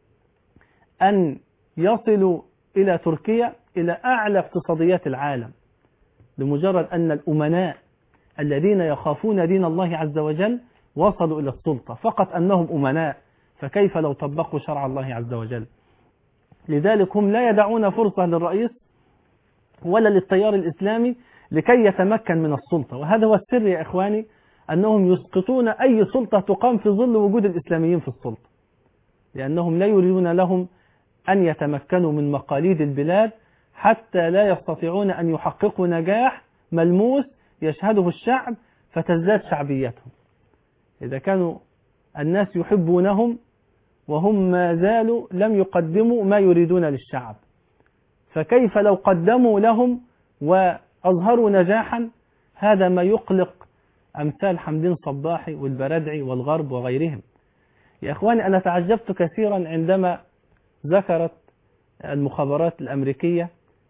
أن يصلوا إلى تركيا إلى أعلى اقتصاديات العالم لمجرد أن الأمناء الذين يخافون دين الله عز وجل وصلوا إلى السلطة فقط أنهم أمناء فكيف لو طبقوا شرع الله عز وجل لذلك هم لا يدعون فرصة للرئيس ولا للتيار الإسلامي لكي يتمكن من السلطة وهذا هو السر يا إخواني أنهم يسقطون أي سلطة تقام في ظل وجود الإسلاميين في السلطة لأنهم لا يريدون لهم أن يتمكنوا من مقاليد البلاد حتى لا يستطيعون أن يحققوا نجاح ملموس يشهده الشعب فتزداد شعبيتهم إذا كانوا الناس يحبونهم وهم ما زالوا لم يقدموا ما يريدون للشعب فكيف لو قدموا لهم وأظهروا نجاحا هذا ما يقلق أمثال حمدين صباحي والبردعي والغرب وغيرهم يا إخواني أنا تعجبت كثيرا عندما ذكرت المخابرات الأمريكية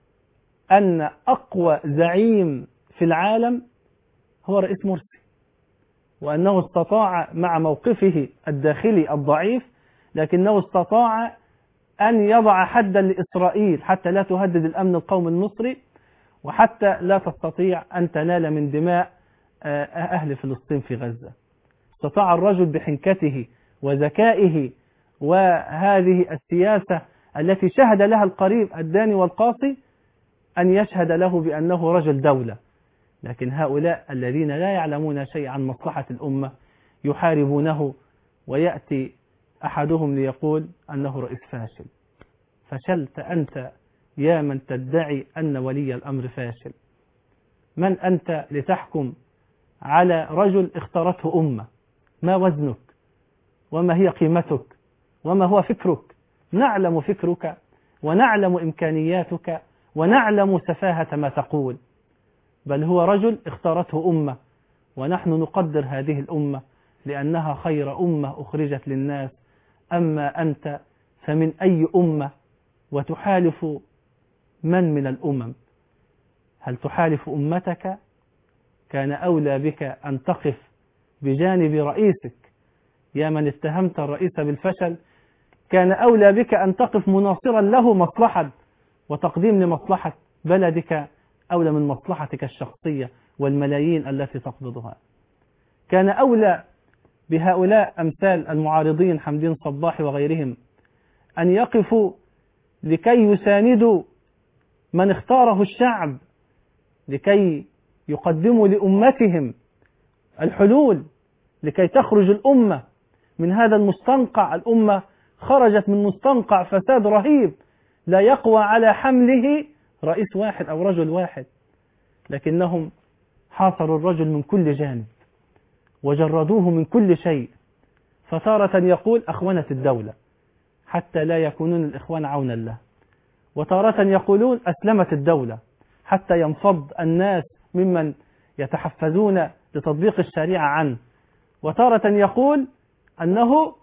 أن أقوى زعيم في العالم هو رئيس مرسي وأنه استطاع مع موقفه الداخلي الضعيف لكنه استطاع أن يضع حدا لإسرائيل حتى لا تهدد الأمن القومي المصري وحتى لا تستطيع أن تنال من دماء أهل فلسطين في غزة استطاع الرجل بحنكته وذكائه وهذه السياسة التي شهد لها القريب الداني والقاصي أن يشهد له بأنه رجل دولة لكن هؤلاء الذين لا يعلمون شيء عن مصلحة الأمة يحاربونه ويأتي أحدهم ليقول أنه رئيس فاشل فشلت أنت يا من تدعي أن ولي الأمر فاشل من أنت لتحكم على رجل اختارته أمة ما وزنك وما هي قيمتك وما هو فكرك نعلم فكرك ونعلم إمكانياتك ونعلم سفاهة ما تقول بل هو رجل اختارته أمة ونحن نقدر هذه الأمة لأنها خير أمة أخرجت للناس أما أنت فمن أي أمة وتحالف من من الأمم هل تحالف أمتك كان أولى بك أن تقف بجانب رئيسك يا من اتهمت الرئيس بالفشل كان أولى بك أن تقف مناصرا له مصلحة وتقديم لمصلحة بلدك أولى من مصلحتك الشخصية والملايين التي تقبضها كان أولى بهؤلاء أمثال المعارضين حمدين صباح وغيرهم أن يقفوا لكي يساندوا من اختاره الشعب لكي يقدموا لأمتهم الحلول لكي تخرج الأمة من هذا المستنقع الأمة خرجت من مستنقع فساد رهيب لا يقوى على حمله رئيس واحد أو رجل واحد لكنهم حاصروا الرجل من كل جانب وجردوه من كل شيء فتارة يقول أخونة الدولة حتى لا يكونون الإخوان عونا له وتارة يقولون أسلمت الدولة حتى ينفض الناس ممن يتحفزون لتطبيق الشريعة عنه وتارة يقول أنه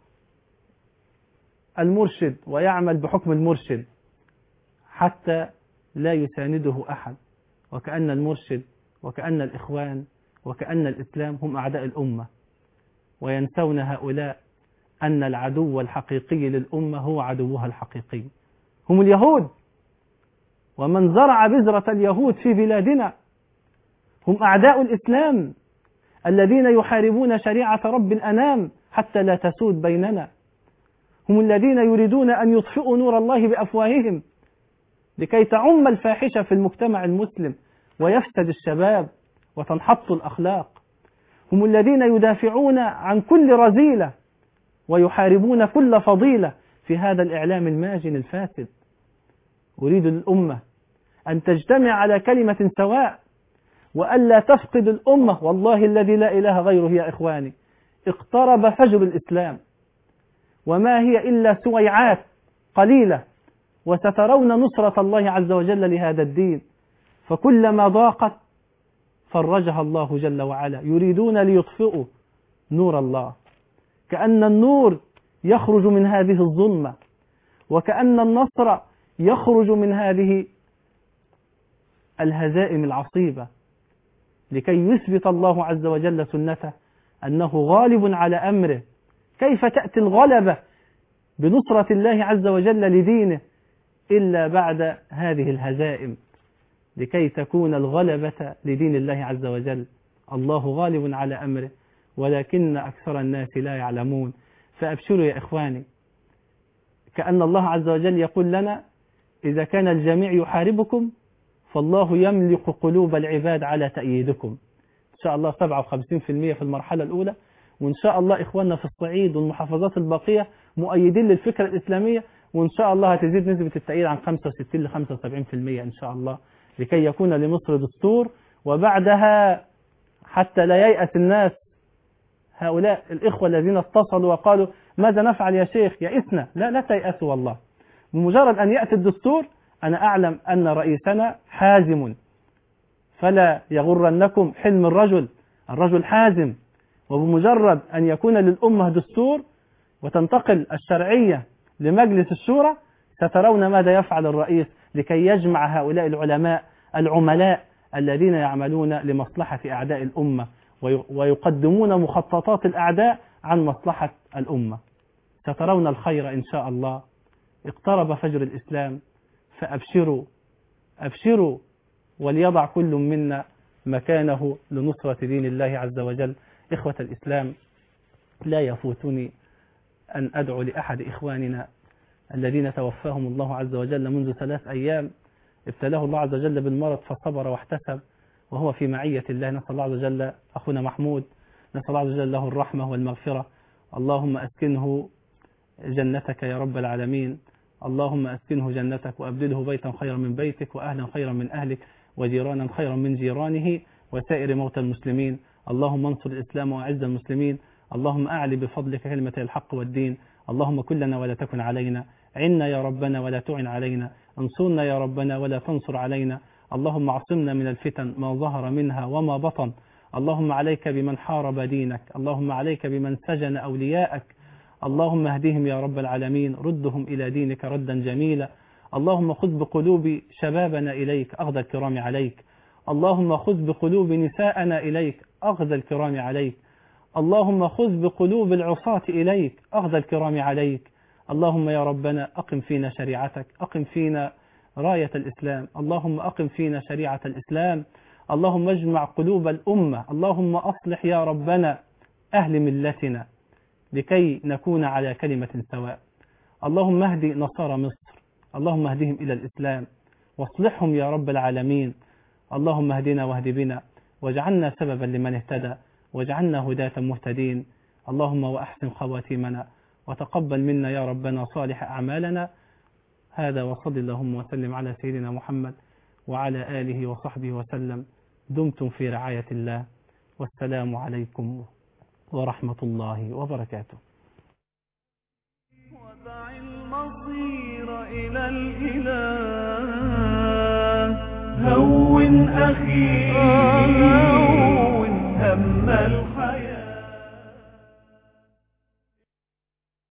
المرشد ويعمل بحكم المرشد حتى لا يسانده أحد وكأن المرشد وكأن الإخوان وكأن الإسلام هم أعداء الأمة وينسون هؤلاء أن العدو الحقيقي للأمة هو عدوها الحقيقي هم اليهود ومن زرع بذرة اليهود في بلادنا هم أعداء الإسلام الذين يحاربون شريعة رب الأنام حتى لا تسود بيننا هم الذين يريدون أن يطفئوا نور الله بأفواههم لكي تعم الفاحشة في المجتمع المسلم ويفسد الشباب وتنحط الأخلاق هم الذين يدافعون عن كل رذيلة ويحاربون كل فضيلة في هذا الإعلام الماجن الفاسد أريد للأمة أن تجتمع على كلمة سواء وألا تفقد الأمة والله الذي لا إله غيره يا إخواني اقترب فجر الإسلام وما هي إلا سويعات قليلة وسترون نصرة الله عز وجل لهذا الدين فكلما ضاقت فرجها الله جل وعلا يريدون ليطفئوا نور الله كأن النور يخرج من هذه الظلمة وكأن النصر يخرج من هذه الهزائم العصيبة لكي يثبت الله عز وجل سنته أنه غالب على أمره كيف تأتي الغلبة بنصرة الله عز وجل لدينه إلا بعد هذه الهزائم لكي تكون الغلبة لدين الله عز وجل الله غالب على أمره ولكن أكثر الناس لا يعلمون فأبشروا يا إخواني كأن الله عز وجل يقول لنا إذا كان الجميع يحاربكم فالله يملك قلوب العباد على تأييدكم إن شاء الله 57% في المرحلة الأولى وإن شاء الله إخواننا في الصعيد والمحافظات الباقية مؤيدين للفكرة الإسلامية وإن شاء الله هتزيد نسبة التأييد عن 65 ل 75% إن شاء الله لكي يكون لمصر دستور وبعدها حتى لا ييأس الناس هؤلاء الإخوة الذين اتصلوا وقالوا ماذا نفعل يا شيخ يئسنا لا لا تيأسوا والله بمجرد أن يأتي الدستور أنا أعلم أن رئيسنا حازم فلا يغرنكم حلم الرجل الرجل حازم وبمجرد أن يكون للأمة دستور وتنتقل الشرعية لمجلس الشورى سترون ماذا يفعل الرئيس لكي يجمع هؤلاء العلماء العملاء الذين يعملون لمصلحة أعداء الأمة ويقدمون مخططات الأعداء عن مصلحة الأمة سترون الخير إن شاء الله اقترب فجر الإسلام فأبشروا أبشروا وليضع كل منا مكانه لنصرة دين الله عز وجل إخوة الإسلام لا يفوتني أن أدعو لأحد إخواننا الذين توفاهم الله عز وجل منذ ثلاث أيام ابتلاه الله عز وجل بالمرض فصبر واحتسب وهو في معية الله نسأل الله عز وجل أخونا محمود نسأل الله عز وجل له الرحمة والمغفرة اللهم أسكنه جنتك يا رب العالمين اللهم أسكنه جنتك وأبدله بيتا خيرا من بيتك وأهلا خيرا من أهلك وجيرانا خيرا من جيرانه وسائر موتى المسلمين اللهم انصر الإسلام وأعز المسلمين اللهم أعلي بفضلك كلمة الحق والدين اللهم كلنا ولا تكن علينا عنا يا ربنا ولا تعن علينا انصرنا يا ربنا ولا تنصر علينا اللهم اعصمنا من الفتن ما ظهر منها وما بطن اللهم عليك بمن حارب دينك اللهم عليك بمن سجن أولياءك اللهم اهدهم يا رب العالمين ردهم إلى دينك ردا جميلا اللهم خذ بقلوب شبابنا إليك أخذ الكرام عليك اللهم خذ بقلوب نساءنا إليك أخذ الكرام عليك اللهم خذ بقلوب العصاة إليك أخذ الكرام عليك اللهم يا ربنا أقم فينا شريعتك أقم فينا راية الإسلام اللهم أقم فينا شريعة الإسلام اللهم اجمع قلوب الأمة اللهم أصلح يا ربنا أهل ملتنا لكي نكون على كلمة سواء اللهم اهدي نصارى مصر اللهم اهدهم إلى الإسلام واصلحهم يا رب العالمين اللهم اهدنا واهد بنا واجعلنا سببا لمن اهتدى واجعلنا هداة مهتدين اللهم وأحسن خواتيمنا وتقبل منا يا ربنا صالح أعمالنا هذا وصل اللهم وسلم على سيدنا محمد وعلى آله وصحبه وسلم دمتم في رعاية الله والسلام عليكم ورحمة الله وبركاته المصير إلى الإله هون أخي هون هم الخير